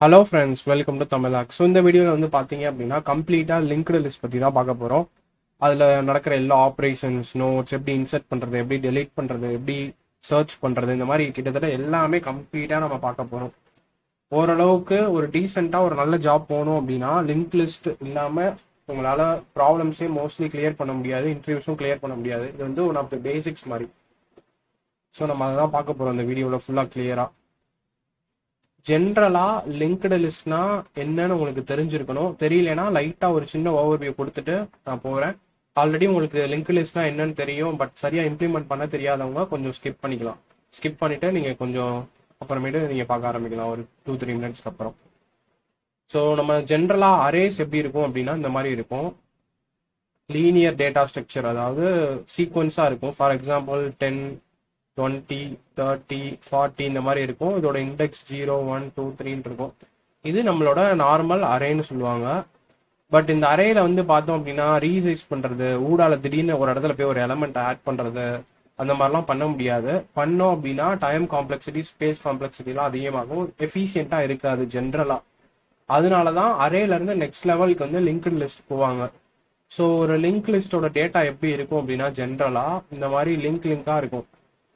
Hello friends welcome to தமிழாக் so இந்த வீடியோவில் வந்து பார்த்தீங்க அப்படின்னா கம்ப்ளீட்டாக லிங்க்டு லிஸ்ட் பற்றி தான் பார்க்க போகிறோம் அதில் நடக்கிற எல்லா ஆப்ரேஷன்ஸ் நோட்ஸ் எப்படி இன்சர்ட் பண்ணுறது எப்படி டெலீட் பண்ணுறது எப்படி சர்ச் பண்ணுறது இந்த மாதிரி கிட்டத்தட்ட எல்லாமே கம்ப்ளீட்டாக நம்ம பார்க்க போகிறோம் ஓரளவுக்கு ஒரு டீசெண்டாக ஒரு நல்ல ஜாப் போகணும் அப்படின்னா லிங்க் லிஸ்ட் இல்லாமல் உங்களால் ப்ராப்ளம்ஸே மோஸ்ட்லி கிளியர் பண்ண முடியாது இன்டர்வியூஸும் கிளியர் பண்ண முடியாது இது வந்து ஒன் ஆஃப் த பேசிக்ஸ் மாதிரி ஸோ நம்ம அதை தான் பார்க்க போகிறோம் இந்த வீடியோவில் ஃபுல்லாக கிளியராக ஜென்ரலா லிங்க்டு லிஸ்ட்னா என்னன்னு உங்களுக்கு தெரிஞ்சிருக்கணும் தெரியலனா லைட்டா ஒரு சின்ன ஓவர்வியூ கொடுத்துட்டு நான் போறேன் ஆல்ரெடி உங்களுக்கு லிங்க் லிஸ்ட்னா என்னன்னு தெரியும் பட் சரியா இம்ப்ளிமெண்ட் பண்ண தெரியாதவங்க கொஞ்சம் ஸ்கிப் பண்ணிக்கலாம் ஸ்கிப் பண்ணிட்டு நீங்க கொஞ்சம் அப்புறமேட்டு நீங்க பார்க்க ஆரம்பிக்கலாம் ஒரு டூ த்ரீ மினிட்ஸ்க்கு அப்புறம் ஸோ நம்ம ஜென்ரலா அரேஸ் எப்படி இருக்கும் அப்படின்னா இந்த மாதிரி இருக்கும் லீனியர் டேட்டா ஸ்ட்ரக்சர் அதாவது சீக்வன்ஸாக இருக்கும் for example ten twenty thirty forty இந்த மாதிரி இருக்கும் இதோட இண்டெக்ஸ் ஜீரோ ஒன் டூ த்ரீன்னு இருக்கும் இது நம்மளோட நார்மல் அரேன்னு சொல்லுவாங்க பட் இந்த அரேல வந்து பார்த்தோம் அப்படின்னா ரீசைஸ் பண்றது ஊடால திடீர்னு ஒரு இடத்துல போய் ஒரு எலமெண்ட் ஆட் பண்றது அந்த மாதிரிலாம் பண்ண முடியாது பண்ணோம் அப்படின்னா டைம் காம்ப்ளெக்சிட்டி ஸ்பேஸ் காம்ப்ளெக்சிட்டிலாம் அதிகமாகும் எஃபிஷியண்டா இருக்காது ஜென்ரலா அதனால தான் அரேல இருந்து நெக்ஸ்ட் லெவலுக்கு வந்து லிங்க்டு லிஸ்ட் போவாங்க ஸோ ஒரு லிங்க் லிஸ்டோட டேட்டா எப்படி இருக்கும் அப்படின்னா ஜென்ரலா இந்த மாதிரி லிங்க் லிங்கா இருக்கும்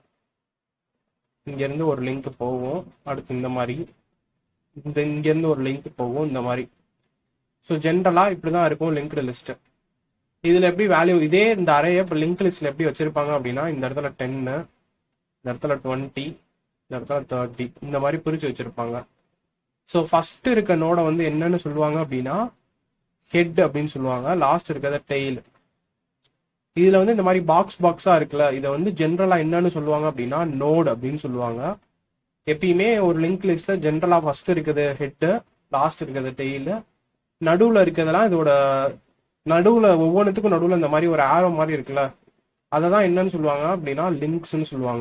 இங்கேருந்து ஒரு லிங்க் போகும் அடுத்து இந்த மாதிரி இந்த இங்கேருந்து ஒரு லிங்க் போகும் இந்த மாதிரி ஸோ ஜென்ரலாக இப்படி தான் இருக்கும் லிங்க்டு லிஸ்ட்டு இதில் எப்படி வேல்யூ இதே இந்த அறையை இப்போ லிங்க் லிஸ்ட்டில் எப்படி வச்சுருப்பாங்க அப்படின்னா இந்த இடத்துல டென்னு இந்த இடத்துல டுவெண்ட்டி இந்த இடத்துல தேர்ட்டி இந்த மாதிரி பிரித்து வச்சுருப்பாங்க ஸோ ஃபஸ்ட்டு இருக்க நோடை வந்து என்னன்னு சொல்லுவாங்க அப்படின்னா ஹெட் அப்படின்னு சொல்லுவாங்க லாஸ்ட் இருக்கிறத டெய்ல் இதுல வந்து இந்த மாதிரி பாக்ஸ் பாக்ஸா இருக்குல்ல இதை வந்து ஜென்ரலா என்னன்னு சொல்லுவாங்க அப்படின்னா நோட் அப்படின்னு சொல்லுவாங்க எப்பயுமே ஒரு லிங்க் லிஸ்ட்ல ஜென்ரலா ஃபர்ஸ்ட் இருக்குது ஹெட் லாஸ்ட் இருக்கிறது டெய்ல் நடுவுல இருக்கிறதெல்லாம் இதோட நடுவுல ஒவ்வொன்றுத்துக்கும் நடுவுல இந்த மாதிரி ஒரு ஆரோ மாதிரி இருக்குல்ல அதை தான் என்னன்னு சொல்லுவாங்க அப்படின்னா லிங்க்ஸ்னு சொல்லுவாங்க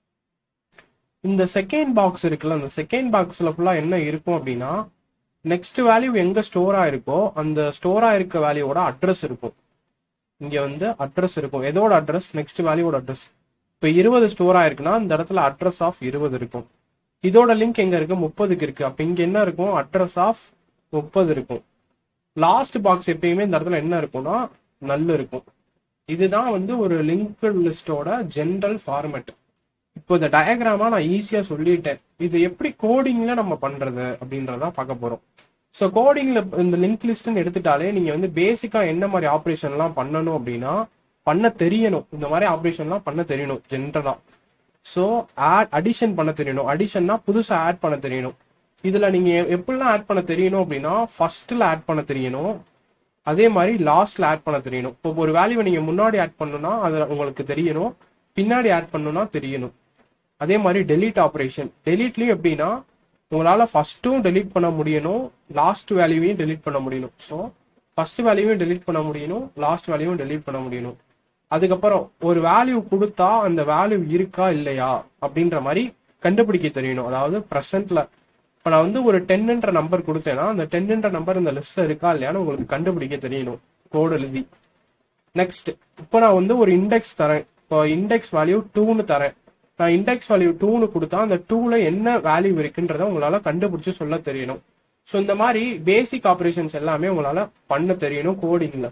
இந்த செகண்ட் பாக்ஸ் இருக்குல்ல அந்த செகண்ட் பாக்ஸ்ல ஃபுல்லா என்ன இருக்கும் அப்படின்னா நெக்ஸ்ட் வேல்யூ எங்க ஸ்டோர் ஆயிருக்கோ அந்த ஸ்டோர் ஆயிருக்க வேல்யூவோட அட்ரஸ் இருக்கும் இங்க வந்து அட்ரஸ் இருக்கும் எதோட அட்ரஸ் நெக்ஸ்ட் வேல்யூவோட அட்ரஸ் இப்போ இருபது ஸ்டோர் ஆயிருக்குன்னா இந்த இடத்துல அட்ரஸ் ஆஃப் இருபது இருக்கும் இதோட லிங்க் எங்க இருக்கு முப்பதுக்கு இருக்கு அப்ப இங்க என்ன இருக்கும் அட்ரஸ் ஆஃப் முப்பது இருக்கும் லாஸ்ட் பாக்ஸ் எப்பயுமே இந்த இடத்துல என்ன இருக்கும்னா நல்ல இருக்கும் இதுதான் வந்து ஒரு லிங்க் லிஸ்டோட ஜென்ரல் ஃபார்மேட் இப்போ இந்த டயக்ராமா நான் ஈஸியா சொல்லிட்டேன் இது எப்படி கோடிங்ல நம்ம பண்றது அப்படின்றதான் பார்க்க போறோம் ஸோ கோடிங்ல இந்த லிங்க் லிஸ்ட்னு எடுத்துட்டாலே நீங்க வந்து பேசிக்கா என்ன மாதிரி ஆப்ரேஷன்லாம் பண்ணணும் அப்படின்னா பண்ண தெரியணும் இந்த மாதிரி ஆப்ரேஷன்லாம் பண்ண தெரியணும் ஜென்ரலா ஸோ ஆட் அடிஷன் பண்ண தெரியணும் அடிஷன்னா புதுசா ஆட் பண்ண தெரியணும் இதுல நீங்க எப்படிலாம் ஆட் பண்ண தெரியணும் அப்படின்னா ஃபர்ஸ்ட்ல ஆட் பண்ண தெரியணும் அதே மாதிரி லாஸ்ட்ல ஆட் பண்ண தெரியணும் இப்போ ஒரு வேல்யூவை நீங்க முன்னாடி ஆட் பண்ணணும்னா அது உங்களுக்கு தெரியணும் பின்னாடி ஆட் பண்ணணும்னா தெரியணும் அதே மாதிரி டெலீட் ஆப்ரேஷன் டெலீட்லயும் எப்படின்னா உங்களால ஃபர்ஸ்ட்டும் டெலீட் பண்ண முடியணும் லாஸ்ட் வேல்யூவையும் டெலீட் பண்ண முடியணும் ஸோ ஃபர்ஸ்ட் வேல்யூவையும் டெலீட் பண்ண முடியணும் லாஸ்ட் வேல்யூவும் டெலீட் பண்ண முடியணும் அதுக்கப்புறம் ஒரு வேல்யூ கொடுத்தா அந்த வேல்யூ இருக்கா இல்லையா அப்படின்ற மாதிரி கண்டுபிடிக்க தெரியணும் அதாவது ப்ரெசென்ட்ல இப்போ நான் வந்து ஒரு டென்ன்ற நம்பர் கொடுத்தேன்னா அந்த டென்ன்ற நம்பர் இந்த லிஸ்ட்ல இருக்கா இல்லையான்னு உங்களுக்கு கண்டுபிடிக்க தெரியணும் கோடு எழுதி நெக்ஸ்ட் இப்போ நான் வந்து ஒரு இண்டெக்ஸ் தரேன் இப்போ இண்டெக்ஸ் வேல்யூ டூன்னு தரேன் நான் இண்டெக்ஸ் வேல்யூ டூன்னு கொடுத்தா அந்த டூல என்ன வேல்யூ இருக்குன்றத உங்களால கண்டுபிடிச்சு சொல்ல தெரியணும் ஸோ இந்த மாதிரி பேசிக் ஆப்ரேஷன்ஸ் எல்லாமே உங்களால பண்ண தெரியணும் கோடிங்ல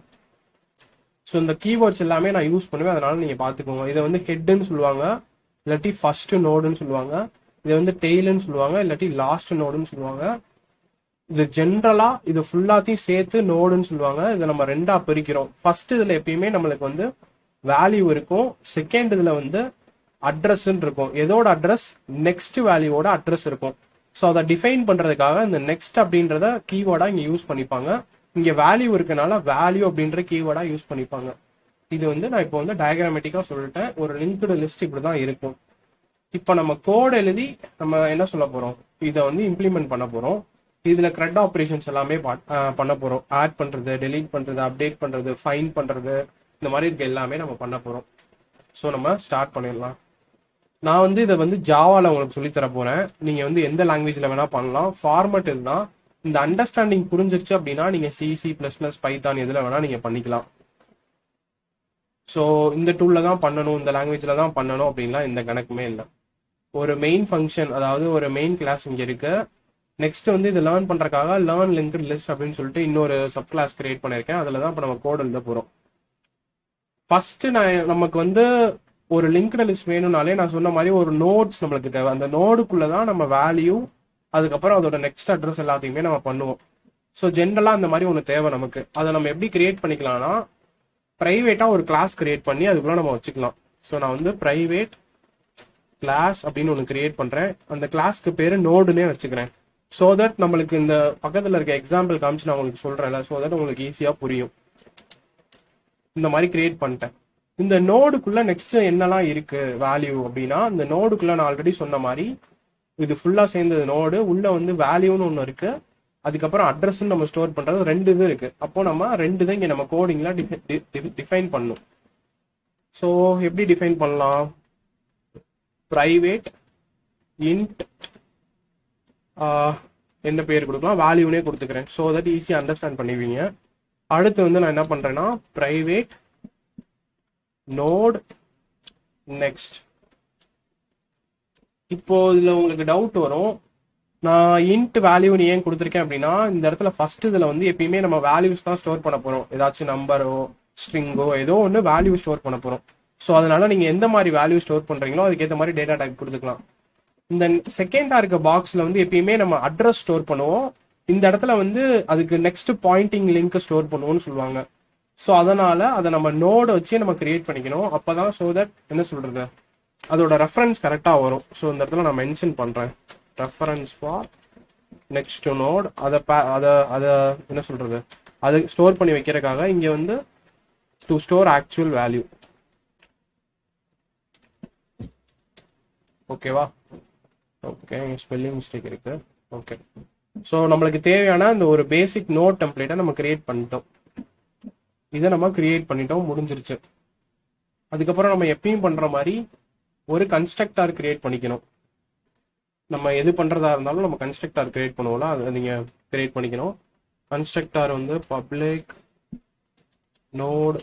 ஸோ இந்த கீவேர்ட்ஸ் எல்லாமே நான் யூஸ் பண்ணுவேன் அதனால நீங்க பாத்துக்கோங்க இதை வந்து ஹெட்னு சொல்லுவாங்க இல்லாட்டி ஃபர்ஸ்ட் நோடுன்னு சொல்லுவாங்க இதை வந்து டெய்லுன்னு சொல்லுவாங்க இல்லாட்டி லாஸ்ட் நோடுன்னு சொல்லுவாங்க இது ஜென்ரலா இது ஃபுல்லாத்தையும் சேர்த்து நோடுன்னு சொல்லுவாங்க இதை நம்ம ரெண்டா பிரிக்கிறோம் ஃபர்ஸ்ட் இதுல எப்பயுமே நம்மளுக்கு வந்து வேல்யூ இருக்கும் செகண்ட் இதுல வந்து அட்ரஸ் இருக்கும் எதோட அட்ரஸ் நெக்ஸ்ட் வேல்யூவோட அட்ரஸ் இருக்கும் ஸோ அதை டிஃபைன் பண்றதுக்காக இந்த நெக்ஸ்ட் அப்படின்றத கீவேர்டா இங்க யூஸ் பண்ணிப்பாங்க இங்க வேல்யூ இருக்கனால வேல்யூ அப்படின்ற கீவேர்டா யூஸ் பண்ணிப்பாங்க இது வந்து நான் இப்போ வந்து டயக்ராமேட்டிக்கா சொல்லிட்டேன் ஒரு லிங்க்டு லிஸ்ட் இப்படிதான் இருக்கும் இப்போ நம்ம கோட் எழுதி நம்ம என்ன சொல்ல போறோம் இதை வந்து இம்ப்ளிமெண்ட் பண்ண போறோம் இதுல கிரெட் ஆப்ரேஷன்ஸ் எல்லாமே பண்ண போறோம் ஆட் பண்றது டெலீட் பண்றது அப்டேட் பண்றது ஃபைன் பண்றது இந்த மாதிரி இருக்க எல்லாமே நம்ம பண்ண போறோம் ஸோ நம்ம ஸ்டார்ட் பண்ணிடலாம் நான் வந்து இதை வந்து ஜாவால உங்களுக்கு சொல்லி தர போறேன் நீங்க வந்து எந்த லாங்குவேஜ்ல வேணா பண்ணலாம் ஃபார்மட் இதுதான் இந்த அண்டர்ஸ்டாண்டிங் புரிஞ்சிருச்சு அப்படின்னா நீங்க C C plus plus Python எதுல வேணா நீங்க பண்ணிக்கலாம் ஸோ இந்த டூல்ல தான் பண்ணணும் இந்த லாங்குவேஜ்ல தான் பண்ணணும் அப்படின்லாம் எந்த கணக்குமே இல்லை ஒரு மெயின் ஃபங்க்ஷன் அதாவது ஒரு மெயின் கிளாஸ் இங்க இருக்கு நெக்ஸ்ட் வந்து இது லேர்ன் பண்றதுக்காக லேர்ன் லிங்க்டு லிஸ்ட் அப்படின்னு சொல்லிட்டு இன்னொரு சப் கிளாஸ் கிரியேட் பண்ணியிருக்கேன் அதில் தான் இப்போ நம்ம கோட் எழுத போகிறோம் ஃபர்ஸ்ட் நான் நமக்கு வந்து ஒரு லிங்க்டு லிஸ்ட் வேணும்னாலே நான் சொன்ன மாதிரி ஒரு நோட்ஸ் நம்மளுக்கு தேவை அந்த நோடுக்குள்ள தான் நம்ம வேல்யூ அதுக்கப்புறம் அதோட நெக்ஸ்ட் அட்ரஸ் எல்லாத்தையுமே நம்ம பண்ணுவோம் ஸோ ஜென்ரலாக அந்த மாதிரி ஒன்று தேவை நமக்கு அதை நம்ம எப்படி கிரியேட் பண்ணிக்கலாம்னா ப்ரைவேட்டாக ஒரு கிளாஸ் கிரியேட் பண்ணி அதுக்குள்ள நம்ம வச்சுக்கலாம் ஸோ நான் வந்து ப்ரைவேட் கிளாஸ் அப்படின்னு ஒன்று கிரியேட் பண்ணுறேன் அந்த கிளாஸ்க்கு பேர் நோடுனே வச்சுக்கிறேன் ஸோ தட் நம்மளுக்கு இந்த பக்கத்தில் இருக்க எக்ஸாம்பிள் காமிச்சு நான் உங்களுக்கு சொல்கிறேன்ல ஸோ தட் உங்களுக்கு ஈஸியாக புரியும் இந்த மாதிரி கிரியேட் பண்ணிட்டேன் இந்த நோடுக்குள்ள நெக்ஸ்ட் என்னெல்லாம் இருக்கு வேல்யூ அப்படின்னா இந்த நோடுக்குள்ள நான் ஆல்ரெடி சொன்ன மாதிரி இது ஃபுல்லா சேர்ந்தது நோடு உள்ள வந்து வேல்யூன்னு ஒன்று இருக்கு அதுக்கப்புறம் அட்ரஸ் நம்ம ஸ்டோர் பண்றது ரெண்டு இது இருக்கு அப்போ நம்ம ரெண்டு தான் இங்க நம்ம கோடிங்ல டிஃபைன் பண்ணும் ஸோ எப்படி டிஃபைன் பண்ணலாம் ப்ரைவேட் இன்ட் என்ன பேர் கொடுக்கலாம் வேல்யூனே கொடுத்துக்கிறேன் ஸோ தட் ஈஸியாக அண்டர்ஸ்டாண்ட் பண்ணுவீங்க அடுத்து வந்து நான் என்ன பண்றேன்னா ப்ரைவேட் நோட் நெக்ஸ்ட் இப்போ இதுல உங்களுக்கு டவுட் வரும் நான் இன்ட் வேல்யூ ஏன் கொடுத்துருக்கேன் அப்படின்னா இந்த இடத்துல ஃபர்ஸ்ட் இதுல வந்து எப்பயுமே நம்ம வேல்யூஸ் தான் ஸ்டோர் பண்ண போறோம் ஏதாச்சும் நம்பரோ ஸ்ட்ரிங்கோ ஏதோ ஒன்று வேல்யூ ஸ்டோர் பண்ண போறோம் ஸோ அதனால நீங்க எந்த மாதிரி வேல்யூ ஸ்டோர் பண்றீங்களோ அதுக்கேற்ற மாதிரி டேட்டா டைப் கொடுத்துக்கலாம் இந்த செகண்டா இருக்க பாக்ஸ்ல வந்து எப்பயுமே நம்ம அட்ரஸ் ஸ்டோர் பண்ணுவோம் இந்த இடத்துல வந்து அதுக்கு நெக்ஸ்ட் பாயிண்டிங் லிங்க் ஸ்டோர் பண்ணுவோம்னு சொல்லுவாங்க ஸோ அதனால அதை நம்ம நோட வச்சு நம்ம கிரியேட் பண்ணிக்கணும் அப்பதான் ஸோ தட் என்ன சொல்றது அதோட ரெஃபரன்ஸ் கரெக்டாக வரும் ஸோ இந்த இடத்துல நான் மென்ஷன் பண்றேன் ரெஃபரன்ஸ் ஃபார் நெக்ஸ்ட் நோட் அதை அதை அதை என்ன சொல்றது அதை ஸ்டோர் பண்ணி வைக்கிறதுக்காக இங்க வந்து டு ஸ்டோர் ஆக்சுவல் வேல்யூ ஓகேவா ஓகே ஸ்பெல்லிங் மிஸ்டேக் இருக்கு ஓகே ஸோ நம்மளுக்கு தேவையான இந்த ஒரு பேசிக் நோட் டெம்ப்ளேட்டை நம்ம கிரியேட் பண்ணிட்டோம் இதை நம்ம கிரியேட் பண்ணிட்டோம் முடிஞ்சிருச்சு அதுக்கப்புறம் நம்ம எப்பயும் பண்ற மாதிரி ஒரு கன்ஸ்ட்ரக்டார் கிரியேட் பண்ணிக்கணும் நம்ம எது பண்றதா இருந்தாலும் நம்ம கன்ஸ்ட்ரக்டார் கிரியேட் பண்ணுவோம்ல அதை நீங்க கிரியேட் பண்ணிக்கணும் கன்ஸ்ட்ரக்டார் வந்து பப்ளிக் நோட்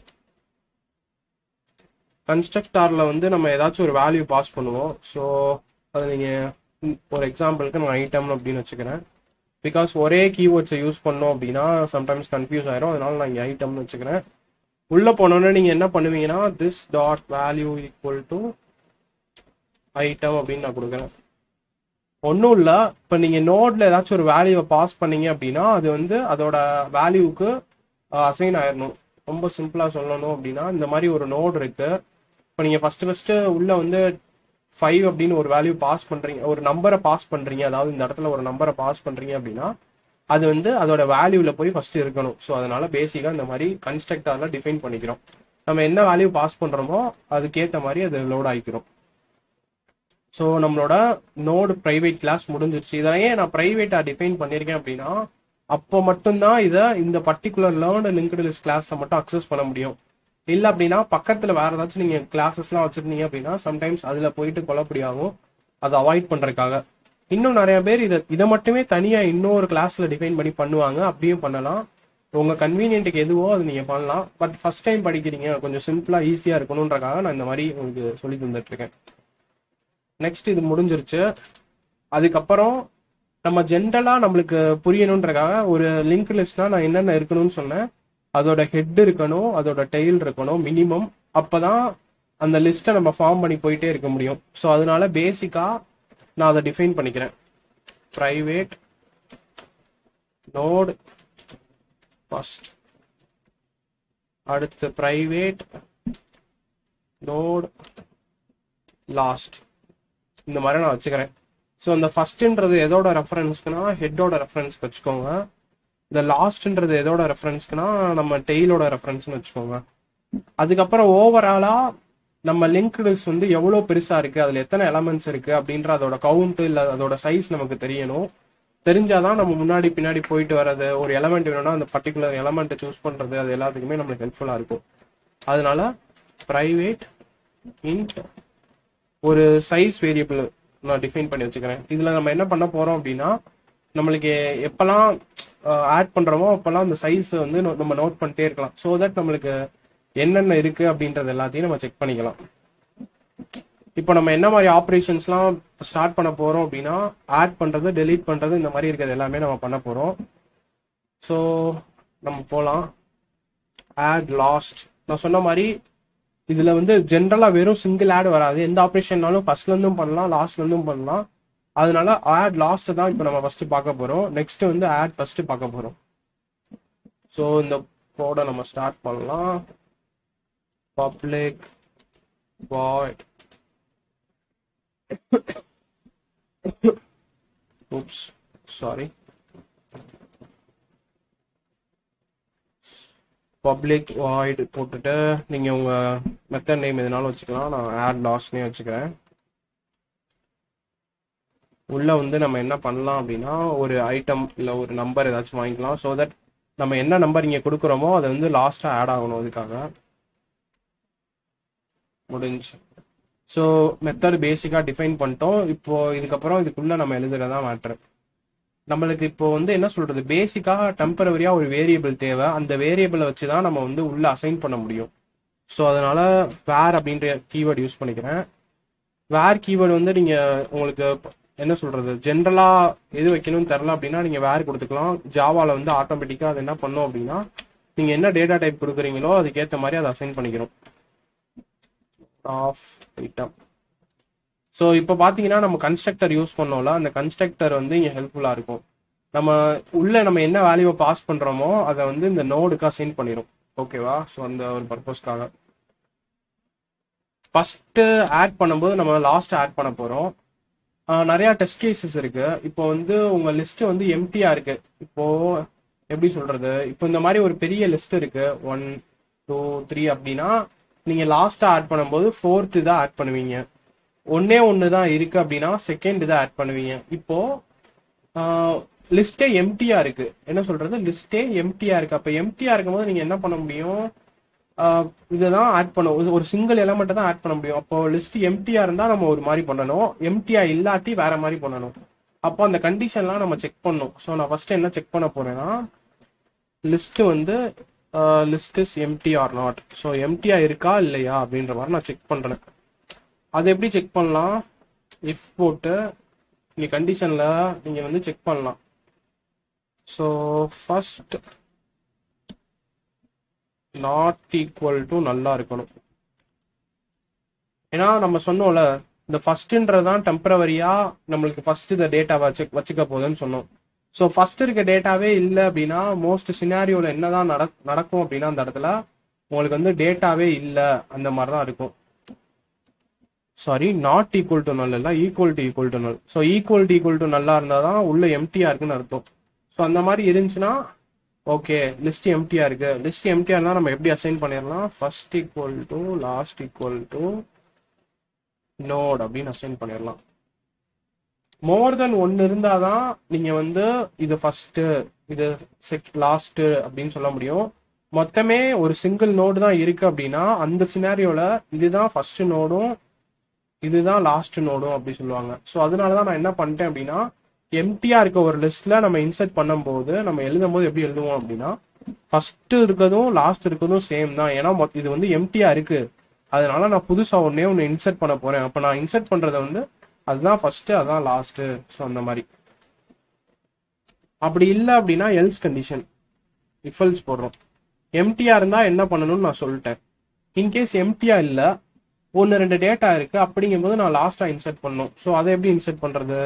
கன்ஸ்ட்ரக்டார்ல வந்து நம்ம ஏதாச்சும் ஒரு வேல்யூ பாஸ் பண்ணுவோம் ஸோ அதை நீங்க ம், ஒரு எக்ஸாம்பிளுக்கு நான் ஐட்டம் அப்படின்னு வச்சுக்கிறேன் பிகாஸ் ஒரே கீவேர்ட்ஸை யூஸ் பண்ணோம் அப்படின்னா சம்டைம்ஸ் கன்ஃபியூஸ் ஆயிரும் அதனால நான் இங்கே ஐட்டம்னு வச்சுக்கிறேன் உள்ள போனோன்னே நீங்க என்ன பண்ணுவீங்கன்னா this dot value equal to item அப்படின்னு நான் கொடுக்குறேன் ஒன்றும் இல்லை இப்போ நீங்கள் நோட்ல ஏதாச்சும் ஒரு வேல்யூவை பாஸ் பண்ணீங்க அப்படின்னா அது வந்து அதோட வேல்யூவுக்கு அசைன் ஆயிடணும் ரொம்ப சிம்பிளாக சொல்லணும் அப்படின்னா இந்த மாதிரி ஒரு நோட் இருக்கு இப்போ நீங்கள் ஃபர்ஸ்ட் ஃபர்ஸ்ட் உள்ள வந்து ஃபைவ் அப்படின்னு ஒரு வேல்யூ பாஸ் பண்றீங்க ஒரு நம்பரை பாஸ் பண்றீங்க அதாவது இந்த இடத்துல ஒரு நம்பரை பாஸ் பண்றீங்க அப்படின்னா அது வந்து அதோட வேல்யூல போய் ஃபர்ஸ்ட் இருக்கணும் ஸோ அதனால பேசிக்கா இந்த மாதிரி கன்ஸ்ட்ரக்டர்ல டிஃபைன் பண்ணிக்கிறோம் நம்ம என்ன வேல்யூ பாஸ் பண்றோமோ அதுக்கேற்ற மாதிரி அது லோட் ஆகிக்கிறோம் ஸோ நம்மளோட நோடு பிரைவேட் கிளாஸ் முடிஞ்சிருச்சு இதை ஏன் நான் பிரைவேட்டா டிஃபைன் பண்ணியிருக்கேன் அப்படின்னா அப்போ மட்டும்தான் இதை இந்த பர்டிகுலர் லேர்ன் லிங்க்டு லிஸ்ட் கிளாஸை மட்டும் அக்சஸ் பண்ண முடியும் இல்லை அப்படின்னா பக்கத்துல வேற ஏதாச்சும் நீங்க கிளாஸஸ்லாம் வச்சிருந்தீங்க அப்படின்னா சம்டைம்ஸ் அதுல போயிட்டு குழப்படி ஆகும் அதை அவாய்ட் பண்றதுக்காக இன்னும் நிறைய பேர் இதை இதை மட்டுமே தனியா இன்னொரு கிளாஸ்ல டிஃபைன் பண்ணி பண்ணுவாங்க அப்படியும் பண்ணலாம் உங்க கன்வீனியன்ட்டுக்கு எதுவோ அது நீங்க பண்ணலாம் பட் ஃபர்ஸ்ட் டைம் படிக்கிறீங்க கொஞ்சம் சிம்பிளா ஈஸியா இருக்கணுன்றக்காக நான் இந்த மாதிரி உங்களுக்கு சொல்லி தந்துட்டு இருக்கேன் நெக்ஸ்ட் இது முடிஞ்சிருச்சு அதுக்கப்புறம் நம்ம ஜென்ரலா நம்மளுக்கு புரியணுன்றக்காக ஒரு லிங்க் லிஸ்ட்னா நான் என்னென்ன இருக்கணும்னு சொன்னேன் அதோட ஹெட் இருக்கணும் அதோட டெயில் இருக்கணும் மினிமம் அப்பதான் அந்த லிஸ்ட்டை நம்ம ஃபார்ம் பண்ணி போயிட்டே இருக்க முடியும் ஸோ அதனால பேசிக்கா நான் அதை டிஃபைன் பண்ணிக்கிறேன் ப்ரைவேட் நோட் ஃபர்ஸ்ட் அடுத்து ப்ரைவேட் நோட் லாஸ்ட் இந்த மாதிரி நான் வச்சுக்கிறேன் ஸோ இந்த ஃபர்ஸ்ட்ன்றது எதோட ரெஃபரன்ஸ்க்குனா ஹெட்டோட ரெஃபரன்ஸ்க்கு வச்சுக்கோங்க இந்த லாஸ்ட்ன்றது எதோட ரெஃபரன்ஸ்க்குனா நம்ம டெய்லோட ரெஃபரன்ஸ்னு வச்சுக்கோங்க அதுக்கப்புறம் ஓவராலா நம்ம லிங்க் லிஸ்ட் வந்து எவ்வளோ பெருசா இருக்கு அதுல எத்தனை எலமெண்ட்ஸ் இருக்கு அப்படின்ற அதோட கவுண்ட் இல்ல அதோட சைஸ் நமக்கு தெரியணும் தெரிஞ்சாதான் நம்ம முன்னாடி பின்னாடி போயிட்டு வர்றது ஒரு எலமெண்ட் வேணும்னா அந்த பர்டிகுலர் எலமெண்ட்டை சூஸ் பண்றது அது எல்லாத்துக்குமே நம்மளுக்கு ஹெல்ப்ஃபுல்லா இருக்கும் அதனால பிரைவேட் இன்ட் ஒரு சைஸ் வேரியபிள் நான் டிஃபைன் பண்ணி வச்சுக்கிறேன் இதுல நம்ம என்ன பண்ண போறோம் அப்படின்னா நம்மளுக்கு எப்பெல்லாம் ஆட் பண்றோமோ அப்பெல்லாம் அந்த சைஸ் வந்து நோ- நம்ம நோட் பண்ணிட்டே இருக்கலாம் ஸோ தட் நம்மளுக்கு என்னென்ன இருக்கு அப்படின்றது எல்லாத்தையும் நம்ம செக் பண்ணிக்கலாம் இப்போ நம்ம என்ன மாதிரி ஆப்ரேஷன்ஸ்லாம் ஸ்டார்ட் பண்ண போகிறோம் அப்படின்னா ஆட் பண்ணுறது டெலீட் பண்ணுறது இந்த மாதிரி இருக்கிறது எல்லாமே நம்ம பண்ண போகிறோம் ஸோ நம்ம போகலாம் ஆட் லாஸ்ட் நான் சொன்ன மாதிரி இதில் வந்து ஜென்ரலாக வெறும் சிங்கிள் ஆட் வராது எந்த ஆப்ரேஷன்னாலும் ஃபர்ஸ்ட்லேருந்தும் பண்ணலாம் லாஸ்ட்லேருந்தும் பண்ணலாம் அதனால ஆட் லாஸ்ட் தான் இப்போ நம்ம ஃபர்ஸ்ட் பார்க்க போகிறோம் நெக்ஸ்ட் வந்து ஆட் ஃபர்ஸ்ட் பார்க்க போகிறோம் ஸோ இந்த கோடை நம்ம ஸ்டார்ட் பண்ணலாம் public void oops sorry public void போட்டுட்டு நீங்கள் உங்கள் மெத்தட் நேம் எதுனாலும் வச்சுக்கலாம் நான் ஆட் லாஸ்ட்னே வச்சுக்கிறேன் உள்ள வந்து நம்ம என்ன பண்ணலாம் அப்படின்னா ஒரு ஐட்டம் இல்லை ஒரு நம்பர் ஏதாச்சும் வாங்கிக்கலாம் ஸோ தட் நம்ம என்ன நம்பர் இங்கே கொடுக்குறோமோ அது வந்து லாஸ்ட்டாக ஆட் ஆகணும் அதுக்காக முடிஞ்சு ஸோ மெத்தட் பேசிக்காக டிஃபைன் பண்ணிட்டோம் இப்போ இதுக்கப்புறம் இதுக்குள்ளே நம்ம எழுதுறதா மேட்ரு நம்மளுக்கு இப்போ வந்து என்ன சொல்றது பேசிக்காக டெம்பரவரியாக ஒரு வேரியபிள் தேவை அந்த வேரியபிளை வச்சு தான் நம்ம வந்து உள்ள அசைன் பண்ண முடியும் ஸோ அதனால வேர் அப்படின்ற கீவேர்டு யூஸ் பண்ணிக்கிறேன் வேர் கீவேர்டு வந்து நீங்கள் உங்களுக்கு என்ன சொல்றது ஜென்ரலா எது வைக்கணும்னு தெரில அப்படின்னா நீங்க வேர் கொடுத்துக்கலாம் ஜாவால வந்து ஆட்டோமேட்டிக்கா அது என்ன பண்ணும் அப்படின்னா நீங்க என்ன டேட்டா டைப் கொடுக்குறீங்களோ அதுக்கேற்ற மாதிரி அதை அசைன் பண்ணிக்கணும் ஆஃப் ஐட்டம் ஸோ இப்போ பார்த்தீங்கன்னா நம்ம கன்ஸ்ட்ரக்டர் யூஸ் பண்ணோம்ல அந்த கன்ஸ்ட்ரக்டர் வந்து இங்கே ஹெல்ப்ஃபுல்லாக இருக்கும் நம்ம உள்ள நம்ம என்ன வேல்யூவை பாஸ் பண்ணுறோமோ அதை வந்து இந்த நோடுக்கு அசைன் பண்ணிடும் ஓகேவா ஸோ அந்த ஒரு பர்பஸ்க்காக ஃபஸ்ட்டு ஆட் பண்ணும்போது நம்ம லாஸ்ட் ஆட் பண்ண போகிறோம் நிறையா டெஸ்ட் கேசஸ் இருக்கு இப்போ வந்து உங்க லிஸ்ட் வந்து எம்டியா இருக்கு இப்போ எப்படி சொல்றது இப்போ இந்த மாதிரி ஒரு பெரிய லிஸ்ட் இருக்கு ஒன் டூ த்ரீ அப்படின்னா நீங்க லாஸ்டா ஆட் பண்ணும்போது ஃபோர்த்து தான் ஆட் பண்ணுவீங்க ஒன்னே ஒன்று தான் இருக்கு அப்படின்னா செகண்ட் தான் ஆட் பண்ணுவீங்க இப்போ லிஸ்டே எம்டியா இருக்கு என்ன சொல்றது லிஸ்டே எம்டியா இருக்கு அப்போ எம்டியா இருக்கும்போது நீங்க என்ன பண்ண முடியும் இதுதான் ஆட் பண்ண ஒரு சிங்கிள் எலமெண்ட்டை தான் ஆட் பண்ண முடியும் அப்போ லிஸ்ட் எம்டியா இருந்தா நம்ம ஒரு மாதிரி பண்ணணும் எம்டியா இல்லாட்டி வேற மாதிரி பண்ணணும் அப்போ அந்த கண்டிஷன்லாம் நம்ம செக் பண்ணணும் ஸோ நான் ஃபர்ஸ்ட் என்ன செக் பண்ண போறேன்னா லிஸ்ட் வந்து list is empty or not so எம்டியா இருக்கா இல்லையா அப்படின்ற மாதிரி நான் செக் பண்றேன் அதை எப்படி செக் பண்ணலாம் இஃப் போட்டு நீங்க கண்டிஷன்ல நீங்க வந்து செக் பண்ணலாம் so first not equal to நல்லா இருக்கணும் ஏன்னா நம்ம சொன்னோம்ல இந்த ஃபர்ஸ்ட்ன்றதான் டெம்பரவரியா நம்மளுக்கு ஃபர்ஸ்ட் இந்த டேட்டா வச்சு வச்சுக்க போகுதுன்னு சொன்னோம் ஸோ ஃபர்ஸ்ட் இருக்க டேட்டாவே இல்லை அப்படின்னா மோஸ்ட் சினாரியோல என்னதான் நட நடக்கும் அப்படின்னா அந்த இடத்துல உங்களுக்கு வந்து டேட்டாவே இல்லை அந்த மாதிரி தான் இருக்கும் sorry not equal to null இல்லை equal to equal to null so equal to equal to நல்லா இருந்தால் தான் உள்ள எம்டியா இருக்குன்னு அர்த்தம் ஸோ அந்த மாதிரி இருந்துச்சுன்னா ஓகே லிஸ்ட் எம்டியா இருக்கு லிஸ்ட் எம்டியா இருந்தால் நம்ம எப்படி அசைன் பண்ணிடலாம் first equal to last equal to node அப்படின்னு அசைன் பண்ணிடலாம் மோர் தென் ஒன்று இருந்தால் தான் நீங்கள் வந்து இது ஃபர்ஸ்ட் இது செக் லாஸ்ட் அப்படின்னு சொல்ல முடியும் மொத்தமே ஒரு சிங்கிள் நோடு தான் இருக்கு அப்படின்னா அந்த சினாரியோல இதுதான் ஃபர்ஸ்ட் நோடும் இதுதான் லாஸ்ட் நோடும் அப்படி சொல்லுவாங்க ஸோ அதனால தான் நான் என்ன பண்ணிட்டேன் அப்படின்னா எம்டியா இருக்க ஒரு லிஸ்ட்ல நம்ம இன்சர்ட் பண்ணும்போது நம்ம எழுதும் போது எப்படி எழுதுவோம் அப்படின்னா ஃபர்ஸ்ட் இருக்கிறதும் லாஸ்ட் இருக்கிறதும் சேம் தான் ஏன்னா இது வந்து எம்டியா இருக்கு அதனால நான் புதுசா ஒன்னே ஒன்று இன்சர்ட் பண்ண போறேன் அப்போ நான் இன்சர்ட் பண்றதை வந்து அதுதான் ஃபர்ஸ்ட் அதான் லாஸ்ட் ஸோ அந்த மாதிரி அப்படி இல்லை அப்படின்னா எல்ஸ் கண்டிஷன் இஃபல்ஸ் போடுறோம் எம்டியா இருந்தா என்ன பண்ணணும்னு நான் சொல்லிட்டேன் இன்கேஸ் எம்டியா இல்லை ஒன்று ரெண்டு டேட்டா இருக்கு அப்படிங்கும்போது நான் லாஸ்டா இன்சர்ட் பண்ணும் ஸோ அதை எப்படி இன்சர்ட் பண்றது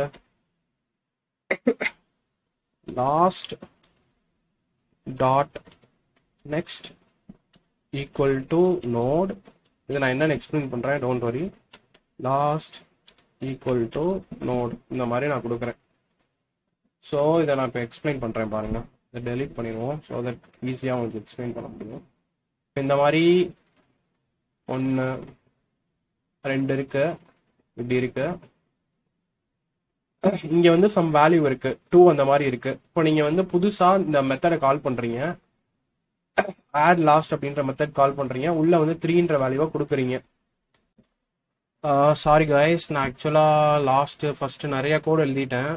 last dot next equal to node இதை நான் என்னன்னு எக்ஸ்பிளைன் பண்றேன் don't worry last equal to note இந்த மாதிரி நான் கொடுக்குறேன் ஸோ இதை நான் இப்போ எக்ஸ்பிளைன் பண்ணுறேன் பாருங்க இதை டெலீட் பண்ணிடுவோம் ஸோ தட் ஈஸியாக உங்களுக்கு எக்ஸ்பிளைன் பண்ண முடியும் இந்த மாதிரி ஒன்று ரெண்டு இருக்கு இப்படி இருக்கு இங்க வந்து சம் வேல்யூ இருக்கு டூ அந்த மாதிரி இருக்கு இப்போ நீங்க வந்து புதுசா இந்த மெத்தடை கால் பண்றீங்க ஆட் லாஸ்ட் அப்படின்ற மெத்தட் கால் பண்றீங்க உள்ள வந்து த்ரீன்ற வேல்யூவை கொடுக்குறீங்க சாரி கைஸ் நான் ஆக்சுவலா லாஸ்ட் ஃபர்ஸ்ட் நிறைய கோட் எழுதிட்டேன்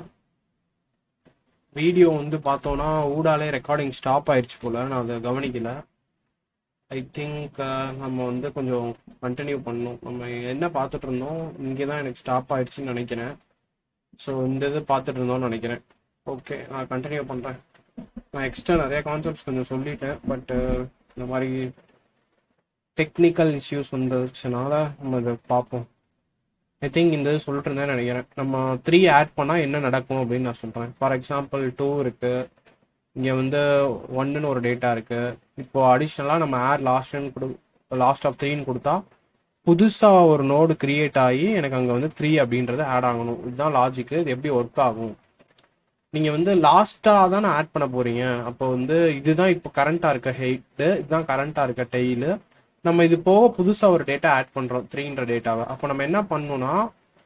வீடியோ வந்து பார்த்தோன்னா ஊடாலே ரெக்கார்டிங் ஸ்டாப் ஆயிடுச்சு போல நான் அதை கவனிக்கல ஐ திங்க் நம்ம வந்து கொஞ்சம் கண்டினியூ பண்ணணும் நம்ம என்ன பார்த்துட்டு இருந்தோம் இங்கே தான் எனக்கு ஸ்டாப் ஆயிடுச்சுன்னு நினைக்கிறேன் ஸோ இந்த இது பார்த்துட்டு இருந்தோம்னு நினைக்கிறேன் ஓகே நான் கண்டினியூ பண்ணுறேன் நான் எக்ஸ்ட்ரா நிறைய கான்செப்ட்ஸ் கொஞ்சம் சொல்லிட்டேன் பட்டு இந்த மாதிரி டெக்னிக்கல் இஷ்யூஸ் வந்துச்சுனால நம்ம இதை பார்ப்போம் ஐ திங்க் இந்த இது சொல்லிட்டு இருந்தேன்னு நினைக்கிறேன் நம்ம த்ரீ ஆட் பண்ணால் என்ன நடக்கும் அப்படின்னு நான் சொல்கிறேன் ஃபார் எக்ஸாம்பிள் டூ இருக்குது இங்கே வந்து ஒன்றுன்னு ஒரு டேட்டா இருக்குது இப்போ அடிஷ்னலாக நம்ம ஆட் லாஸ்ட்னு கொடு லாஸ்ட் ஆஃப் த்ரீன்னு கொடுத்தா புதுசாக ஒரு நோடு கிரியேட் ஆகி எனக்கு அங்கே வந்து த்ரீ அப்படின்றது ஆட் ஆகணும் இதுதான் லாஜிக்கு இது எப்படி ஒர்க் ஆகும் நீங்கள் வந்து லாஸ்ட்டாக தானே ஆட் பண்ண போகிறீங்க அப்போ வந்து இதுதான் இப்போ கரண்ட்டாக இருக்க ஹெயிட்டு இதுதான் கரண்ட்டாக இருக்க டெய்லு நம்ம இது போக புதுசாக ஒரு டேட்டா ஆட் பண்ணுறோம் த்ரீன்ற டேட்டாவை அப்போ நம்ம என்ன பண்ணணும்னா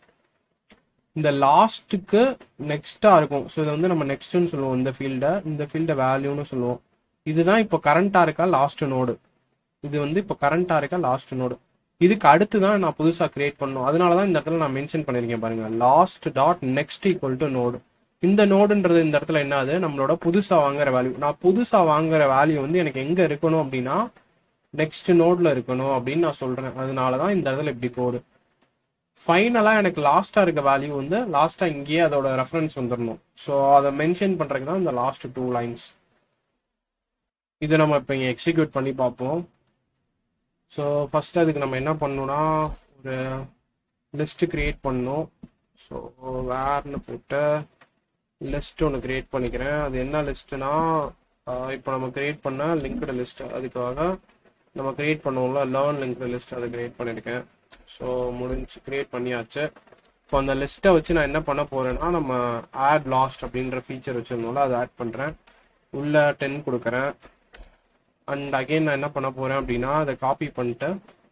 இந்த லாஸ்ட்டுக்கு நெக்ஸ்ட்டாக இருக்கும் ஸோ இதை வந்து நம்ம நெக்ஸ்ட்னு சொல்லுவோம் இந்த ஃபீல்டை இந்த ஃபீல்டை வேல்யூன்னு சொல்லுவோம் இதுதான் இப்போ கரண்ட்டாக இருக்க லாஸ்ட் நோடு இது வந்து இப்போ கரண்ட்டாக இருக்க லாஸ்ட் நோடு இதுக்கு அடுத்து தான் நான் புதுசாக கிரியேட் பண்ணணும் அதனால தான் இந்த இடத்துல நான் மென்ஷன் பண்ணியிருக்கேன் பாருங்க last dot next equal to node இந்த நோடுன்றது இந்த இடத்துல என்னது நம்மளோட புதுசாக வாங்குற வேல்யூ நான் புதுசாக வாங்குற வேல்யூ வந்து எனக்கு எங்கே இருக்கணும் அப்படின்னா நெக்ஸ்ட் நோட்ல இருக்கணும் அப்படின்னு நான் சொல்றேன் அதனால தான் இந்த இடத்துல இப்படி கோடு ஃபைனலாக எனக்கு லாஸ்ட்டாக இருக்க வேல்யூ வந்து லாஸ்ட்டாக இங்கேயே அதோட ரெஃபரன்ஸ் வந்துடணும் ஸோ அதை மென்ஷன் பண்ணுறதுக்கு தான் இந்த லாஸ்ட் டூ லைன்ஸ் இதை நம்ம இப்போ இங்கே எக்ஸிக்யூட் பண்ணி பார்ப்போம் ஸோ ஃபஸ்ட்டு அதுக்கு நம்ம என்ன பண்ணணும்னா ஒரு லிஸ்ட் கிரியேட் பண்ணணும் ஸோ வேர்னு போட்டு லிஸ்ட் ஒன்று கிரியேட் பண்ணிக்கிறேன் அது என்ன லிஸ்ட்டுனா இப்போ நம்ம கிரியேட் பண்ண லிங்க்டு லிஸ்ட் அதுக்காக நம்ம கிரியேட் பண்ணுவோம்ல லேர்ன் லிங்க்டு லிஸ்ட் அதை கிரியேட் பண்ணியிருக்கேன் ஸோ முடிஞ்சு கிரியேட் பண்ணியாச்சு இப்போ அந்த லிஸ்ட்டை வச்சு நான் என்ன பண்ண போறேன்னா நம்ம ஆட் லாஸ்ட் அப்படின்ற ஃபீச்சர் வச்சிருந்தோம்ல அதை ஆட் பண்ணுறேன் உள்ள டென் கொடுக்குறேன் அண்ட் அகைன் நான் என்ன பண்ண போறேன் அப்படின்னா அதை காப்பி பண்ணிட்டு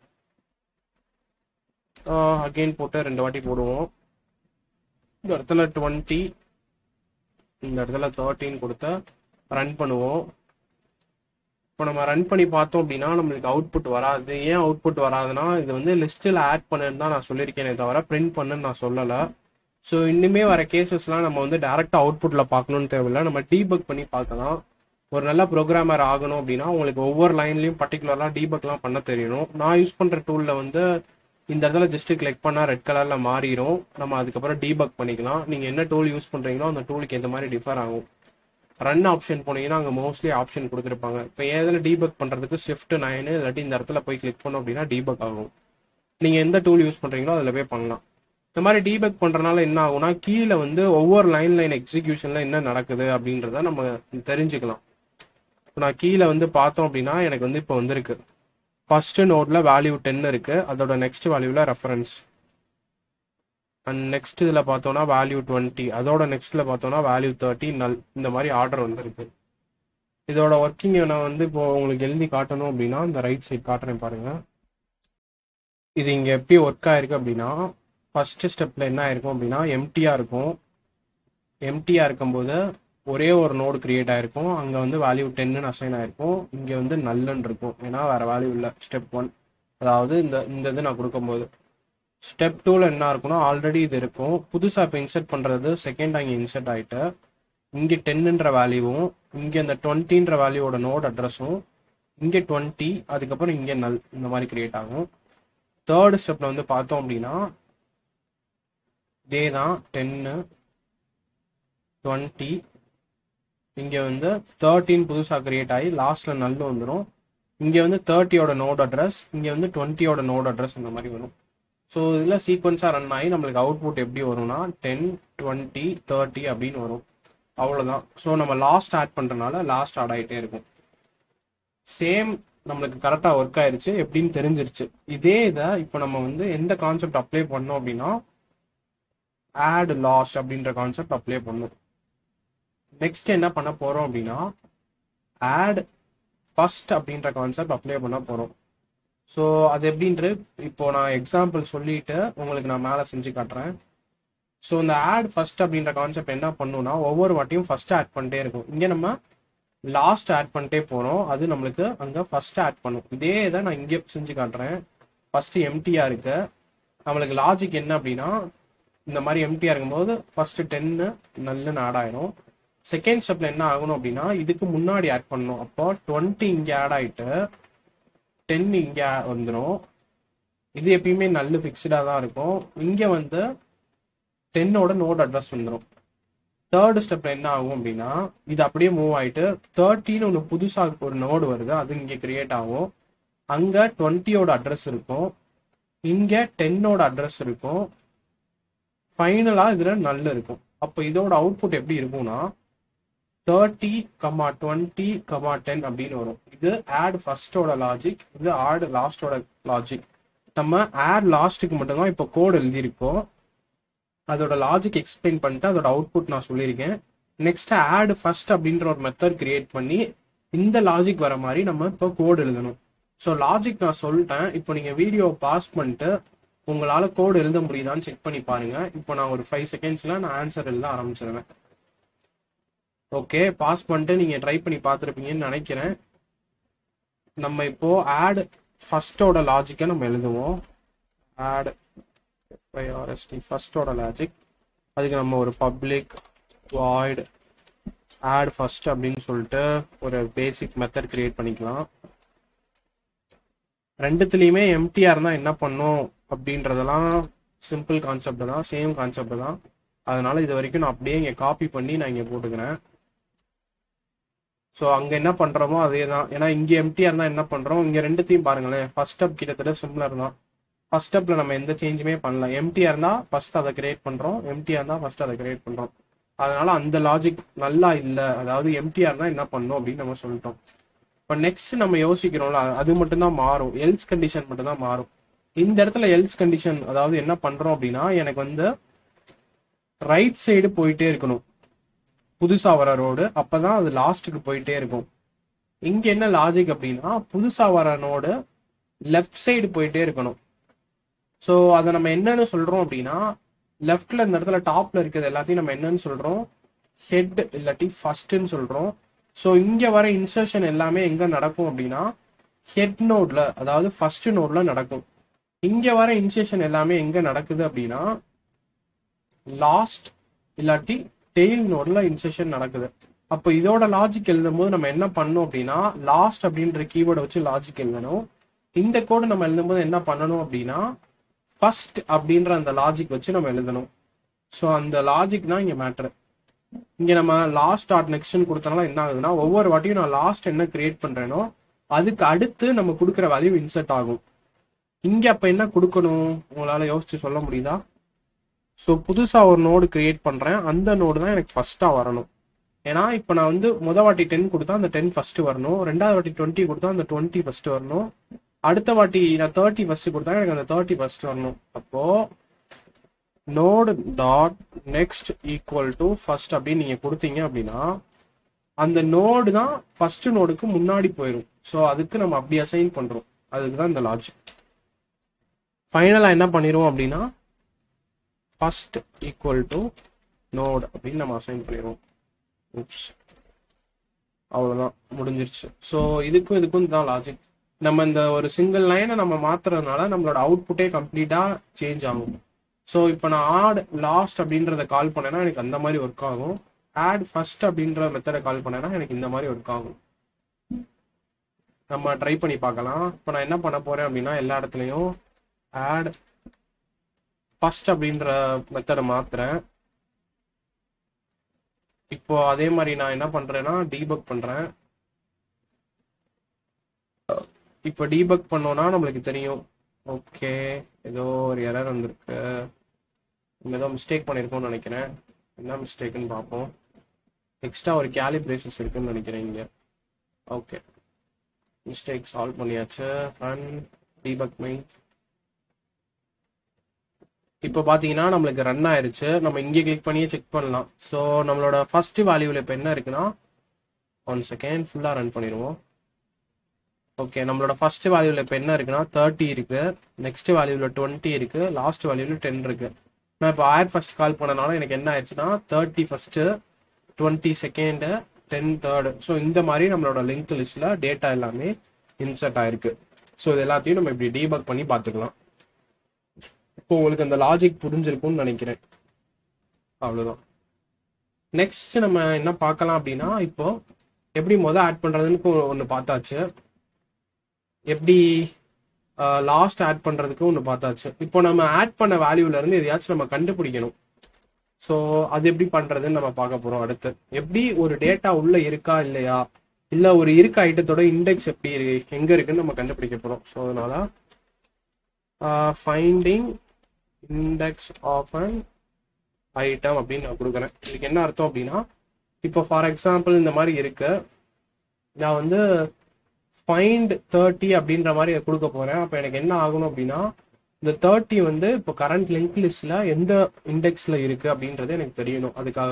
அகைன் போட்டு ரெண்டு வாட்டி போடுவோம் இந்த இடத்துல டுவெண்ட்டி இந்த இடத்துல தேர்ட்டின் கொடுத்து ரன் பண்ணுவோம் இப்போ நம்ம ரன் பண்ணி பார்த்தோம் அப்படின்னா நம்மளுக்கு அவுட்புட் வராது ஏன் அவுட்புட் வராதுன்னா இது வந்து லிஸ்ட்டில் ஆட் பண்ணுன்னு தான் நான் சொல்லியிருக்கேனே தவிர பிரிண்ட் பண்ணுன்னு நான் சொல்லலை ஸோ இன்னுமே வர கேசஸ்லாம் நம்ம வந்து டேரெக்டாக அவுட்புட்டில் பார்க்கணுன்னு தேவையில்லை நம்ம டீபக் பண்ணி பார்க்கலாம் ஒரு நல்ல ப்ரோக்ராமர் ஆகணும் அப்படின்னா உங்களுக்கு ஒவ்வொரு லைன்லையும் பர்டிகுலராக டீபக்லாம் பண்ண தெரியணும் நான் யூஸ் பண்ணுற டூலில் வந்து இந்த இடத்துல ஜஸ்ட் கிளிக் பண்ணால் ரெட் கலரில் மாறிடும் நம்ம அதுக்கப்புறம் டீபக் பண்ணிக்கலாம் நீங்கள் என்ன டூல் யூஸ் பண்ணுறீங்களோ அந்த டூலுக்கு ஏற்ற மாதிரி டிஃபர் ஆகும் ரன் ஆப்ஷன் போனீங்கன்னா அங்கே மோஸ்ட்லி ஆப்ஷன் கொடுத்துருப்பாங்க இப்போ ஏதில் டீபக் பண்ணுறதுக்கு ஷிஃப்ட் நைனு இல்லாட்டி இந்த இடத்துல போய் கிளிக் பண்ணோம் அப்படின்னா டீபக் ஆகும் நீங்கள் எந்த டூல் யூஸ் பண்ணுறீங்களோ அதில் போய் பண்ணலாம் இந்த மாதிரி டீபக் பண்ணுறனால என்ன ஆகும்னா கீழே வந்து ஒவ்வொரு லைன் லைன் எக்ஸிக்யூஷனில் என்ன நடக்குது அப்படின்றத நம்ம தெரிஞ்சுக்கலாம் இப்போ நான் கீழே வந்து பார்த்தோம் அப்படின்னா எனக்கு வந்து இப்போ வந்திருக்கு ஃபர்ஸ்ட் நோட்ல வேல்யூ டென் இருக்கு அதோட நெக்ஸ்ட் வேல்யூல ரெஃபரன்ஸ் அண்ட் நெக்ஸ்ட் இதில் பார்த்தோம்னா வேல்யூ டுவெண்ட்டி அதோட நெக்ஸ்ட்ல பார்த்தோம்னா வேல்யூ தேர்ட்டி நல் இந்த மாதிரி ஆர்டர் வந்திருக்கு இதோட ஒர்க்கிங் நான் வந்து இப்போ உங்களுக்கு எழுதி காட்டணும் அப்படின்னா இந்த ரைட் சைட் காட்டுறேன் பாருங்க இது இங்கே எப்படி ஒர்க் ஆயிருக்கு அப்படின்னா ஃபர்ஸ்ட் ஸ்டெப்ல என்ன ஆயிருக்கும் அப்படின்னா எம்டியா இருக்கும் எம்டியா இருக்கும்போது ஒரே ஒரு நோடு கிரியேட் ஆயிருக்கும் அங்கே வந்து வேல்யூ டென்னு அசைன் ஆயிருக்கும் இங்கே வந்து நல்லன்னு இருக்கும் ஏன்னா வேற வேல்யூ இல்லை ஸ்டெப் ஒன் அதாவது இந்த இந்த இது நான் கொடுக்கும்போது ஸ்டெப் டூவில் என்ன இருக்கும்னா ஆல்ரெடி இது இருக்கும் புதுசாக இப்போ இன்சர்ட் பண்ணுறது செகண்ட் அங்கே இன்சர்ட் ஆகிட்டு இங்கே டென்னுன்ற வேல்யூவும் இங்கே இந்த டுவெண்ட்டின்ற வேல்யூவோட நோட் அட்ரஸும் இங்கே டுவெண்ட்டி அதுக்கப்புறம் இங்கே நல் இந்த மாதிரி கிரியேட் ஆகும் தேர்ட் ஸ்டெப்பில் வந்து பார்த்தோம் அப்படின்னா இதே தான் டென்னு டுவெண்ட்டி இங்கே வந்து தேர்ட்டின் புதுசாக கிரியேட் ஆகி லாஸ்ட்டில் நல்ல வந்துடும் இங்கே வந்து தேர்ட்டியோட நோட் அட்ரஸ் இங்கே வந்து டுவெண்ட்டியோட நோட் அட்ரஸ் இந்த மாதிரி வரும் ஸோ இதில் சீக்வன்ஸாக ரன் ஆகி நம்மளுக்கு அவுட்புட் எப்படி வரும்னா டென் டுவெண்ட்டி தேர்ட்டி அப்படின்னு வரும் அவ்வளோதான் ஸோ நம்ம லாஸ்ட் ஆட் பண்ணுறதுனால லாஸ்ட் ஆட் ஆகிட்டே இருக்கும் சேம் நம்மளுக்கு கரெக்டாக ஒர்க் ஆயிருச்சு எப்படின்னு தெரிஞ்சிருச்சு இதே இதை இப்போ நம்ம வந்து எந்த கான்செப்ட் அப்ளை பண்ணோம் அப்படின்னா ஆட் லாஸ்ட் அப்படின்ற கான்செப்ட் அப்ளை பண்ணும் நெக்ஸ்ட் என்ன பண்ண போறோம் அப்படின்னா ஆட் ஃபர்ஸ்ட் அப்படின்ற கான்செப்ட் அப்ளை பண்ண போறோம் ஸோ அது எப்படின்ட்டு இப்போ நான் எக்ஸாம்பிள் சொல்லிட்டு உங்களுக்கு நான் மேலே செஞ்சு காட்டுறேன் ஸோ இந்த ஆட் ஃபர்ஸ்ட் அப்படின்ற கான்செப்ட் என்ன பண்ணுன்னா ஒவ்வொரு வாட்டியும் ஃபர்ஸ்ட் ஆட் பண்ணிட்டே இருக்கும் இங்கே நம்ம லாஸ்ட் ஆட் பண்ணிட்டே போறோம் அது நம்மளுக்கு அங்கே ஃபர்ஸ்ட் ஆட் பண்ணும் இதே இதை நான் இங்கே செஞ்சு காட்டுறேன் ஃபர்ஸ்ட் எம்டியா இருக்கு நம்மளுக்கு லாஜிக் என்ன அப்படின்னா இந்த மாதிரி எம்டியா இருக்கும்போது ஃபர்ஸ்ட் டென்னு நல்லுன்னு ஆட் ஆயிடும் செகண்ட் ஸ்டெப்ல என்ன ஆகணும் அப்படின்னா இதுக்கு முன்னாடி ஆட் பண்ணணும் அப்போ டுவெண்ட்டி இங்கே ஆட் ஆயிட்டு டென் இங்கே வந்துடும் இது எப்பயுமே நல்ல ஃபிக்ஸ்டாக தான் இருக்கும் இங்கே வந்து டென்னோட நோட் அட்ரஸ் வந்துடும் தேர்ட் ஸ்டெப்ல என்ன ஆகும் அப்படின்னா இது அப்படியே மூவ் ஆயிட்டு தேர்ட்டின்னு ஒன்று புதுசாக ஒரு நோடு வருது அது இங்கே கிரியேட் ஆகும் அங்கே டுவெண்ட்டியோட அட்ரஸ் இருக்கும் இங்கே டென்னோட அட்ரஸ் இருக்கும் ஃபைனலாக இதில் நல்ல இருக்கும் அப்போ இதோட அவுட்புட் எப்படி இருக்கும்னா thirty comma twenty comma ten அப்படின்னு வரும் இது ஆட் ஃபர்ஸ்டோட லாஜிக் இது ஆட் லாஸ்டோட லாஜிக் நம்ம ஆட் லாஸ்ட்டுக்கு மட்டும்தான் இப்போ கோட் எழுதியிருக்கோம் அதோட லாஜிக் எக்ஸ்பிளைன் பண்ணிட்டு அதோட அவுட்புட் நான் சொல்லியிருக்கேன் நெக்ஸ்ட் ஆட் ஃபர்ஸ்ட் அப்படின்ற ஒரு மெத்தட் கிரியேட் பண்ணி இந்த லாஜிக் வர மாதிரி நம்ம இப்போ கோட் எழுதணும் ஸோ லாஜிக் நான் சொல்லிட்டேன் இப்போ நீங்கள் வீடியோ பாஸ் பண்ணிட்டு உங்களால் கோட் எழுத முடியுதான்னு செக் பண்ணி பாருங்க இப்போ நான் ஒரு ஃபைவ் செகண்ட்ஸில் நான் ஆன்சர் எழுத ஆரம்பிச்சிருவேன் ஓகே பாஸ் பண்ணிட்டு நீங்கள் ட்ரை பண்ணி பார்த்துருப்பீங்கன்னு நினைக்கிறேன் நம்ம இப்போ ஆட் ஃபர்ஸ்டோட லாஜிக்கை நம்ம எழுதுவோம் ஆட் எஃப்ஐஆர்எஸ்டி ஃபர்ஸ்டோட லாஜிக் அதுக்கு நம்ம ஒரு பப்ளிக் வாய்டு ஆட் ஃபர்ஸ்ட் அப்படின்னு சொல்லிட்டு ஒரு பேசிக் மெத்தட் கிரியேட் பண்ணிக்கலாம் ரெண்டுத்துலேயுமே எம்டிஆர் இருந்தால் என்ன பண்ணும் அப்படின்றதெல்லாம் சிம்பிள் கான்செப்ட் தான் சேம் கான்செப்ட் தான் அதனால இது வரைக்கும் நான் அப்படியே இங்கே காப்பி பண்ணி நான் இங்கே போட்டுக்கிறேன் ஸோ அங்கே என்ன பண்ணுறோமோ அதே தான் ஏன்னா இங்கே எம்டிஆர் இருந்தால் என்ன பண்ணுறோம் இங்கே ரெண்டுத்தையும் பாருங்களேன் ஃபர்ஸ்ட் ஸ்டெப் கிட்டத்தட்ட சிம்லர் தான் ஃபர்ஸ்ட் ஸ்டெப்பில் நம்ம எந்த சேஞ்சுமே பண்ணல எம்டிஆர் இருந்தால் ஃபர்ஸ்ட் அதை கிரியேட் பண்ணுறோம் எம்டிஆர் இருந்தால் ஃபர்ஸ்ட் அதை கிரியேட் பண்ணுறோம் அதனால அந்த லாஜிக் நல்லா இல்லை அதாவது எம்டிஆர் தான் என்ன பண்ணும் அப்படின்னு நம்ம சொல்லிட்டோம் இப்போ நெக்ஸ்ட் நம்ம யோசிக்கிறோம்ல அது மட்டும்தான் மாறும் எல்ஸ் கண்டிஷன் மட்டும்தான் மாறும் இந்த இடத்துல எல்ஸ் கண்டிஷன் அதாவது என்ன பண்றோம் அப்படின்னா எனக்கு வந்து ரைட் சைடு போயிட்டே இருக்கணும் புதுசா வர ரோடு அப்பதான் அது லாஸ்ட்டுக்கு போயிட்டே இருக்கும் இங்க என்ன லாஜிக் அப்படின்னா புதுசா வர நோடு லெஃப்ட் சைடு போயிட்டே இருக்கணும் ஸோ அதை நம்ம என்னன்னு சொல்றோம் அப்படின்னா லெஃப்ட்ல இந்த இடத்துல டாப்ல இருக்கிறது எல்லாத்தையும் நம்ம என்னன்னு சொல்றோம் ஹெட் இல்லாட்டி ஃபர்ஸ்ட்னு சொல்றோம் ஸோ இங்க வர இன்சர்ஷன் எல்லாமே எங்க நடக்கும் அப்படின்னா ஹெட் நோட்ல அதாவது ஃபர்ஸ்ட் நோட்ல நடக்கும் இங்க வர இன்சர்ஷன் எல்லாமே எங்க நடக்குது அப்படின்னா லாஸ்ட் இல்லாட்டி டெய்ல் நோட்ல இன்சர்ஷன் நடக்குது அப்போ இதோட லாஜிக் எழுதும் போது நம்ம என்ன பண்ணணும் அப்படின்னா லாஸ்ட் அப்படின்ற கீவேர்டை வச்சு லாஜிக் எழுதணும் இந்த கோடு நம்ம எழுதும்போது என்ன பண்ணணும் அப்படின்னா ஃபர்ஸ்ட் அப்படின்ற அந்த லாஜிக் வச்சு நம்ம எழுதணும் ஸோ அந்த லாஜிக் தான் இங்க மேட்ரு இங்க நம்ம லாஸ்ட் டாட் நெக்ஸ்ட்னு கொடுத்தனால என்ன ஆகுதுன்னா ஒவ்வொரு வாட்டியும் நான் லாஸ்ட் என்ன கிரியேட் பண்றேனோ அதுக்கு அடுத்து நம்ம கொடுக்குற வேல்யூ இன்சர்ட் ஆகும் இங்க அப்ப என்ன கொடுக்கணும் உங்களால யோசிச்சு சொல்ல முடியுதா ஸோ புதுசா ஒரு நோடு கிரியேட் பண்றேன் அந்த நோடு தான் எனக்கு ஃபர்ஸ்டா வரணும் ஏன்னா இப்போ நான் வந்து முத வாட்டி டென் கொடுத்தா அந்த டென் ஃபர்ஸ்ட் வரணும் ரெண்டாவது வாட்டி டுவெண்ட்டி கொடுத்தா அந்த டுவெண்ட்டி ஃபர்ஸ்ட் வரணும் அடுத்த வாட்டி நான் தேர்ட்டி ஃபர்ஸ்ட் கொடுத்தா எனக்கு அந்த தேர்ட்டி ஃபர்ஸ்ட் வரணும் அப்போ node dot next equal to first அப்படின்னு நீங்க கொடுத்தீங்க அப்படின்னா அந்த நோடு தான் ஃபர்ஸ்ட் நோடுக்கு முன்னாடி போயிடும் ஸோ அதுக்கு நம்ம அப்படி அசைன் பண்றோம் அதுக்கு தான் இந்த லாஜிக் ஃபைனலாக என்ன பண்ணிடுவோம் அப்படின்னா ஃபர்ஸ்ட் ஈக்குவல் டு நோட் அப்படின்னு நம்ம அசைன் பண்ணிடுவோம் Oops. அவ்வளோதான் முடிஞ்சிருச்சு ஸோ இதுக்கும் இதுக்கும் தான் லாஜிக் நம்ம இந்த ஒரு சிங்கிள் லைனை நம்ம மாத்துறதுனால நம்மளோட அவுட்புட்டே கம்ப்ளீட்டாக சேஞ்ச் ஆகும் ஸோ இப்போ நான் ஆட் லாஸ்ட் அப்படின்றத கால் பண்ணேன்னா எனக்கு அந்த மாதிரி ஒர்க் ஆகும் ஆட் ஃபர்ஸ்ட் அப்படின்ற மெத்தடை கால் பண்ணேன்னா எனக்கு இந்த மாதிரி ஒர்க் ஆகும் நம்ம ட்ரை பண்ணி பார்க்கலாம் இப்போ நான் என்ன பண்ண போறேன் அப்படின்னா எல்லா இடத்துலையும் ஆட் ஃபர்ஸ்ட் அப்படின்ற மெத்தடை மாத்துறேன் இப்போ அதே மாதிரி நான் என்ன பண்றேன்னா டீபக் பண்றேன் இப்போ டீபக் பண்ணோம்னா நம்மளுக்கு தெரியும் ஓகே ஏதோ ஒரு எரர் வந்திருக்கு நம்ம ஏதோ மிஸ்டேக் பண்ணியிருக்கோம்னு நினைக்கிறேன் என்ன மிஸ்டேக்குன்னு பார்ப்போம் எக்ஸ்ட்ரா ஒரு கேலிப்ரேஷன்ஸ் இருக்குன்னு நினைக்கிறேன் இங்க ஓகே மிஸ்டேக் சால்வ் பண்ணியாச்சு ரன் டீபக் மை இப்போ பார்த்தீங்கன்னா நம்மளுக்கு ரன் ஆயிருச்சு நம்ம இங்கே கிளிக் பண்ணியே செக் பண்ணலாம் ஸோ நம்மளோட ஃபர்ஸ்ட் வேல்யூவில் இப்போ என்ன இருக்குன்னா ஒன் செகண்ட் ஃபுல்லாக ரன் பண்ணிடுவோம் ஓகே நம்மளோட ஃபர்ஸ்ட் வேல்யூவில் இப்போ என்ன இருக்குன்னா தேர்ட்டி இருக்கு நெக்ஸ்ட் வேல்யூவில் டுவெண்ட்டி இருக்கு லாஸ்ட் வேல்யூவில் டென் இருக்கு நான் இப்போ ஆட் ஃபர்ஸ்ட் கால் பண்ணனால எனக்கு என்ன ஆயிடுச்சுன்னா thirty first twenty second ten third so இந்த மாதிரி நம்மளோட லிங்க் லிஸ்ட்ல டேட்டா எல்லாமே இன்சர்ட் ஆயிருக்கு ஸோ இது எல்லாத்தையும் நம்ம இப்படி டீபக் பண்ணி பார்த்துக்கலாம் இப்போ உங்களுக்கு அந்த லாஜிக் புரிஞ்சிருக்கும்னு நினைக்கிறேன் அவ்வளோதான் நெக்ஸ்ட் நம்ம என்ன பார்க்கலாம் அப்படின்னா இப்போ எப்படி மொதல் ஆட் பண்றதுன்னு ஒன்று பார்த்தாச்சு எப்படி லாஸ்ட் ஆட் பண்ணுறதுக்கு ஒன்று பார்த்தாச்சு இப்போ நம்ம ஆட் பண்ண வேல்யூல இருந்து எதையாச்சும் நம்ம கண்டுபிடிக்கணும் ஸோ அது எப்படி பண்ணுறதுன்னு நம்ம பார்க்க போகிறோம் அடுத்து எப்படி ஒரு டேட்டா உள்ள இருக்கா இல்லையா இல்லை ஒரு இருக்க ஐட்டத்தோட இண்டெக்ஸ் எப்படி இருக்கு எங்கே இருக்குன்னு நம்ம கண்டுபிடிக்க போகிறோம் ஸோ அதனால finding index of an item அப்படின்னு நான் கொடுக்குறேன் இதுக்கு என்ன அர்த்தம் அப்படின்னா இப்போ ஃபார் எக்ஸாம்பிள் இந்த மாதிரி இருக்கு நான் வந்து ஃபைண்ட் தேர்ட்டி அப்படின்ற மாதிரி கொடுக்க போறேன் அப்போ எனக்கு என்ன ஆகணும் அப்படின்னா இந்த தேர்ட்டி வந்து இப்போ கரண்ட் லிங்க் லிஸ்ட்ல எந்த இண்டெக்ஸ்ல இருக்கு அப்படின்றது எனக்கு தெரியணும் அதுக்காக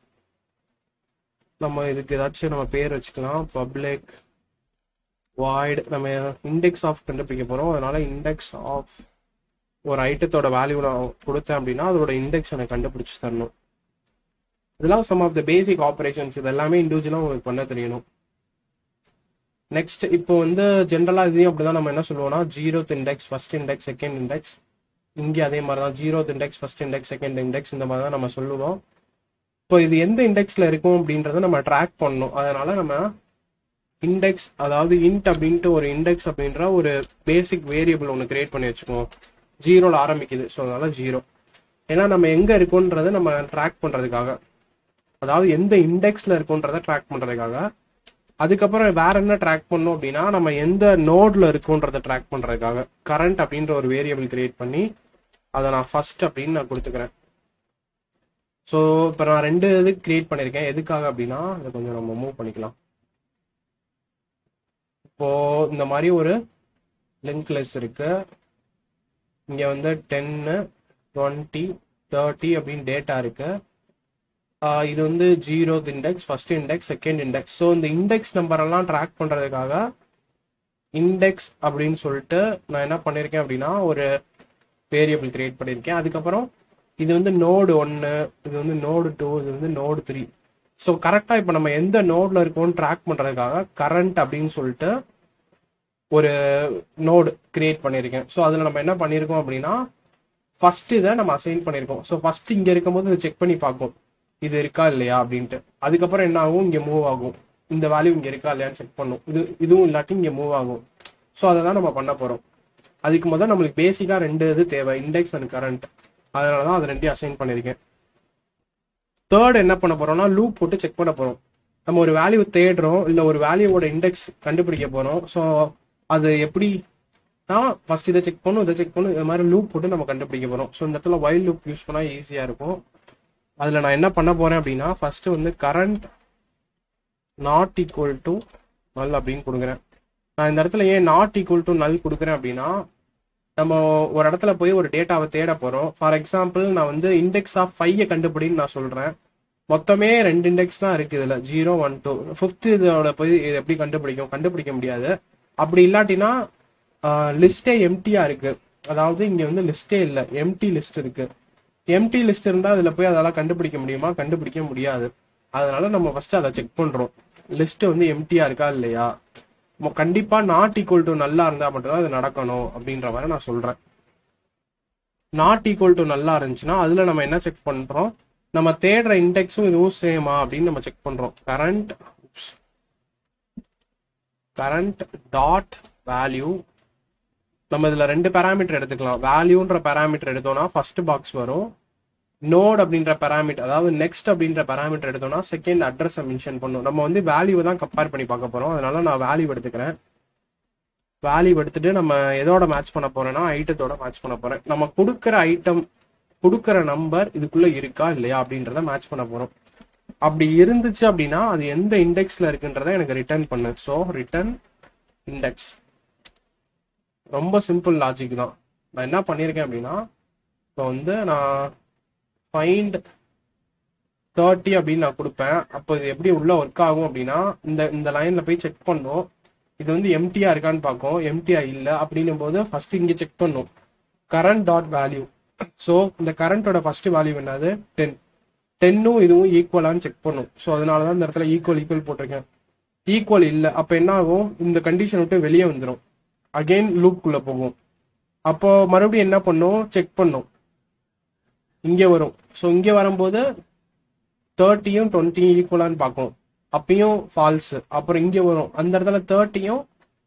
நம்ம இதுக்கு ஏதாச்சும் நம்ம பேர் வச்சுக்கலாம் பப்ளிக் வாய்டு நம்ம இண்டெக்ஸ் ஆஃப் கண்டுபிடிக்க போறோம் அதனால இண்டெக்ஸ் ஆஃப் ஒரு ஐட்டத்தோட வேல்யூ நான் கொடுத்தேன் அப்படின்னா அதோட இண்டெக்ஸ் எனக்கு கண்டுபிடிச்சு தரணும் இதெல்லாம் some of the basic operations இது எல்லாமே இண்டிவிஜுவலாக உங்களுக்கு பண்ண தெரியணும் நெக்ஸ்ட் இப்போ வந்து ஜென்ரலாக இதையும் அப்படி தான் நம்ம என்ன சொல்லுவோம்னா zeroth index first index second index இங்கே அதே மாதிரி தான் zeroth index first index second index இந்த மாதிரி தான் நம்ம சொல்லுவோம் இப்போ இது எந்த இண்டெக்ஸில் இருக்கும் அப்படின்றத நம்ம ட்ராக் பண்ணணும் அதனால நம்ம இண்டெக்ஸ் அதாவது இன்ட் அப்படின்ட்டு ஒரு இண்டெக்ஸ் அப்படின்ற ஒரு பேசிக் வேரியபிள் ஒன்று கிரியேட் பண்ணி வச்சுக்குவோம் ஜீரோல ஆரம்பிக்குது ஸோ அதனால ஜீரோ ஏன்னா நம்ம எங்க இருக்கோன்றதை நம்ம ட்ராக் பண்றதுக்காக அதாவது எந்த இண்டெக்ஸ்ல இருக்கோன்றதை ட்ராக் பண்றதுக்காக அதுக்கப்புறம் வேற என்ன ட்ராக் பண்ணோம் அப்படின்னா நம்ம எந்த நோட்ல இருக்கோன்றதை ட்ராக் பண்றதுக்காக கரண்ட் அப்படின்ற ஒரு வேரியபிள் கிரியேட் பண்ணி அதை நான் ஃபர்ஸ்ட் அப்படின்னு நான் கொடுத்துக்கிறேன் ஸோ இப்போ நான் ரெண்டு இது கிரியேட் பண்ணியிருக்கேன் எதுக்காக அப்படின்னா இதை கொஞ்சம் நம்ம மூவ் பண்ணிக்கலாம் இப்போ இந்த மாதிரி ஒரு லிங்க் லெஸ் இருக்கு இங்க வந்து டென்னு டுவெண்ட்டி தேர்ட்டி அப்படின்னு டேட்டா இருக்கு ஆஹ் இது வந்து zero index first index second index so இந்த இண்டெக்ஸ் நம்பர் எல்லாம் ட்ராக் பண்றதுக்காக இண்டெக்ஸ் அப்படின்னு சொல்லிட்டு நான் என்ன பண்ணியிருக்கேன் அப்படின்னா ஒரு வேரியபிள் கிரியேட் பண்ணியிருக்கேன் அதுக்கப்புறம் இது வந்து நோடு ஒன்று இது வந்து நோடு டூ இது வந்து நோடு த்ரீ ஸோ கரெக்டாக இப்போ நம்ம எந்த நோடில் இருக்கோம்னு ட்ராக் பண்ணுறதுக்காக கரண்ட் அப்படின்னு சொல்லிட்டு ஒரு நோடு கிரியேட் பண்ணியிருக்கேன் ஸோ அதில் நம்ம என்ன பண்ணியிருக்கோம் அப்படின்னா ஃபர்ஸ்ட் இதை நம்ம அசைன் பண்ணியிருக்கோம் ஸோ ஃபர்ஸ்ட் இங்கே இருக்கும்போது இதை செக் பண்ணி பார்க்கும் இது இருக்கா இல்லையா அப்படின்ட்டு அதுக்கப்புறம் என்ன ஆகும் இங்கே மூவ் ஆகும் இந்த வேல்யூ இங்கே இருக்கா இல்லையான்னு செக் பண்ணும் இது இதுவும் இல்லாட்டி இங்கே மூவ் ஆகும் ஸோ அதை தான் நம்ம பண்ண போகிறோம் அதுக்கு முதல் நம்மளுக்கு பேசிக்காக ரெண்டு இது தேவை இண்டெக்ஸ் அண்ட் கரண்ட் அதனால தான் அது ரெண்டையும் அசைன் பண்ணியிருக்கேன் தேர்ட் என்ன பண்ண போறோம்னா லூப் போட்டு செக் பண்ண போறோம் நம்ம ஒரு வேல்யூ தேடுறோம் இல்லை ஒரு வேல்யூவோட இண்டெக்ஸ் கண்டுபிடிக்க போறோம் ஸோ அது எப்படி நான் ஃபர்ஸ்ட் இதை செக் பண்ணும் இதை செக் பண்ணும் இது மாதிரி லூப் போட்டு நம்ம கண்டுபிடிக்க போறோம் ஸோ இந்த இடத்துல வைல் லூப் யூஸ் பண்ணா ஈஸியா இருக்கும் அதில் நான் என்ன பண்ண போறேன் அப்படின்னா ஃபர்ஸ்ட் வந்து current not equal to null அப்படின்னு கொடுக்குறேன் நான் இந்த இடத்துல ஏன் நாட் ஈக்குவல் டு நல் கொடுக்குறேன் அப்படின்னா நம்ம ஒரு இடத்துல போய் ஒரு டேட்டாவை தேட போறோம் ஃபார் எக்ஸாம்பிள் நான் வந்து இண்டெக்ஸ் ஆஃப் ஃபைவ் கண்டுபிடின்னு நான் சொல்றேன் மொத்தமே ரெண்டு இண்டெக்ஸ் தான் இருக்கு இதுல ஜீரோ ஒன் டூ ஃபிஃப்த் இதோட போய் இது எப்படி கண்டுபிடிக்கும் கண்டுபிடிக்க முடியாது அப்படி இல்லாட்டினா லிஸ்டே எம்டியா இருக்கு அதாவது இங்க வந்து லிஸ்டே இல்லை எம்டி லிஸ்ட் இருக்கு எம்டி லிஸ்ட் இருந்தா அதுல போய் அதெல்லாம் கண்டுபிடிக்க முடியுமா கண்டுபிடிக்க முடியாது அதனால நம்ம ஃபர்ஸ்ட் அதை செக் பண்றோம் லிஸ்ட் வந்து எம்டியா இருக்கா இல்லையா மொ- கண்டிப்பா நாட் ஈக்குவல் டு நல்லா இருந்தா மட்டும்தான் அது நடக்கணும் அப்படின்ற மாதிரி நான் சொல்றேன் நாட் ஈக்குவல் டு நல்லா இருந்துச்சுன்னா அதுல நம்ம என்ன செக் பண்றோம் நம்ம தேடுற இண்டெக்ஸும் இதுவும் சேமா அப்படின்னு நம்ம செக் பண்றோம் கரண்ட் கரண்ட் டாட் வேல்யூ நம்ம இதுல ரெண்டு பேராமீட்டர் எடுத்துக்கலாம் வேல்யூன்ற பேராமீட்டர் எடுத்தோம்னா ஃபர்ஸ்ட் பாக்ஸ் வரும் நோட் அப்படின்ற பேராமீட்டர் அதாவது நெக்ஸ்ட் அப்படின்ற பேராமீட்டர் எடுத்தோம்னா செகண்ட் அட்ரஸை மென்ஷன் பண்ணும் நம்ம வந்து வேல்யூ தான் கம்பேர் பண்ணி பார்க்க போறோம் அதனால நான் வேல்யூ எடுத்துக்கிறேன் வேல்யூ எடுத்துட்டு நம்ம எதோட மேட்ச் பண்ண போறேன்னா ஐட்டத்தோட மேட்ச் பண்ண போறேன் நம்ம கொடுக்குற ஐட்டம் கொடுக்குற நம்பர் இதுக்குள்ள இருக்கா இல்லையா அப்படின்றத மேட்ச் பண்ண போறோம் அப்படி இருந்துச்சு அப்படின்னா அது எந்த இண்டெக்ஸ்ல இருக்குன்றத எனக்கு ரிட்டர்ன் பண்ணு ஸோ ரிட்டர்ன் இண்டெக்ஸ் ரொம்ப சிம்பிள் லாஜிக் தான் நான் என்ன பண்ணியிருக்கேன் அப்படின்னா இப்போ வந்து நான் ஃபைண்ட் தேர்ட்டி அப்படின்னு நான் கொடுப்பேன் அப்போ இது எப்படி உள்ள ஒர்க் ஆகும் அப்படின்னா இந்த இந்த லைன்ல போய் செக் பண்ணும் இது வந்து எம்டியா இருக்கான்னு பார்க்கும் எம்டியா இல்லை அப்படின்னும் போது ஃபர்ஸ்ட் இங்கே செக் பண்ணும் கரண்ட் டாட் வேல்யூ ஸோ இந்த கரண்டோட ஃபர்ஸ்ட் வேல்யூ என்னது டென் டென்னும் இதுவும் ஈக்குவலான்னு செக் பண்ணும் ஸோ அதனால தான் இந்த இடத்துல ஈக்குவல் ஈக்குவல் போட்டிருக்கேன் ஈக்குவல் இல்லை அப்போ என்ன ஆகும் இந்த கண்டிஷன் விட்டு வெளியே வந்துடும் அகைன் லூப்குள்ள போகும் அப்போ மறுபடியும் என்ன பண்ணும் செக் பண்ணும் இங்கே வரும் ஸோ இங்கே வரும்போது தேர்ட்டியும் டுவெண்ட்டியும் ஈக்குவலான்னு பார்க்கும் அப்பயும் ஃபால்ஸ் அப்புறம் இங்கே வரும் அந்த இடத்துல தேர்ட்டியும்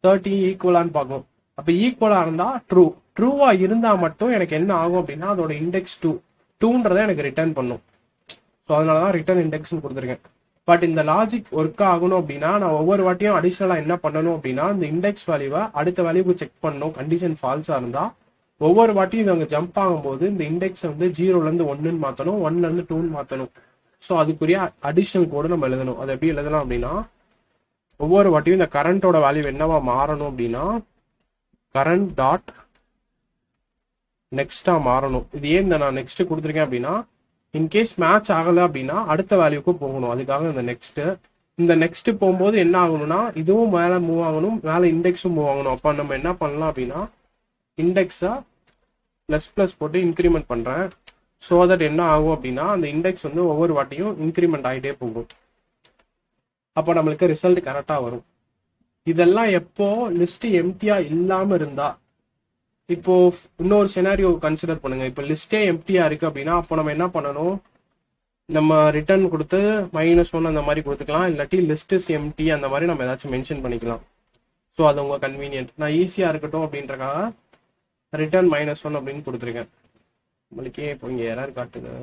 தேர்ட்டி ஈக்குவலான்னு பார்க்கும் அப்போ ஈக்குவலா இருந்தா ட்ரூ ட்ரூவா இருந்தா மட்டும் எனக்கு என்ன ஆகும் அப்படின்னா அதோட இண்டெக்ஸ் டூ டூன்றதை எனக்கு ரிட்டர்ன் பண்ணும் ஸோ அதனால தான் ரிட்டர்ன் இண்டெக்ஸ்னு கொடுத்துருக்கேன் பட் இந்த லாஜிக் ஒர்க் ஆகணும் அப்படின்னா நான் ஒவ்வொரு வாட்டியும் அடிஷ்னலாக என்ன பண்ணணும் அப்படின்னா இந்த இண்டெக்ஸ் வேல்யூவை அடுத்த வேல்யூக்கு செக் பண்ணணும் கண்டிஷன் ஃபால்ஸாக இருந்தால் ஒவ்வொரு வாட்டியும் இது அங்கே ஜம்ப் ஆகும்போது இந்த இண்டெக்ஸ் வந்து ஜீரோலேருந்து ஒன்றுன்னு மாற்றணும் ஒன்லேருந்து டூன்னு மாற்றணும் ஸோ அதுக்குரிய அடிஷ்னல் கோடு நம்ம எழுதணும் அது எப்படி எழுதலாம் அப்படின்னா ஒவ்வொரு வாட்டியும் இந்த கரண்ட்டோட வேல்யூ என்னவா மாறணும் அப்படின்னா கரண்ட் டாட் நெக்ஸ்டா மாறணும் இது ஏன் இந்த நான் நெக்ஸ்ட் கொடுத்துருக்கேன் அப்படின்னா இன்கேஸ் மேட்ச் ஆகலை அப்படின்னா அடுத்த வேல்யூக்கு போகணும் அதுக்காக இந்த நெக்ஸ்ட் இந்த நெக்ஸ்ட் போகும்போது என்ன ஆகணும்னா இதுவும் மேலே மூவ் ஆகணும் மேலே இண்டெக்ஸும் மூவ் ஆகணும் அப்போ நம்ம என்ன பண்ணலாம் அப்படின்னா இண்டெக்ஸை ப்ளஸ் ப்ளஸ் போட்டு இன்க்ரிமெண்ட் பண்ணுறேன் ஸோ தட் என்ன ஆகும் அப்படின்னா அந்த இண்டெக்ஸ் வந்து ஒவ்வொரு வாட்டியும் இன்க்ரிமெண்ட் ஆகிட்டே போகும் அப்போ நம்மளுக்கு ரிசல்ட் கரெக்டாக வரும் இதெல்லாம் எப்போ லிஸ்ட் எம்டியா இல்லாமல் இருந்தா இப்போ இன்னொரு செனாரியோ கன்சிடர் பண்ணுங்க இப்போ லிஸ்டே எம்டியா இருக்கு அப்படின்னா அப்போ நம்ம என்ன பண்ணணும் நம்ம ரிட்டர்ன் கொடுத்து மைனஸ் ஒன் அந்த மாதிரி கொடுத்துக்கலாம் இல்லாட்டி லிஸ்ட் இஸ் எம்டி அந்த மாதிரி நம்ம ஏதாச்சும் மென்ஷன் பண்ணிக்கலாம் ஸோ அது உங்க கன்வீனியன்ட் நான் ஈஸியா இருக்கட்டும் அப்படின்றக்காக ரிட்டர்ன் மைனஸ் ஒன் அப்படின்னு கொடுத்துருக்கேன் நம்மளுக்கே இப்போ இங்கே எரர் காட்டுது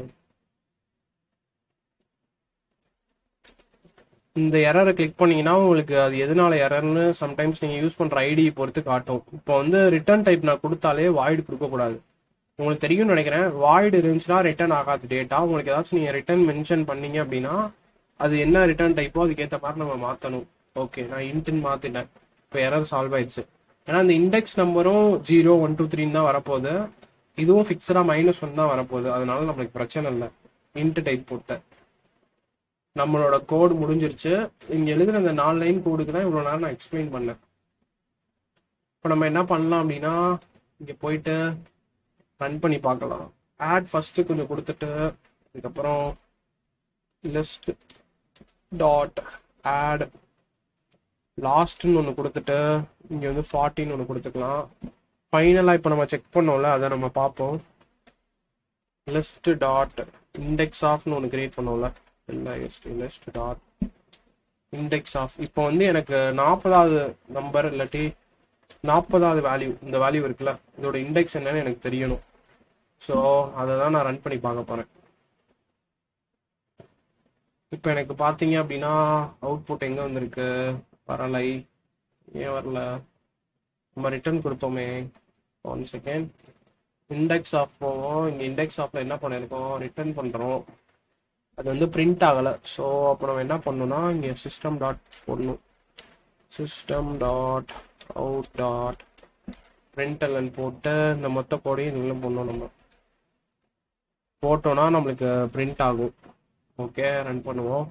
இந்த எரரை கிளிக் பண்ணீங்கன்னா உங்களுக்கு அது எதனால எரர்னு சம்டைம்ஸ் நீங்கள் யூஸ் பண்ணுற ஐடி பொறுத்து காட்டும் இப்போ வந்து ரிட்டர்ன் டைப் நான் கொடுத்தாலே வாய்டு கொடுக்கக்கூடாது உங்களுக்கு தெரியும்னு நினைக்கிறேன் வாய்டு இருந்துச்சுன்னா ரிட்டர்ன் ஆகாது டேட்டா உங்களுக்கு ஏதாச்சும் நீங்கள் ரிட்டர்ன் மென்ஷன் பண்ணீங்க அப்படின்னா அது என்ன ரிட்டர்ன் டைப்போ அதுக்கேற்ற மாதிரி நம்ம மாற்றணும் ஓகே நான் இன்ட்டுன்னு மாற்றிட்டேன் இப்போ எரர் சால்வ் ஆயிடுச்சு ஏன்னா இந்த இண்டெக்ஸ் நம்பரும் ஜீரோ ஒன் டூ த்ரீன்னு தான் வரப்போகுது இதுவும் ஃபிக்ஸடாக மைனஸ் ஒன் தான் வரப்போகுது அதனால நம்மளுக்கு பிரச்சனை இல்லை இன்ட்டு டைப் போட்டேன் நம்மளோட கோடு முடிஞ்சிருச்சு இங்க எழுதுற அந்த நாலு லைன் கோடுக்கு தான் இவ்வளவு நேரம் நான் எக்ஸ்பிளைன் பண்ணேன் இப்போ நம்ம என்ன பண்ணலாம் அப்படின்னா இங்க போயிட்டு ரன் பண்ணி பார்க்கலாம் ஆட் ஃபர்ஸ்ட் கொஞ்சம் கொடுத்துட்டு அதுக்கப்புறம் லிஸ்ட் டாட் ஆட் லாஸ்ட்னு ஒன்று கொடுத்துட்டு இங்க வந்து ஃபார்ட்டின்னு ஒன்று கொடுத்துக்கலாம் ஃபைனலாக இப்போ நம்ம செக் பண்ணோம்ல அதை நம்ம பார்ப்போம் லிஸ்ட் டாட் இண்டெக்ஸ் ஆஃப்னு ஒன்று கிரியேட் பண்ணோம்ல list list dot index of இப்போ வந்து எனக்கு நாற்பதாவது நம்பர் இல்லாட்டி நாற்பதாவது வேல்யூ இந்த வேல்யூ இருக்குல்ல இதோட இண்டெக்ஸ் என்னன்னு எனக்கு தெரியணும் ஸோ அதை தான் நான் ரன் பண்ணி பார்க்க போறேன் இப்போ எனக்கு பார்த்தீங்க அப்படின்னா அவுட்புட் எங்கே வந்திருக்கு வரலை ஏன் வரல நம்ம ரிட்டர்ன் கொடுத்தோமே ஒன் செகண்ட் இண்டெக்ஸ் ஆஃப் போவோம் இங்கே இண்டெக்ஸ் ஆஃப்ல என்ன பண்ணியிருக்கோம் ரிட்டர்ன் பண்ணுறோம் அது வந்து பிரிண்ட் ஆகலை ஸோ அப்போ நம்ம என்ன பண்ணணும்னா இங்கே சிஸ்டம் டாட் போடணும் system dot out dot println போட்டு இந்த மொத்த கோடையும் இதில் போடணும் நம்ம போட்டோம்னா நம்மளுக்கு பிரிண்ட் ஆகும் ஓகே ரன் பண்ணுவோம்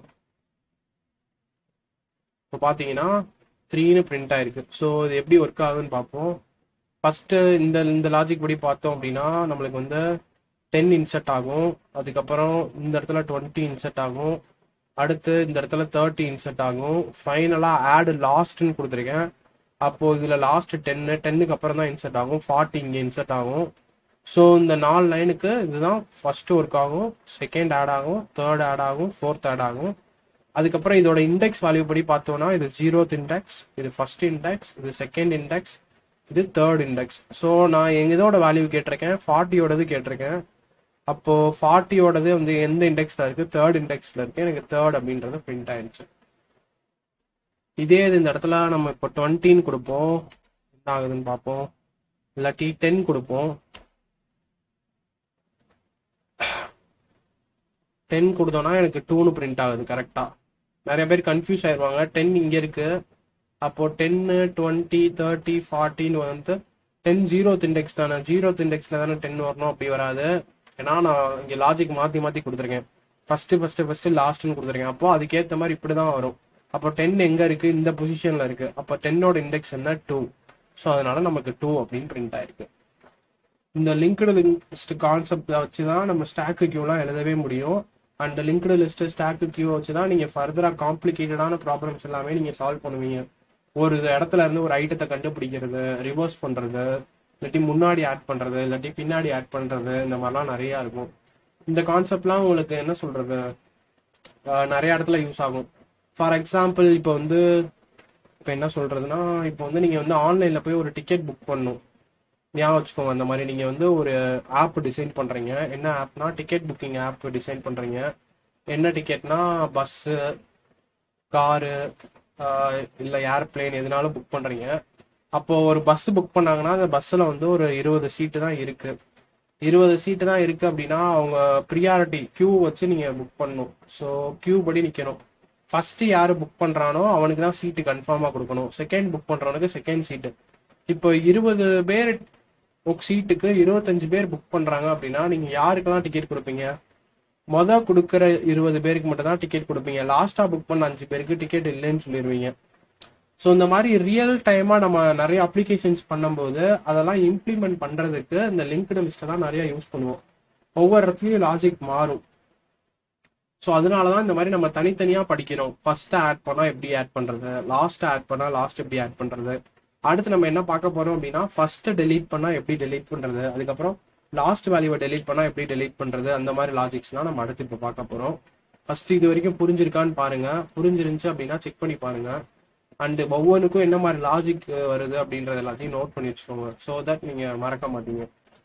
இப்போ பார்த்தீங்கன்னா த்ரீன்னு பிரிண்ட் ஆயிருக்கு ஸோ இது எப்படி ஒர்க் ஆகுதுன்னு பார்ப்போம் ஃபர்ஸ்ட் இந்த இந்த லாஜிக் படி பார்த்தோம் அப்படின்னா நம்மளுக்கு வந்து டென் இன்செர்ட் ஆகும் அதுக்கப்புறம் இந்த இடத்துல டுவெண்ட்டி இன்செர்ட் ஆகும் அடுத்து இந்த இடத்துல தேர்ட்டி இன்செர்ட் ஆகும் ஃபைனலாக ஆடு லாஸ்ட்னு கொடுத்துருக்கேன் அப்போ இதில் லாஸ்ட் டென்னு டென்னுக்கு அப்புறம் தான் இன்செர்ட் ஆகும் ஃபார்ட்டி இங்கே இன்செர்ட் ஆகும் ஸோ இந்த நாலு லைனுக்கு இதுதான் ஃபர்ஸ்ட் ஒர்க் ஆகும் செகண்ட் ஆட் ஆகும் தேர்ட் ஆட் ஆகும் ஃபோர்த் ஆட் ஆகும் அதுக்கப்புறம் இதோட இண்டெக்ஸ் வேல்யூ படி பார்த்தோம்னா இது ஜீரோத் இண்டெக்ஸ் இது ஃபர்ஸ்ட் இண்டெக்ஸ் இது செகண்ட் இண்டெக்ஸ் இது தேர்ட் இண்டெக்ஸ் ஸோ நான் எங்க இதோட வேல்யூ கேட்டிருக்கேன் ஃபார்ட்டியோடது கேட்டிருக்கேன் அப்போ ஃபார்ட்டியோடது வந்து எந்த இண்டெக்ஸ்ல இருக்கு தேர்ட் இண்டெக்ஸ்ல இருக்கு எனக்கு தேர்ட் அப்படின்றது பிரிண்ட் ஆயிடுச்சு இதே இது இந்த இடத்துல நம்ம இப்போ டுவெண்ட்டின்னு கொடுப்போம் என்ன ஆகுதுன்னு பார்ப்போம் இல்லாட்டி டென் கொடுப்போம் டென் கொடுத்தோம்னா எனக்கு டூனு பிரிண்ட் ஆகுது கரெக்டா நிறைய பேர் கன்ஃபியூஸ் ஆயிடுவாங்க டென் இங்க இருக்கு அப்போ டென்னு டுவெண்ட்டி தேர்ட்டி ஃபார்ட்டின்னு வந்து டென் ஜீரோத் இண்டெக்ஸ் தானே ஜீரோத் இண்டெக்ஸ்ல தானே டென் வரணும் அப்படி வராது ஏன்னா நான் இங்க லாஜிக் மாத்தி மாத்தி கொடுத்துருக்கேன் ஃபர்ஸ்ட் ஃபர்ஸ்ட் ஃபர்ஸ்ட் லாஸ்ட்னு கொடுத்துருக்கேன் அப்போ அதுக்கேற்ற மாதிரி இப்படிதான் வரும் அப்போ டென் எங்க இருக்கு இந்த பொசிஷன்ல இருக்கு அப்போ டென்னோட இண்டெக்ஸ் என்ன டூ ஸோ அதனால நமக்கு டூ அப்படின்னு பிரிண்ட் ஆயிருக்கு இந்த லிங்க்டு லிஸ்ட் கான்செப்ட் வச்சு தான் நம்ம ஸ்டாக் கியூலாம் எழுதவே முடியும் and linked list stack queue வச்சு தான் நீங்க ஃபர்தரா காம்ப்ளிகேட்டடான ப்ராப்ளம்ஸ் எல்லாமே நீங்க சால்வ் பண்ணுவீங்க ஒரு இடத்துல இருந்து ஒரு ஐட்டத்தை கண்டுபிடிக்கிறது ரிவர்ஸ் பண்றது இல்லாட்டி முன்னாடி ஆட் பண்றது இல்லாட்டி பின்னாடி ஆட் பண்றது இந்த மாதிரிலாம் நிறைய இருக்கும் இந்த கான்செப்ட்லாம் உங்களுக்கு என்ன சொல்றது அஹ் நிறைய இடத்துல யூஸ் ஆகும் ஃபார் எக்ஸாம்பிள் இப்போ வந்து இப்போ என்ன சொல்றதுன்னா இப்போ வந்து நீங்க வந்து ஆன்லைன்ல போய் ஒரு டிக்கெட் புக் பண்ணணும் ஞாபகம் வச்சுக்கோங்க அந்த மாதிரி நீங்க வந்து ஒரு ஆப் டிசைன் பண்றீங்க என்ன ஆப்னா டிக்கெட் புக்கிங் ஆப் டிசைன் பண்றீங்க என்ன டிக்கெட்னா பஸ்ஸு காரு இல்லை ஏர்பிளேன் எதுனாலும் புக் பண்ணுறீங்க அப்போ ஒரு பஸ் புக் பண்ணாங்கன்னா அந்த பஸ்ஸில் வந்து ஒரு இருபது சீட்டு தான் இருக்கு இருபது சீட்டு தான் இருக்கு அப்படின்னா அவங்க ப்ரியாரிட்டி கியூ வச்சு நீங்கள் புக் பண்ணணும் ஸோ கியூ படி நிற்கணும் ஃபர்ஸ்ட் யார் புக் பண்ணுறானோ அவனுக்கு தான் சீட்டு கன்ஃபார்மாக கொடுக்கணும் செகண்ட் புக் பண்ணுறவனுக்கு செகண்ட் சீட்டு இப்போ இருபது பேர் புக் சீட்டுக்கு இருபத்தஞ்சு பேர் புக் பண்ணுறாங்க அப்படின்னா நீங்கள் யாருக்கெல்லாம் டிக்கெட் கொடுப்பீங்க மொதல் கொடுக்குற இருபது பேருக்கு மட்டும் தான் டிக்கெட் கொடுப்பீங்க லாஸ்டா புக் பண்ண அஞ்சு பேருக்கு டிக்கெட் இல்லைன்னு சொல்லிடுவீங்க ஸோ இந்த மாதிரி ரியல் டைமா நம்ம நிறைய அப்ளிகேஷன்ஸ் பண்ணும்போது அதெல்லாம் இம்ப்ளிமெண்ட் பண்றதுக்கு இந்த லிங்க்டு லிஸ்ட்டை தான் நிறைய யூஸ் பண்ணுவோம் ஒவ்வொரு இடத்துலையும் லாஜிக் மாறும் ஸோ அதனால தான் இந்த மாதிரி நம்ம தனித்தனியாக படிக்கிறோம் ஃபர்ஸ்ட் ஆட் பண்ணால் எப்படி ஆட் பண்ணுறது லாஸ்ட் ஆட் பண்ணால் லாஸ்ட் எப்படி ஆட் பண்ணுறது அடுத்து நம்ம என்ன பார்க்க போறோம் அப்படின்னா ஃபர்ஸ்ட் டெலீட் பண்ணால் எப்படி டெலீட் பண்ணுறது அதுக்கப்புறம் லாஸ்ட் வேல்யூவை டெலீட் பண்ணால் எப்படி டெலீட் பண்ணுறது அந்த மாதிரி லாஜிக்ஸ்லாம் நம்ம அடுத்து இப்போ பார்க்க போகிறோம் ஃபர்ஸ்ட் இது வரைக்கும் புரிஞ்சிருக்கான்னு பாருங்க புரிஞ்சிருந்துச்சு அப்படின்னா செக் பண்ணி பாருங்க அண்ட் ஒவ்வொன்றுக்கும் என்ன மாதிரி லாஜிக் வருது அப்படின்றது எல்லாத்தையும் நோட் பண்ணி வச்சுக்கோங்க ஸோ தட் நீங்கள் மறக்க மாட்டீங்க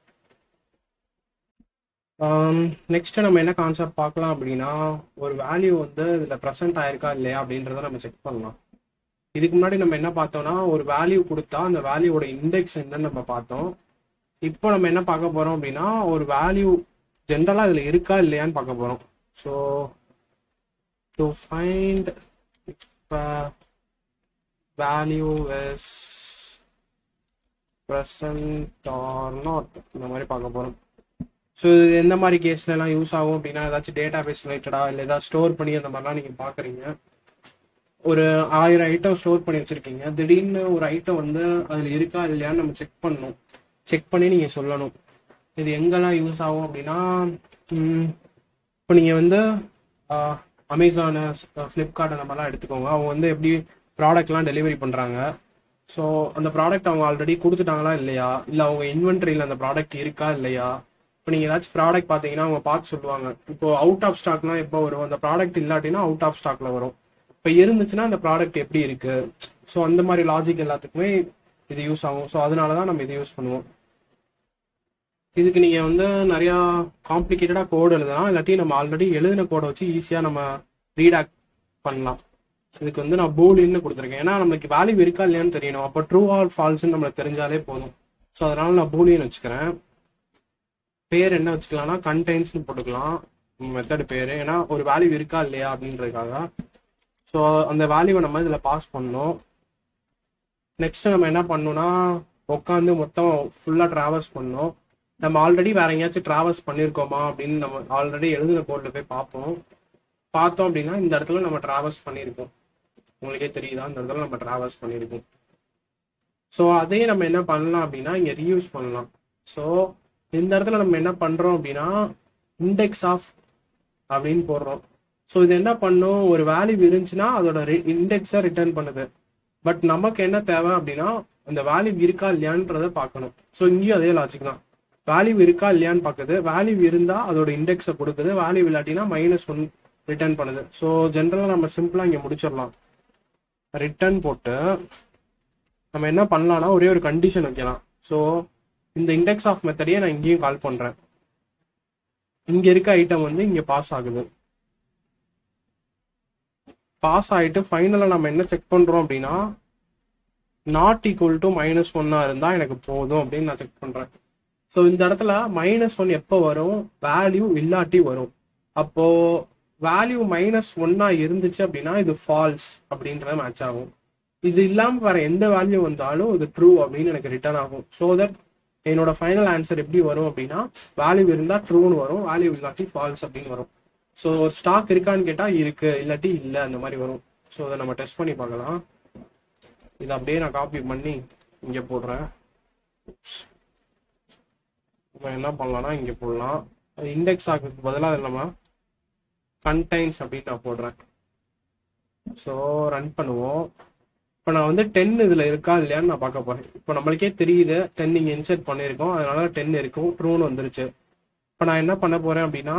நெக்ஸ்ட் நம்ம என்ன கான்செப்ட் பார்க்கலாம் அப்படின்னா ஒரு வேல்யூ வந்து இதில் ப்ரெசென்ட் ஆயிருக்கா இல்லையா அப்படின்றத நம்ம செக் பண்ணலாம் இதுக்கு முன்னாடி நம்ம என்ன பார்த்தோம்னா ஒரு வேல்யூ கொடுத்தா அந்த வேல்யூவோட இண்டெக்ஸ் என்னன்னு நம்ம பார்த்தோம் இப்போ நம்ம என்ன பார்க்க போறோம் அப்படின்னா ஒரு வேல்யூ ஜென்ரலாக இதில் இருக்கா இல்லையான்னு பார்க்க போறோம் so to find value is present or not இந்த மாதிரி பார்க்க போறோம் ஸோ இது எந்த மாதிரி கேஸ்ல எல்லாம் யூஸ் ஆகும் அப்படின்னா ஏதாச்சும் டேட்டா பேஸ் ரிலேட்டடா இல்லை ஏதாவது ஸ்டோர் பண்ணி அந்த மாதிரிலாம் நீங்கள் பார்க்குறீங்க ஒரு ஆயிரம் ஐட்டம் ஸ்டோர் பண்ணி வச்சிருக்கீங்க திடீர்னு ஒரு ஐட்டம் வந்து அதில் இருக்கா இல்லையான்னு நம்ம செக் பண்ணணும் செக் பண்ணி நீங்கள் சொல்லணும் இது எங்கெல்லாம் யூஸ் ஆகும் அப்படின்னா இப்போ நீங்கள் வந்து அமேசானு ஃப்ளிப்கார்ட் அந்த மாதிரிலாம் எடுத்துக்கோங்க அவங்க வந்து எப்படி ப்ராடக்ட்லாம் டெலிவரி பண்ணுறாங்க ஸோ அந்த ப்ராடக்ட் அவங்க ஆல்ரெடி கொடுத்துட்டாங்களா இல்லையா இல்லை அவங்க இன்வென்ட்ரியில் அந்த ப்ராடக்ட் இருக்கா இல்லையா இப்போ நீங்கள் ஏதாச்சும் ப்ராடக்ட் பார்த்தீங்கன்னா அவங்க பார்த்து சொல்லுவாங்க இப்போ அவுட் ஆஃப் ஸ்டாக்லாம் எப்போ வரும் அந்த ப்ராடக்ட் இல்லாட்டினா அவுட் ஆஃப் ஸ்டாக்ல வரும் இப்போ இருந்துச்சுன்னா அந்த ப்ராடக்ட் எப்படி இருக்கு ஸோ அந்த மாதிரி லாஜிக் எல்லாத்துக்குமே இது யூஸ் ஆகும் ஸோ அதனால தான் நம்ம இது யூஸ் பண்ணுவோம் இதுக்கு நீங்க வந்து நிறைய காம்ப்ளிகேட்டடா கோட் எழுதலாம் இல்லாட்டி நம்ம ஆல்ரெடி எழுதின கோடை வச்சு ஈஸியா நம்ம ரீட் ஆக்ட் பண்ணலாம் இதுக்கு வந்து நான் பூலின்னு கொடுத்துருக்கேன் ஏன்னா நம்மளுக்கு வேல்யூ இருக்கா இல்லையான்னு தெரியணும் அப்போ ட்ரூ ஆர் ஃபால்ஸ்ன்னு நம்மளுக்கு தெரிஞ்சாலே போதும் ஸோ அதனால நான் பூலியன் வச்சுக்கிறேன் பேர் என்ன வச்சுக்கலாம்னா கண்டெய்ன்ஸ்னு போட்டுக்கலாம் மெத்தட் பேர் ஏன்னா ஒரு வேல்யூ இருக்கா இல்லையா அப்படின்றதுக்காக ஸோ அந்த வேல்யூவை நம்ம இதில் பாஸ் பண்ணணும் நெக்ஸ்ட் நம்ம என்ன பண்ணணும்னா உட்காந்து மொத்தம் ஃபுல்லாக ட்ராவல்ஸ் பண்ணணும் நம்ம ஆல்ரெடி வேற எங்கேயாச்சும் ட்ராவல்ஸ் பண்ணியிருக்கோமா அப்படின்னு நம்ம ஆல்ரெடி எழுதின போர்டில் போய் பார்ப்போம் பார்த்தோம் அப்படின்னா இந்த இடத்துல நம்ம ட்ராவல்ஸ் பண்ணியிருக்கோம் உங்களுக்கே தெரியுதா இந்த இடத்துல நம்ம ட்ராவல்ஸ் பண்ணியிருக்கோம் ஸோ அதே நம்ம என்ன பண்ணலாம் அப்படின்னா இங்கே ரீயூஸ் பண்ணலாம் ஸோ இந்த இடத்துல நம்ம என்ன பண்ணுறோம் அப்படின்னா இண்டெக்ஸ் ஆஃப் அப்படின்னு போடுறோம் ஸோ இது என்ன பண்ணும் ஒரு வேல்யூ இருந்துச்சுன்னா அதோட இண்டெக்ஸை ரிட்டர்ன் பண்ணுது பட் நமக்கு என்ன தேவை அப்படின்னா அந்த வேல்யூ இருக்கா இல்லையான்றத பார்க்கணும் ஸோ இங்கேயும் அதே லாஜிக் தான் வேல்யூ இருக்கா இல்லையான்னு பார்க்குது வேல்யூ இருந்தா அதோட இண்டெக்ஸை கொடுக்குது வேல்யூ இல்லாட்டினா மைனஸ் ஒன் ரிட்டர்ன் பண்ணுது ஸோ ஜென்ரலாக நம்ம சிம்பிளாக இங்கே முடிச்சிடலாம் ரிட்டர்ன் போட்டு நம்ம என்ன பண்ணலாம்னா ஒரே ஒரு கண்டிஷன் வைக்கலாம் ஸோ இந்த இண்டெக்ஸ் ஆஃப் மெத்தடையே நான் இங்கேயும் கால் பண்ணுறேன் இங்கே இருக்க ஐட்டம் வந்து இங்கே பாஸ் ஆகுது பாஸ் ஆகிட்டு ஃபைனலாக நம்ம என்ன செக் பண்ணுறோம் அப்படின்னா நாட் ஈக்குவல் டு மைனஸ் ஒன்னாக இருந்தால் எனக்கு போதும் அப்படின்னு நான் செக் பண்ணுறேன் ஸோ இந்த இடத்துல மைனஸ் ஒன் எப்போ வரும் வேல்யூ இல்லாட்டி வரும் அப்போ வேல்யூ மைனஸ் ஒன்னா இருந்துச்சு அப்படின்னா இது ஃபால்ஸ் அப்படின்றது மேட்ச் ஆகும் இது இல்லாமல் வேற எந்த வேல்யூ வந்தாலும் இது ட்ரூ அப்படின்னு எனக்கு ரிட்டர்ன் ஆகும் ஸோ தட் என்னோட ஃபைனல் ஆன்சர் எப்படி வரும் அப்படின்னா வேல்யூ இருந்தால் ட்ரூன்னு வரும் வேல்யூ இல்லாட்டி ஃபால்ஸ் அப்படின்னு வரும் ஸோ ஒரு ஸ்டாக் இருக்கான்னு கேட்டால் இருக்கு இல்லாட்டி இல்லை அந்த மாதிரி வரும் ஸோ அதை நம்ம டெஸ்ட் பண்ணி பார்க்கலாம் இதை அப்படியே நான் காப்பி பண்ணி இங்கே போடுறேன் நம்ம என்ன பண்ணலாம்னா இங்கே போடலாம் இண்டெக்ஸ் ஆகிறதுக்கு பதிலாக நம்ம கண்டைன்ஸ் அப்படின்னு நான் போடுறேன் ஸோ ரன் பண்ணுவோம் இப்போ நான் வந்து டென் இதில் இருக்கா இல்லையான்னு நான் பார்க்க போகிறேன் இப்போ நம்மளுக்கே தெரியுது டென் இங்கே இன்செர்ட் பண்ணியிருக்கோம் அதனால டென் இருக்கும் ட்ரூன்னு வந்துருச்சு இப்போ நான் என்ன பண்ண போகிறேன் அப்படின்னா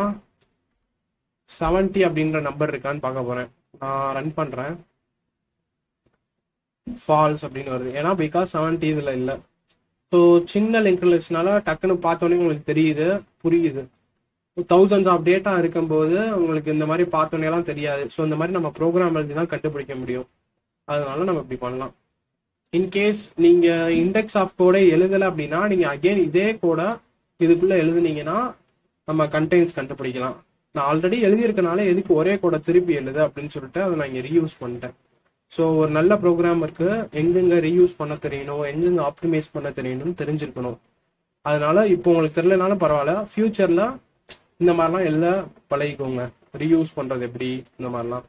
செவன்ட்டி அப்படின்ற நம்பர் இருக்கான்னு பார்க்க போகிறேன் நான் ரன் பண்ணுறேன் ஃபால்ஸ் அப்படின்னு வருது ஏன்னா பிகாஸ் செவன்டி இதில் இல்லை ஸோ சின்ன லிங்க் லிஸ்ட்னால டக்குன்னு பார்த்தோன்னே உங்களுக்கு தெரியுது புரியுது தௌசண்ட்ஸ் ஆஃப் டேட்டா இருக்கும்போது உங்களுக்கு இந்த மாதிரி பார்த்தோன்னே எல்லாம் தெரியாது ஸோ இந்த மாதிரி நம்ம ப்ரோக்ராம் எழுதி தான் கண்டுபிடிக்க முடியும் அதனால நம்ம இப்படி பண்ணலாம் இன்கேஸ் நீங்க இண்டெக்ஸ் ஆஃப் கோடை எழுதலை அப்படின்னா நீங்க அகைன் இதே கோடை இதுக்குள்ள எழுதுனீங்கன்னா நம்ம கண்டெய்ன்ஸ் கண்டுபிடிக்கலாம் நான் ஆல்ரெடி எழுதியிருக்கனால எதுக்கு ஒரே கோடை திருப்பி எழுது அப்படின்னு சொல்லிட்டு அதை நான் இங்கே ரீயூஸ் பண்ணிட்டேன் ஸோ ஒரு நல்ல ப்ரோக்ராமருக்கு எங்கெங்க ரீயூஸ் பண்ண தெரியணும் எங்கெங்க ஆப்டிமைஸ் பண்ண தெரியணும்னு தெரிஞ்சிருக்கணும் அதனால இப்போ உங்களுக்கு தெரியலனாலும் பரவாயில்ல ஃபியூச்சர்ல இந்த மாதிரிலாம் எழுத பழகிக்கோங்க ரீயூஸ் பண்றது எப்படி இந்த மாதிரிலாம்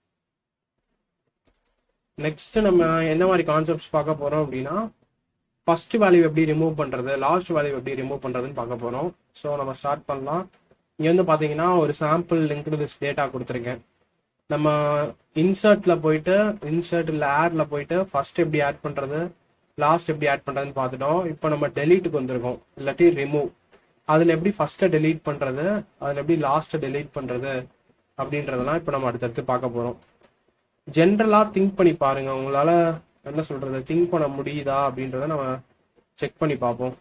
நெக்ஸ்ட் நம்ம என்ன மாதிரி கான்செப்ட்ஸ் பார்க்க போறோம் அப்படின்னா ஃபர்ஸ்ட் வேல்யூ எப்படி ரிமூவ் பண்றது லாஸ்ட் வேல்யூ எப்படி ரிமூவ் பண்றதுன்னு பார்க்க போறோம் ஸோ நம்ம ஸ்டார்ட் பண்ணலாம் இங்க வந்து பாத்தீங்கன்னா ஒரு சாம்பிள் லிங்க் திஸ் டேட்டா கொடுத்துருக்கேன் நம்ம இன்சர்ட்ல போயிட்டு இன்சர்ட் இல்லை ஆட்ல போயிட்டு ஃபர்ஸ்ட் எப்படி ஆட் பண்றது லாஸ்ட் எப்படி ஆட் பண்றதுன்னு பார்த்துட்டோம் இப்போ நம்ம டெலீட்டுக்கு வந்திருக்கோம் இல்லாட்டி ரிமூவ் அதுல எப்படி ஃபர்ஸ்ட்டை டெலீட் பண்றது அதுல எப்படி லாஸ்ட்டை டெலீட் பண்றது அப்படின்றதெல்லாம் இப்போ நம்ம அடுத்தடுத்து பார்க்க போறோம் ஜென்ரலா திங்க் பண்ணி பாருங்க உங்களால என்ன சொல்றது திங்க் பண்ண முடியுதா அப்படின்றத நம்ம செக் பண்ணி பார்ப்போம்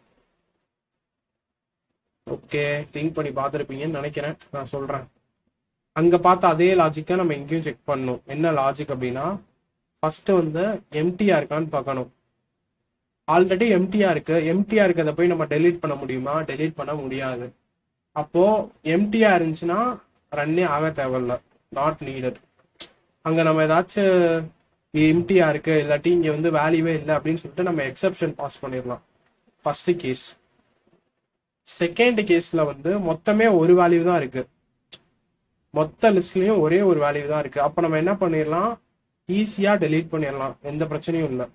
ஓகே திங்க் பண்ணி பார்த்துருப்பீங்கன்னு நினைக்கிறேன் நான் சொல்றேன் அங்க பார்த்த அதே லாஜிக்கை நம்ம இங்கேயும் செக் பண்ணணும் என்ன லாஜிக் அப்படின்னா ஃபர்ஸ்ட் வந்து எம்டியா இருக்கான்னு பார்க்கணும் ஆல்ரெடி எம்டியா இருக்கு எம்டியா இருக்கிறத போய் நம்ம டெலீட் பண்ண முடியுமா டெலீட் பண்ண முடியாது அப்போ எம்டியா இருந்துச்சுன்னா ரன்னே ஆக தேவையில்ல நாட் நீடட் அங்க நம்ம ஏதாச்சும் எம்டியா இருக்கு இல்லாட்டி இங்க வந்து வேல்யூவே இல்லை அப்படின்னு சொல்லிட்டு நம்ம எக்ஸப்ஷன் பாஸ் பண்ணிடலாம் ஃபர்ஸ்ட் கேஸ் செகண்ட் கேஸ்ல வந்து மொத்தமே ஒரு வேல்யூ தான் இருக்கு மொத்த லிஸ்ட்லயும் ஒரே ஒரு வேல்யூ தான் இருக்கு அப்ப நம்ம என்ன பண்ணிடலாம் ஈஸியா டெலீட் பண்ணிடலாம் எந்த பிரச்சனையும் இல்லை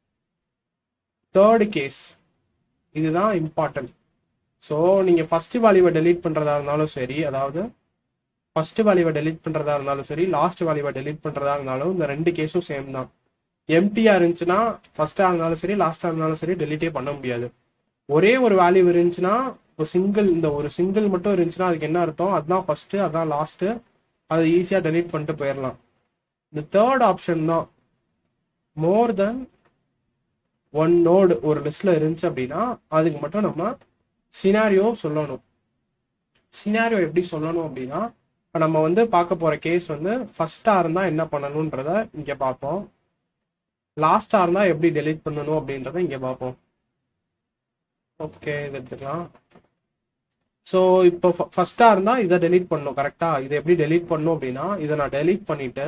தேர்ட் கேஸ் இதுதான் இம்பார்ட்டன்ட் ஸோ நீங்க ஃபர்ஸ்ட் வேல்யூவை டெலீட் பண்றதா இருந்தாலும் சரி அதாவது ஃபர்ஸ்ட் வேல்யூவை டெலீட் பண்றதா இருந்தாலும் சரி லாஸ்ட் வேல்யூவை டெலீட் பண்றதா இருந்தாலும் இந்த ரெண்டு கேஸும் சேம் தான் எம்டியா இருந்துச்சுன்னா ஃபர்ஸ்டா இருந்தாலும் சரி லாஸ்டா இருந்தாலும் சரி டெலீட்டே பண்ண முடியாது ஒரே ஒரு வேல்யூ இருந்துச்சுன்னா ஒரு சிங்கிள் இந்த ஒரு சிங்கிள் மட்டும் இருந்துச்சுன்னா அதுக்கு என்ன அர்த்தம் அதுதான் ஃபர்ஸ்ட் அதான் லாஸ்ட் அதை ஈஸியா டெலீட் பண்ணிட்டு போயிடலாம் இந்த தேர்ட் ஆப்ஷன் தான் மோர் தென் ஒன் நோடு ஒரு லிஸ்ட்ல இருந்துச்சு அப்படின்னா அதுக்கு மட்டும் நம்ம சினாரியோ சொல்லணும் சினாரியோ எப்படி சொல்லணும் அப்படின்னா இப்போ நம்ம வந்து பார்க்க போற கேஸ் வந்து ஃபர்ஸ்டா இருந்தா என்ன பண்ணணும்ன்றத இங்க பார்ப்போம் லாஸ்டா இருந்தா எப்படி டெலீட் பண்ணணும் அப்படின்றத இங்க பார்ப்போம் ஓகே இது எடுத்துக்கலாம் ஸோ இப்போ ஃபர்ஸ்டா இருந்தா இதை டெலீட் பண்ணணும் கரெக்டா இதை எப்படி டெலீட் பண்ணணும் அப்படின்னா இதை நான் டெலீட் பண்ணிட்டு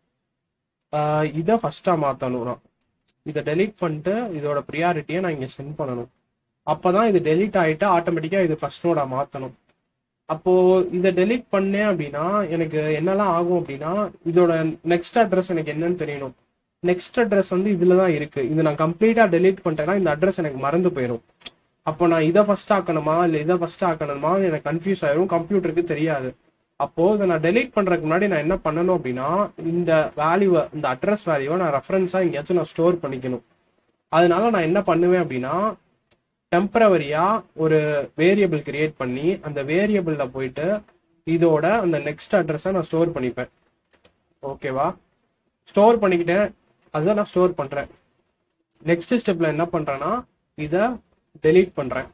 ஆஹ் இதை ஃபர்ஸ்டா மாத்தணும் நான் இதை டெலீட் பண்ணிட்டு இதோட ப்ரியாரிட்டியை நான் இங்க சென்ட் பண்ணணும் அப்பதான் இது டெலீட் ஆயிட்டு ஆட்டோமேட்டிக்கா இது ஃபர்ஸ்ட் நோட மாத்தணும் அப்போ இதை டெலீட் பண்ணேன் அப்படின்னா எனக்கு என்னெல்லாம் ஆகும் அப்படின்னா இதோட நெக்ஸ்ட் அட்ரஸ் எனக்கு என்னன்னு தெரியணும் நெக்ஸ்ட் அட்ரஸ் வந்து இதுல தான் இருக்கு இது நான் கம்ப்ளீட்டா டெலீட் பண்ணிட்டேன்னா இந்த அட்ரஸ் எனக்கு மறந்து போயிடும் அப்போ நான் இதை ஃபர்ஸ்ட் ஆக்கணுமா இல்லை இதை ஃபர்ஸ்ட் ஆக்கணுமா எனக்கு கன்ஃபியூஸ் ஆயிரும் கம்ப்யூட்டருக்கு தெரியாது அப்போ இதை நான் டெலீட் பண்றதுக்கு முன்னாடி நான் என்ன பண்ணணும் அப்படின்னா இந்த வேல்யூவை இந்த அட்ரஸ் வேல்யூவை நான் ரெஃபரன்ஸா எங்கேயாச்சும் நான் ஸ்டோர் பண்ணிக்கணும் அதனால நான் என்ன பண்ணுவேன் அப்படின்னா டெம்பரவரியா ஒரு வேரியபிள் கிரியேட் பண்ணி அந்த வேரியபிள்ல போயிட்டு இதோட அந்த நெக்ஸ்ட் அட்ரஸை நான் ஸ்டோர் பண்ணிப்பேன் ஓகேவா ஸ்டோர் பண்ணிக்கிட்டேன் அதுதான் நான் ஸ்டோர் பண்றேன் நெக்ஸ்ட் ஸ்டெப்ல என்ன பண்றேன்னா இதை டெலீட் பண்றேன்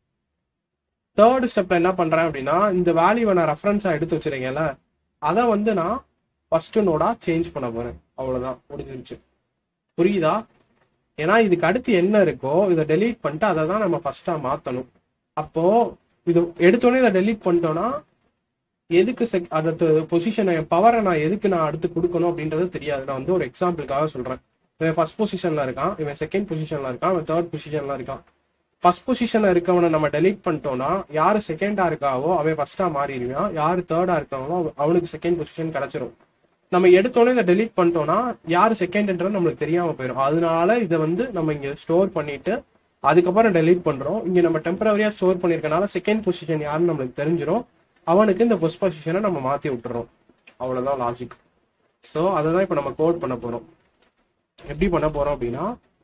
தேர்ட் ஸ்டெப்ல என்ன பண்றேன் அப்படின்னா இந்த வேல்யூவை நான் ரெஃபரன்ஸா எடுத்து வச்சிருக்கேன்ல அதை வந்து நான் ஃபர்ஸ்ட் நோடா சேஞ்ச் பண்ண போறேன் அவ்வளவுதான் முடிஞ்சிருச்சு புரியுதா ஏன்னா இதுக்கு அடுத்து என்ன இருக்கோ இதை டெலீட் பண்ணிட்டு அதை தான் நம்ம ஃபர்ஸ்டா மாத்தணும் அப்போ இது எடுத்தோடனே இதை டெலீட் பண்ணிட்டோம்னா எதுக்கு செக் அடுத்த பொசிஷனை பவரை நான் எதுக்கு நான் அடுத்து கொடுக்கணும் அப்படின்றது தெரியாது நான் வந்து ஒரு எக்ஸாம்பிளுக்காக சொல்றேன் இவன் ஃபர்ஸ்ட் பொசிஷன்ல இருக்கான் இவன் செகண்ட் பொசிஷன்ல இருக்கான் இவன் தேர்ட் பொசிஷன்ல இருக்கான் ஃபர்ஸ்ட் பொசிஷன்ல இருக்கவனை நம்ம டெலீட் பண்ணிட்டோம்னா யாரு செகண்டா இருக்காவோ அவன் ஃபர்ஸ்டா மாறிடுவான் யாரு தேர்டா இருக்காங்களோ அவ- அவனுக்கு செகண்ட் பொசிஷன் கிடைச்சிரும் நம்ம எடுத்தோடனே இதை டெலீட் பண்ணிட்டோம்னா யாரு செகண்ட்ன்றது நம்மளுக்கு தெரியாம போயிடும் அதனால இதை வந்து நம்ம இங்க ஸ்டோர் பண்ணிட்டு அதுக்கப்புறம் டெலீட் பண்றோம் இங்க நம்ம டெம்பரவரியா ஸ்டோர் பண்ணிருக்கனால செகண்ட் பொசிஷன் யாருன்னு நம்மளுக்கு தெரிஞ்சிரும் அவனுக்கு இந்த ஃபர்ஸ்ட் பொசிஷனை நம்ம மாத்தி விட்டுறோம் அவ்வளவுதான் லாஜிக் ஸோ அதை தான் இப்போ நம்ம கோட் பண்ண போறோம் எப்படி பண்ண போறோம் அப்படின்னா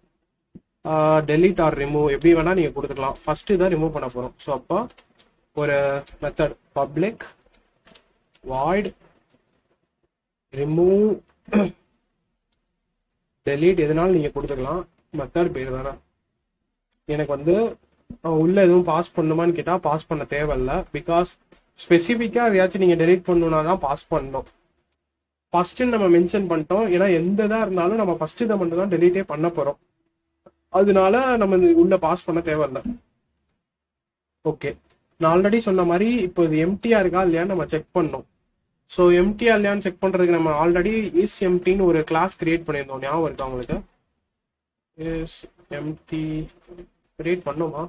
டெலீட் ஆர் ரிமூவ் எப்படி வேணா நீங்க கொடுத்துக்கலாம் ஃபர்ஸ்ட் இதை ரிமூவ் பண்ண போறோம் ஸோ அப்போ ஒரு method public void remove delete எதுனாலும் நீங்கள் கொடுத்துக்கலாம் மெத்தட் பேர் தானே எனக்கு வந்து அஹ், உள்ள எதுவும் பாஸ் பண்ணுமான்னு கேட்டால் பாஸ் பண்ண தேவையில்ல பிகாஸ் ஸ்பெசிஃபிக்காக எதையாச்சும் நீங்கள் delete பண்ணணும்னா தான் பாஸ் பண்ணணும் ஃபர்ஸ்ட்டு நம்ம மென்ஷன் பண்ணிட்டோம் ஏன்னா எந்த இதாக இருந்தாலும் நம்ம ஃபர்ஸ்ட் இதை மட்டும் தான் டெலீட்டே பண்ண போகிறோம் அதனால நம்ம இது உள்ள பாஸ் பண்ண தேவையில்ல ஓகே நான் ஆல்ரெடி சொன்ன மாதிரி இப்போ இது எம்டியா இருக்கா இல்லையான்னு நம்ம செக் பண்ணோம் ஸோ எம்டியா இல்லையான்னு செக் பண்ணுறதுக்கு நம்ம ஆல்ரெடி இஸ் எம்டின்னு ஒரு கிளாஸ் கிரியேட் பண்ணியிருந்தோம் ஞாபகம் இருக்கா உங்களுக்கு இஸ் எம்டி கிரியேட் பண்ணோமா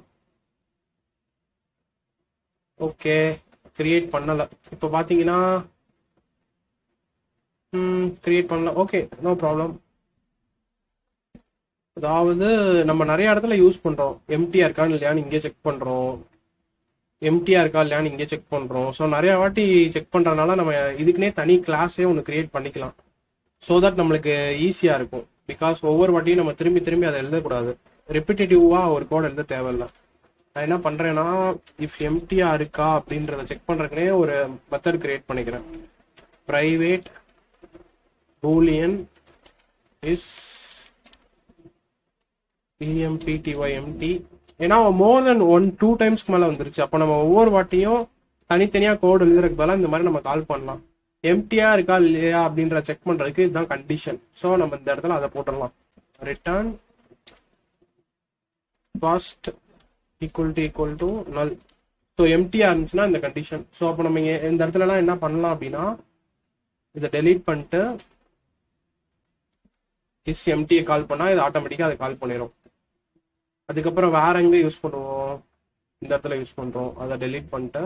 ஓகே கிரியேட் பண்ணலை இப்போ பார்த்தீங்கன்னா கிரியேட் பண்ணல ஓகே நோ ப்ராப்ளம் அதாவது நம்ம நிறைய இடத்துல யூஸ் பண்றோம் எம்டிஆர் இருக்கான்னு இல்லையான்னு இங்கே செக் பண்றோம் எம்டிஆர் இருக்கா இல்லையான்னு இங்கே செக் பண்றோம் ஸோ நிறைய வாட்டி செக் பண்றதுனால நம்ம இதுக்குன்னே தனி கிளாஸே ஒன்று கிரியேட் பண்ணிக்கலாம் ஸோ தட் நம்மளுக்கு ஈஸியாக இருக்கும் பிகாஸ் ஒவ்வொரு வாட்டியும் நம்ம திரும்பி திரும்பி அதை எழுதக்கூடாது ரெப்பிட்டேட்டிவாக ஒரு கோட் எழுத தேவையில்லை நான் என்ன பண்ணுறேன்னா இஃப் எம்டிஆர் இருக்கா அப்படின்றத செக் பண்ணுறதுக்குனே ஒரு மெத்தட் கிரியேட் பண்ணிக்கிறேன் ப்ரைவேட் பூலியன் இஸ் பிஎம்பிடிஒய்எம்டி ஏன்னா மோர் தென் ஒன் டூ டைம்ஸ்க்கு மேலே வந்துருச்சு அப்போ நம்ம ஒவ்வொரு வாட்டியும் தனித்தனியாக கோடு எழுதுறதுக்கு பதிலாக இந்த மாதிரி நம்ம கால் பண்ணலாம் எம்டியா இருக்கா இல்லையா அப்படின்ற செக் பண்ணுறதுக்கு இதுதான் கண்டிஷன் ஸோ நம்ம இந்த இடத்துல அதை போட்டுடலாம் return first equal to equal to null so எம்டியா இருந்துச்சுன்னா இந்த கண்டிஷன் ஸோ அப்போ நம்ம இங்க இந்த இடத்துலலாம் என்ன பண்ணலாம் அப்படின்னா இதை டெலீட் பண்ணிட்டு இஸ் எம்டியை கால் பண்ணால் இது ஆட்டோமேட்டிக்காக அதை கால் பண்ணிடும் அதுக்கப்புறம் வேற எங்கே யூஸ் பண்ணுவோம் இந்த இடத்துல யூஸ் பண்ணுறோம் அதை டெலீட் பண்ணிட்டு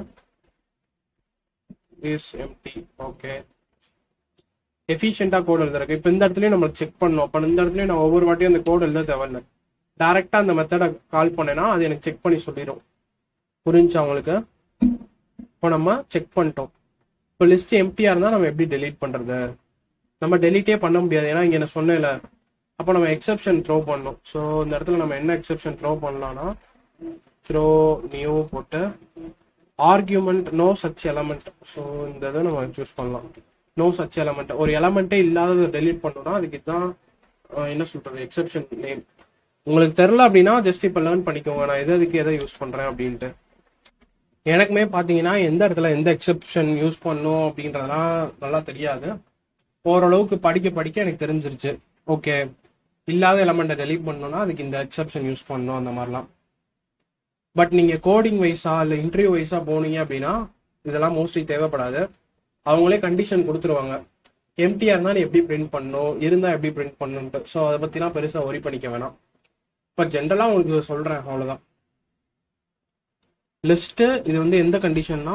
இஸ் எம்டி ஓகே எஃபிஷியண்டாக கோட் எழுதுறதுக்கு இப்போ இந்த இடத்துலயும் நம்மளுக்கு செக் பண்ணணும் அப்போ இந்த இடத்துலயும் நான் ஒவ்வொரு வாட்டியும் அந்த கோட் எழுத தேவையில்ல டேரெக்டாக அந்த மெத்தடை கால் பண்ணேன்னா அது எனக்கு செக் பண்ணி சொல்லிடும் புரிஞ்சா உங்களுக்கு இப்போ நம்ம செக் பண்ணிட்டோம் இப்போ லிஸ்ட் எம்டியாக இருந்தால் நம்ம எப்படி டெலீட் பண்ணுறது நம்ம டெலீட்டே பண்ண முடியாது ஏன்னா இங்கே நான் சொன்னேன்ல அப்போ நம்ம எக்ஸெப்ஷன் த்ரோ பண்ணணும் ஸோ இந்த இடத்துல நம்ம என்ன எக்ஸெப்ஷன் த்ரோ பண்ணலாம்னா த்ரோ நியூ போட்டு argument no such element so இந்த இதை நம்ம சூஸ் பண்ணலாம் நோ சச் எலமெண்ட் ஒரு எலமெண்ட்டே இல்லாததை டெலீட் பண்ணோம்னா அதுக்கு இதுதான் அஹ், என்ன சொல்றது எக்ஸெப்ஷன் நேம் உங்களுக்கு தெரில அப்படின்னா ஜஸ்ட் இப்போ லேர்ன் பண்ணிக்கோங்க நான் எது எதுக்கு எதை யூஸ் பண்ணுறேன் அப்படின்ட்டு எனக்குமே பார்த்தீங்கன்னா எந்த இடத்துல எந்த எக்ஸெப்ஷன் யூஸ் பண்ணணும் அப்படின்றதெல்லாம் நல்லா தெரியாது ஓரளவுக்கு படிக்க படிக்க எனக்கு தெரிஞ்சிருச்சு ஓகே இல்லாத எலமெண்ட்டை டெலீட் பண்ணணும்னா அதுக்கு இந்த எக்ஸெப்ஷன் யூஸ் பண்ணணும் அந்த மாதிரிலாம் பட் நீங்கள் கோடிங் வைஸா இல்லை இன்டர்வியூ வைஸா போனீங்க அப்படின்னா இதெல்லாம் மோஸ்ட்லி தேவைப்படாது அவங்களே கண்டிஷன் கொடுத்துருவாங்க எம்டிஆர் இருந்தால் நீ எப்படி பிரிண்ட் பண்ணணும் இருந்தால் எப்படி பிரிண்ட் பண்ணணுன்ட்டு ஸோ அதை பற்றிலாம் பெருசாக ஒரி பண்ணிக்க வேணாம் இப்போ ஜென்ரலாக உங்களுக்கு சொல்கிறேன் அவ்வளோதான் லிஸ்ட்டு இது வந்து எந்த கண்டிஷன்னா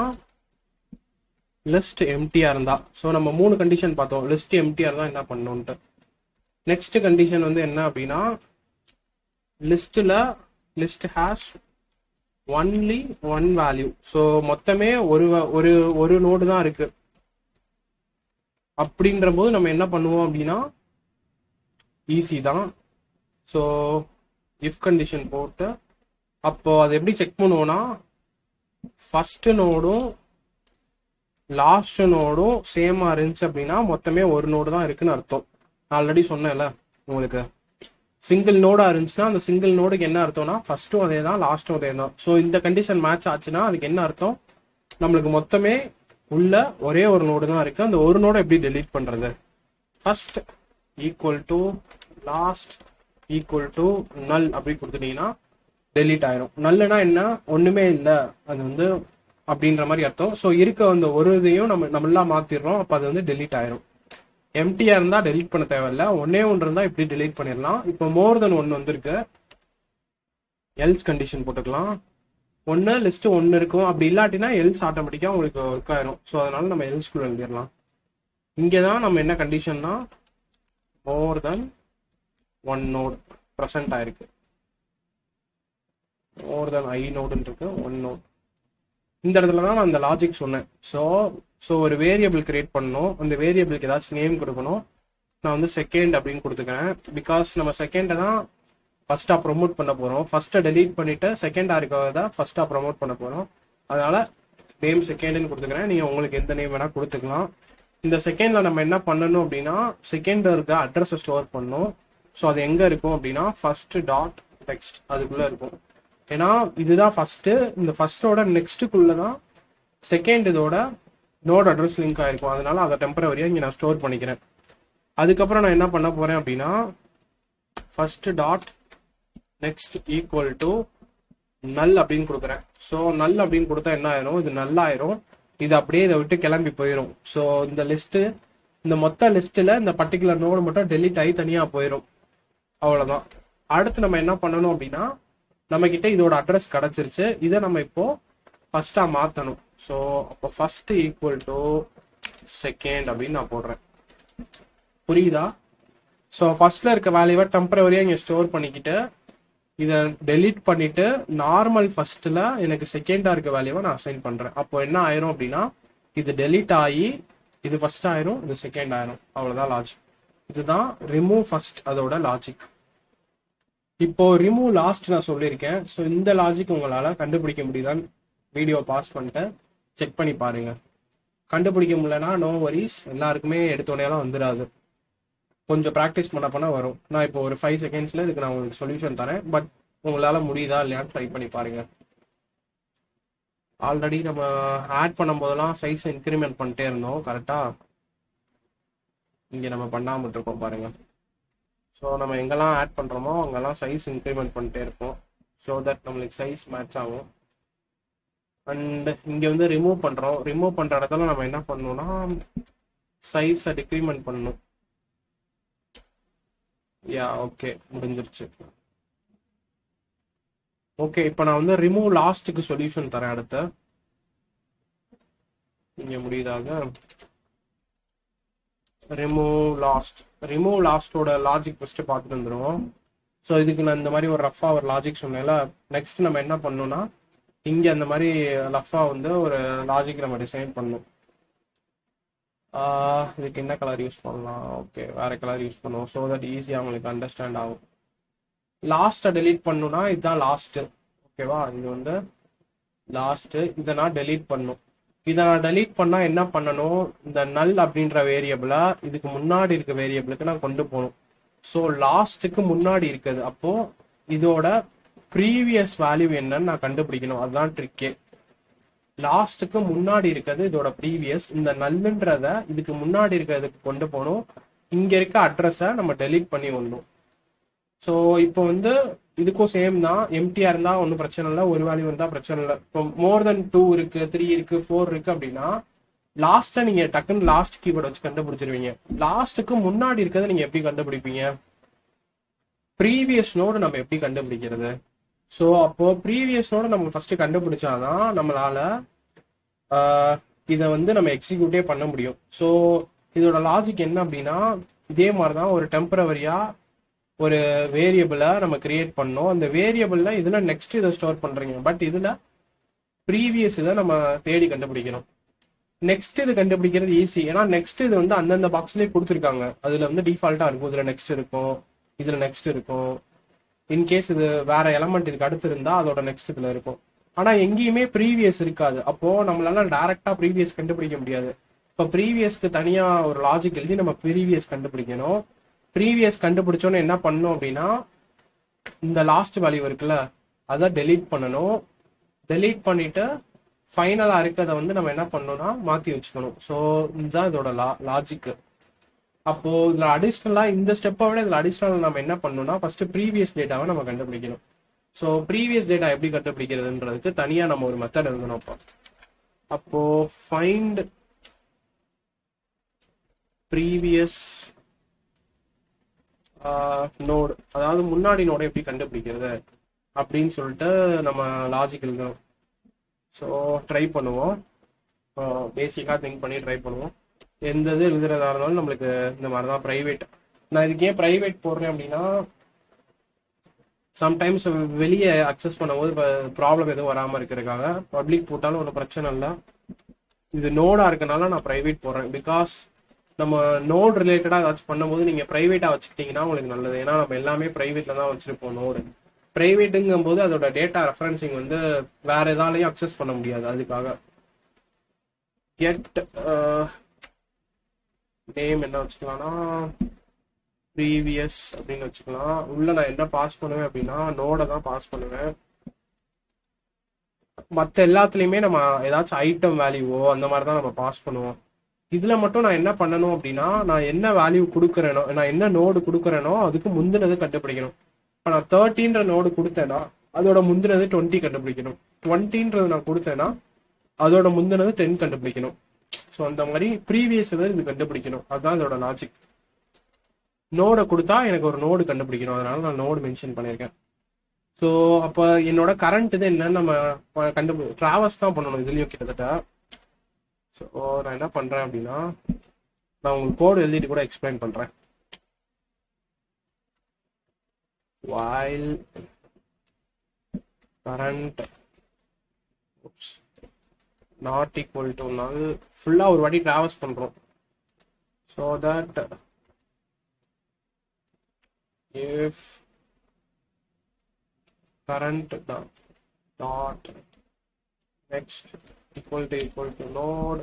லிஸ்ட் எம்டிஆர் இருந்தா ஸோ நம்ம மூணு கண்டிஷன் பார்த்தோம் லிஸ்ட் எம்டிஆர் தான் என்ன பண்ணணுன்ட்டு நெக்ஸ்ட் கண்டிஷன் வந்து என்ன அப்படின்னா லிஸ்ட்டில் list has only one value so மொத்தமே ஒரு வ- ஒரு ஒரு நோடு தான் இருக்கு அப்படின்ற போது நம்ம என்ன பண்ணுவோம் அப்படின்னா ஈஸி தான் ஸோ இஃப் கண்டிஷன் போட்டு அப்போ அதை எப்படி செக் பண்ணுவோம்னா ஃபர்ஸ்ட் நோடும் லாஸ்ட் நோடும் சேமா இருந்துச்சு அப்படின்னா மொத்தமே ஒரு நோடு தான் இருக்குன்னு அர்த்தம் ஆல்ரெடி சொன்னேன்ல உங்களுக்கு சிங்கிள் நோடா இருந்துச்சுன்னா அந்த சிங்கிள் நோடுக்கு என்ன அர்த்தம்னா ஃபர்ஸ்ட்டும் அதே தான் லாஸ்ட்டும் அதே தான் ஸோ இந்த கண்டிஷன் மேட்ச் ஆச்சுன்னா அதுக்கு என்ன அர்த்தம் நம்மளுக்கு மொத்தமே உள்ள ஒரே ஒரு நோடு தான் இருக்கு அந்த ஒரு நோடை எப்படி டெலீட் பண்றது first equal to last equal to null அப்படி கொடுத்துட்டீங்கன்னா டெலீட் ஆயிரும் நல்லுனா என்ன ஒண்ணுமே இல்லை அது வந்து அப்படின்ற மாதிரி அர்த்தம் ஸோ இருக்க அந்த ஒரு இதையும் நம்ம நம்மளாம் மாத்திடுறோம் அப்போ அது வந்து டெலீட் ஆயிரும் எம்டியா இருந்தா டெலீட் பண்ண தேவையில்ல ஒன்னே ஒன்று இருந்தா இப்படி டெலீட் பண்ணிடலாம் இப்போ மோர் தென் ஒன்று வந்திருக்கு எல்ஸ் கண்டிஷன் போட்டுக்கலாம் ஒன்று லிஸ்ட் ஒன்று இருக்கும் அப்படி இல்லாட்டினா எல்ஸ் ஆட்டோமேட்டிக்காக உங்களுக்கு ஒர்க் ஆயிரும் ஸோ அதனால நம்ம எல்ஸ்குள்ள எழுதிடலாம் இங்கே தான் நம்ம என்ன கண்டிஷன்னா more than one node present ஆயிருக்கு மோர் தென் ஐ நோடுன்னு இருக்கு ஒன் நோட் இந்த இடத்துல தான் நான் அந்த லாஜிக் சொன்னேன் ஸோ ஸோ ஒரு வேரியபிள் கிரியேட் பண்ணணும் அந்த வேரியபிளுக்கு ஏதாச்சும் நேம் கொடுக்கணும் நான் வந்து செகண்ட் அப்படின்னு கொடுத்துக்கிறேன் பிகாஸ் நம்ம செகண்டை தான் ஃபர்ஸ்டா ப்ரோமோட் பண்ண போறோம் ஃபர்ஸ்ட்டை டெலீட் பண்ணிட்டு செகண்டா இருக்கிறத ஃபர்ஸ்டா ப்ரோமோட் பண்ண போறோம் அதனால நேம் செகண்ட்னு கொடுத்துக்கிறேன் நீங்க உங்களுக்கு எந்த நேம் வேணா கொடுத்துக்கலாம் இந்த செகண்ட்ல நம்ம என்ன பண்ணணும் அப்படின்னா செகண்ட் இருக்க அட்ரஸை ஸ்டோர் பண்ணணும் ஸோ அது எங்க இருக்கும் அப்படின்னா ஃபர்ஸ்ட் டாட் டெக்ஸ்ட் அதுக்குள்ள இருக்கும் ஏன்னா இதுதான் ஃபர்ஸ்ட் இந்த ஃபர்ஸ்டோட நெக்ஸ்ட்டுக்குள்ள தான் செகண்ட் இதோட நோட் அட்ரஸ் லிங்க் ஆயிருக்கும் அதனால அதை டெம்பரவரியா இங்க நான் ஸ்டோர் பண்ணிக்கிறேன் அதுக்கப்புறம் நான் என்ன பண்ண போறேன் அப்படின்னா first dot next equal to null அப்படின்னு கொடுக்குறேன் ஸோ நல் அப்படின்னு கொடுத்தா என்ன ஆயிரும் இது நல்லாயிரும் இது அப்படியே இதை விட்டு கிளம்பி போயிடும் ஸோ இந்த லிஸ்ட் இந்த மொத்த லிஸ்ட்ல இந்த பர்டிகுலர் நோடு மட்டும் டெலிட் ஆகி தனியா போயிடும் அவ்வளவுதான் அடுத்து நம்ம என்ன பண்ணணும் அப்படின்னா நம்ம கிட்ட இதோட அட்ரஸ் கிடைச்சிருச்சு இதை நம்ம இப்போ ஃபர்ஸ்டா மாத்தணும் ஸோ அப்போ ஃபர்ஸ்ட் ஈக்குவல் டு செகண்ட் அப்படின்னு நான் போடுறேன் புரியுதா ஸோ ஃபர்ஸ்ட்ல இருக்க வேல்யூவை டெம்பரவரியா இங்க ஸ்டோர் பண்ணிக்கிட்டு இதை டெலீட் பண்ணிட்டு நார்மல் ஃபர்ஸ்ட்ல எனக்கு செகண்டா இருக்க வேல்யூவை நான் அசைன் பண்றேன் அப்போ என்ன ஆயிரும் அப்படின்னா இது டெலீட் ஆகி இது ஃபர்ஸ்ட் ஆயிரும் இது செகண்ட் ஆயிரும் அவ்வளவுதான் லாஜிக் இதுதான் ரிமூவ் ஃபர்ஸ்ட் அதோட லாஜிக் இப்போ ரிமூவ் லாஸ்ட் நான் சொல்லியிருக்கேன் ஸோ இந்த லாஜிக் உங்களால கண்டுபிடிக்க முடியுதான்னு வீடியோ பாஸ் பண்ணிட்டு செக் பண்ணி பாருங்க கண்டுபிடிக்க முடியலன்னா நோ வரிஸ் எல்லாருக்குமே எடுத்தோடனேலாம் வந்துடாது கொஞ்சம் ப்ராக்டிஸ் பண்ண பண்ண வரும் நான் இப்போ ஒரு ஃபைவ் செகண்ட்ஸ்ல இதுக்கு நான் உங்களுக்கு சொல்யூஷன் தரேன் பட் உங்களால முடியுதா இல்லையான்னு ட்ரை பண்ணி பாருங்க ஆல்ரெடி நம்ம ஆட் பண்ணும் போதெல்லாம் சைஸ் இன்க்ரிமெண்ட் பண்ணிட்டே இருந்தோம் கரெக்டா இங்க நம்ம பண்ணாம இருக்கோம் பாருங்க ஸோ நம்ம எங்கெல்லாம் ஆட் பண்றோமோ அங்கெல்லாம் சைஸ் இன்க்ரிமெண்ட் பண்ணிட்டே இருப்போம் ஸோ தட் நம்மளுக்கு சைஸ் மேட்ச் ஆகும் அண்ட் இங்க வந்து ரிமூவ் பண்றோம் ரிமூவ் பண்ற இடத்துல நம்ம என்ன பண்ணணும்னா சைஸை டிக்ரிமெண்ட் பண்ணணும் யா ஓகே முடிஞ்சிருச்சு ஓகே இப்போ நான் வந்து ரிமூவ் லாஸ்ட்டுக்கு சொல்யூஷன் தரேன் அடுத்து இங்க முடியுதாக ரிமூவ் லாஸ்ட் ரிமூவ் லாஸ்டோட லாஜிக் ஃபர்ஸ்ட் பார்த்துட்டு வந்துருவோம் ஸோ இதுக்கு நான் இந்த மாதிரி ஒரு ரஃபா ஒரு லாஜிக் சொன்னேன்ல நெக்ஸ்ட் நம்ம என்ன பண்ணணும்னா இங்க அந்த மாதிரி ரஃபா வந்து ஒரு லாஜிக் நம்ம டிசைன் பண்ணணும் ஆஹ் இதுக்கு என்ன கலர் யூஸ் பண்ணலாம் ஓகே வேற கலர் யூஸ் பண்ணுவோம் ஸோ தட் ஈஸியாக அவங்களுக்கு அண்டர்ஸ்டாண்ட் ஆகும் லாஸ்ட்டை டெலீட் பண்ணணும்னா இதுதான் லாஸ்ட் ஓகேவா இது வந்து லாஸ்ட் இதை நான் டெலீட் பண்ணும் இதை நான் டெலீட் பண்ணா என்ன பண்ணணும் இந்த நல் அப்படின்ற வேரியபிளா இதுக்கு முன்னாடி இருக்க வேரியபிளுக்கு நான் கொண்டு போகணும் ஸோ லாஸ்ட்டுக்கு முன்னாடி இருக்குது அப்போ இதோட ப்ரீவியஸ் வேல்யூ என்னன்னு நான் கண்டுபிடிக்கணும் அதுதான் ட்ரிக்கே லாஸ்ட்டுக்கு முன்னாடி இருக்கிறது இதோட ப்ரீவியஸ் இந்த நல்லுன்றத இதுக்கு முன்னாடி இருக்கிறதுக்கு கொண்டு போகணும் இங்க இருக்க அட்ரஸை நம்ம டெலீட் பண்ணி விடணும் ஸோ இப்போ வந்து இதுக்கும் சேம் தான் எம்டிஆர் இருந்தா ஒன்றும் பிரச்சனை இல்லை ஒரு வேல்யூ இருந்தா பிரச்சனை இல்லை இப்போ மோர் தென் டூ இருக்கு த்ரீ இருக்கு ஃபோர் இருக்கு அப்படின்னா லாஸ்ட்டை நீங்க டக்குன்னு லாஸ்ட் கீபோர்ட் வச்சு கண்டுபிடிச்சிருவீங்க லாஸ்ட்டுக்கு முன்னாடி இருக்கிறத நீங்க எப்படி கண்டுபிடிப்பீங்க ப்ரீவியஸ் நோடு நம்ம எப்படி கண்டுபிடிக்கிறது ஸோ அப்போ ப்ரீவியஸ் நோடு நம்ம ஃபர்ஸ்ட் கண்டுபிடிச்சாதான் நம்மளால இதை வந்து நம்ம எக்ஸிக்யூட்டே பண்ண முடியும் ஸோ இதோட லாஜிக் என்ன அப்படின்னா இதே மாதிரி தான் ஒரு டெம்பரவரியா ஒரு வேரியபிளை நம்ம கிரியேட் பண்ணோம் அந்த வேரியபிள்ல இதுல நெக்ஸ்ட் இதை ஸ்டோர் பண்றீங்க பட் இதுல ப்ரீவியஸ் இதை நம்ம தேடி கண்டுபிடிக்கணும் நெக்ஸ்ட் இது கண்டுபிடிக்கிறது ஈஸி ஏன்னா நெக்ஸ்ட் இது வந்து அந்தந்த பாக்ஸ்லயே கொடுத்துருக்காங்க அதுல வந்து டிஃபால்ட்டா இருக்கும் இதுல நெக்ஸ்ட் இருக்கும் இதுல நெக்ஸ்ட் இருக்கும் இன்கேஸ் இது வேற எலமெண்ட் இதுக்கு அடுத்து இருந்தா அதோட நெக்ஸ்ட் இதுல இருக்கும் ஆனா எங்கேயுமே ப்ரீவியஸ் இருக்காது அப்போ நம்மளால டைரக்டா ப்ரீவியஸ் கண்டுபிடிக்க முடியாது இப்போ ப்ரீவியஸ்க்கு தனியா ஒரு லாஜிக் எழுதி நம்ம ப்ரீவியஸ் கண்டுபிடிக்கணும் ப்ரீவியஸ் கண்டுபிடிச்சோன்னு என்ன பண்ணணும் அப்படின்னா இந்த லாஸ்ட் வேல்யூ இருக்குல்ல அதை டெலீட் பண்ணணும் டெலீட் பண்ணிட்டு ஃபைனலா இருக்கிறத வந்து நம்ம என்ன பண்ணணும்னா மாத்தி வச்சுக்கணும் ஸோ இதுதான் இதோட லா லாஜிக் அப்போ இதுல அடிஷ்னலா இந்த ஸ்டெப்பை விட இதுல அடிஷ்னல் நம்ம என்ன பண்ணணும்னா ஃபர்ஸ்ட் ப்ரீவியஸ் டேட்டாவை நம்ம கண்டுபிடிக்கணும் ஸோ ப்ரீவியஸ் டேட்டா எப்படி கண்டுபிடிக்கிறதுன்றதுக்கு தனியா நம்ம ஒரு மெத்தட் எழுதணும் அப்போ அப்போ ஃபைண்ட் ப்ரீவியஸ் நோடு அதாவது முன்னாடி நோடை எப்படி கண்டுபிடிக்கிறது அப்படின்னு சொல்லிட்டு நம்ம லாஜிக் எழுதணும் ஸோ ட்ரை பண்ணுவோம் பேசிக்காக திங்க் பண்ணி ட்ரை பண்ணுவோம் எந்த இது எழுதுறதா இருந்தாலும் நம்மளுக்கு இந்த மாதிரி தான் ப்ரைவேட் நான் இதுக்கு ஏன் ப்ரைவேட் போடுறேன் அப்படின்னா சம்டைம்ஸ் வெளியே அக்சஸ் பண்ணும்போது இப்போ ப்ராப்ளம் எதுவும் வராமல் இருக்கிறதுக்காக பப்ளிக் போட்டாலும் ஒன்றும் பிரச்சனை இல்லை இது நோடா இருக்கனால நான் ப்ரைவேட் போடுறேன் பிகாஸ் நம்ம நோட் ரிலேட்டடா ஏதாச்சும் பண்ணும்போது நீங்க பிரைவேட்டா வச்சுக்கிட்டீங்கன்னா உங்களுக்கு நல்லது ஏன்னா நம்ம எல்லாமே பிரைவேட்ல தான் வச்சிருப்போம் நோடு பிரைவேட்டுங்கும் போது அதோட டேட்டா ரெஃபரன்சிங் வந்து வேற எதாலையும் அக்சஸ் பண்ண முடியாது அதுக்காக கெட் நேம் என்ன வச்சுக்கலாம்னா ப்ரீவியஸ் அப்படின்னு வச்சுக்கலாம் உள்ள நான் என்ன பாஸ் பண்ணுவேன் அப்படின்னா நோடை தான் பாஸ் பண்ணுவேன் மற்ற எல்லாத்துலேயுமே நம்ம ஏதாச்சும் ஐட்டம் வேல்யூவோ அந்த மாதிரி தான் நம்ம பாஸ் பண்ணுவோம் இதில் மட்டும் நான் என்ன பண்ணணும் அப்படின்னா நான் என்ன வேல்யூ கொடுக்குறேனோ நான் என்ன நோடு கொடுக்குறேனோ அதுக்கு முந்தினது கண்டுபிடிக்கணும் இப்போ நான் தேர்ட்டின்ற நோடு கொடுத்தேன்னா அதோட முந்தினது டுவெண்ட்டி கண்டுபிடிக்கணும் டுவெண்ட்டின்றது நான் கொடுத்தேன்னா அதோட முந்தினது டென் கண்டுபிடிக்கணும் ஸோ அந்த மாதிரி ப்ரீவியஸ் இது கண்டுபிடிக்கணும் அதுதான் இதோட லாஜிக் நோடை கொடுத்தா எனக்கு ஒரு நோடு கண்டுபிடிக்கணும் அதனால நான் நோடு மென்ஷன் பண்ணியிருக்கேன் ஸோ அப்போ என்னோட கரண்ட் இது என்னன்னு நம்ம கண்டுபி ட்ராவல்ஸ் தான் பண்ணணும் இதுலயும் கிட்டத்தட்ட ஸோ நான் என்ன பண்றேன் அப்படின்னா நான் உங்களுக்கு கோடு எழுதிட்டு கூட எக்ஸ்பிளைன் பண்றேன் while current oops, not equal to null ஃபுல்லா ஒரு வாட்டி டிராவல்ஸ் பண்றோம் so that if current dot dot next equal to equal to node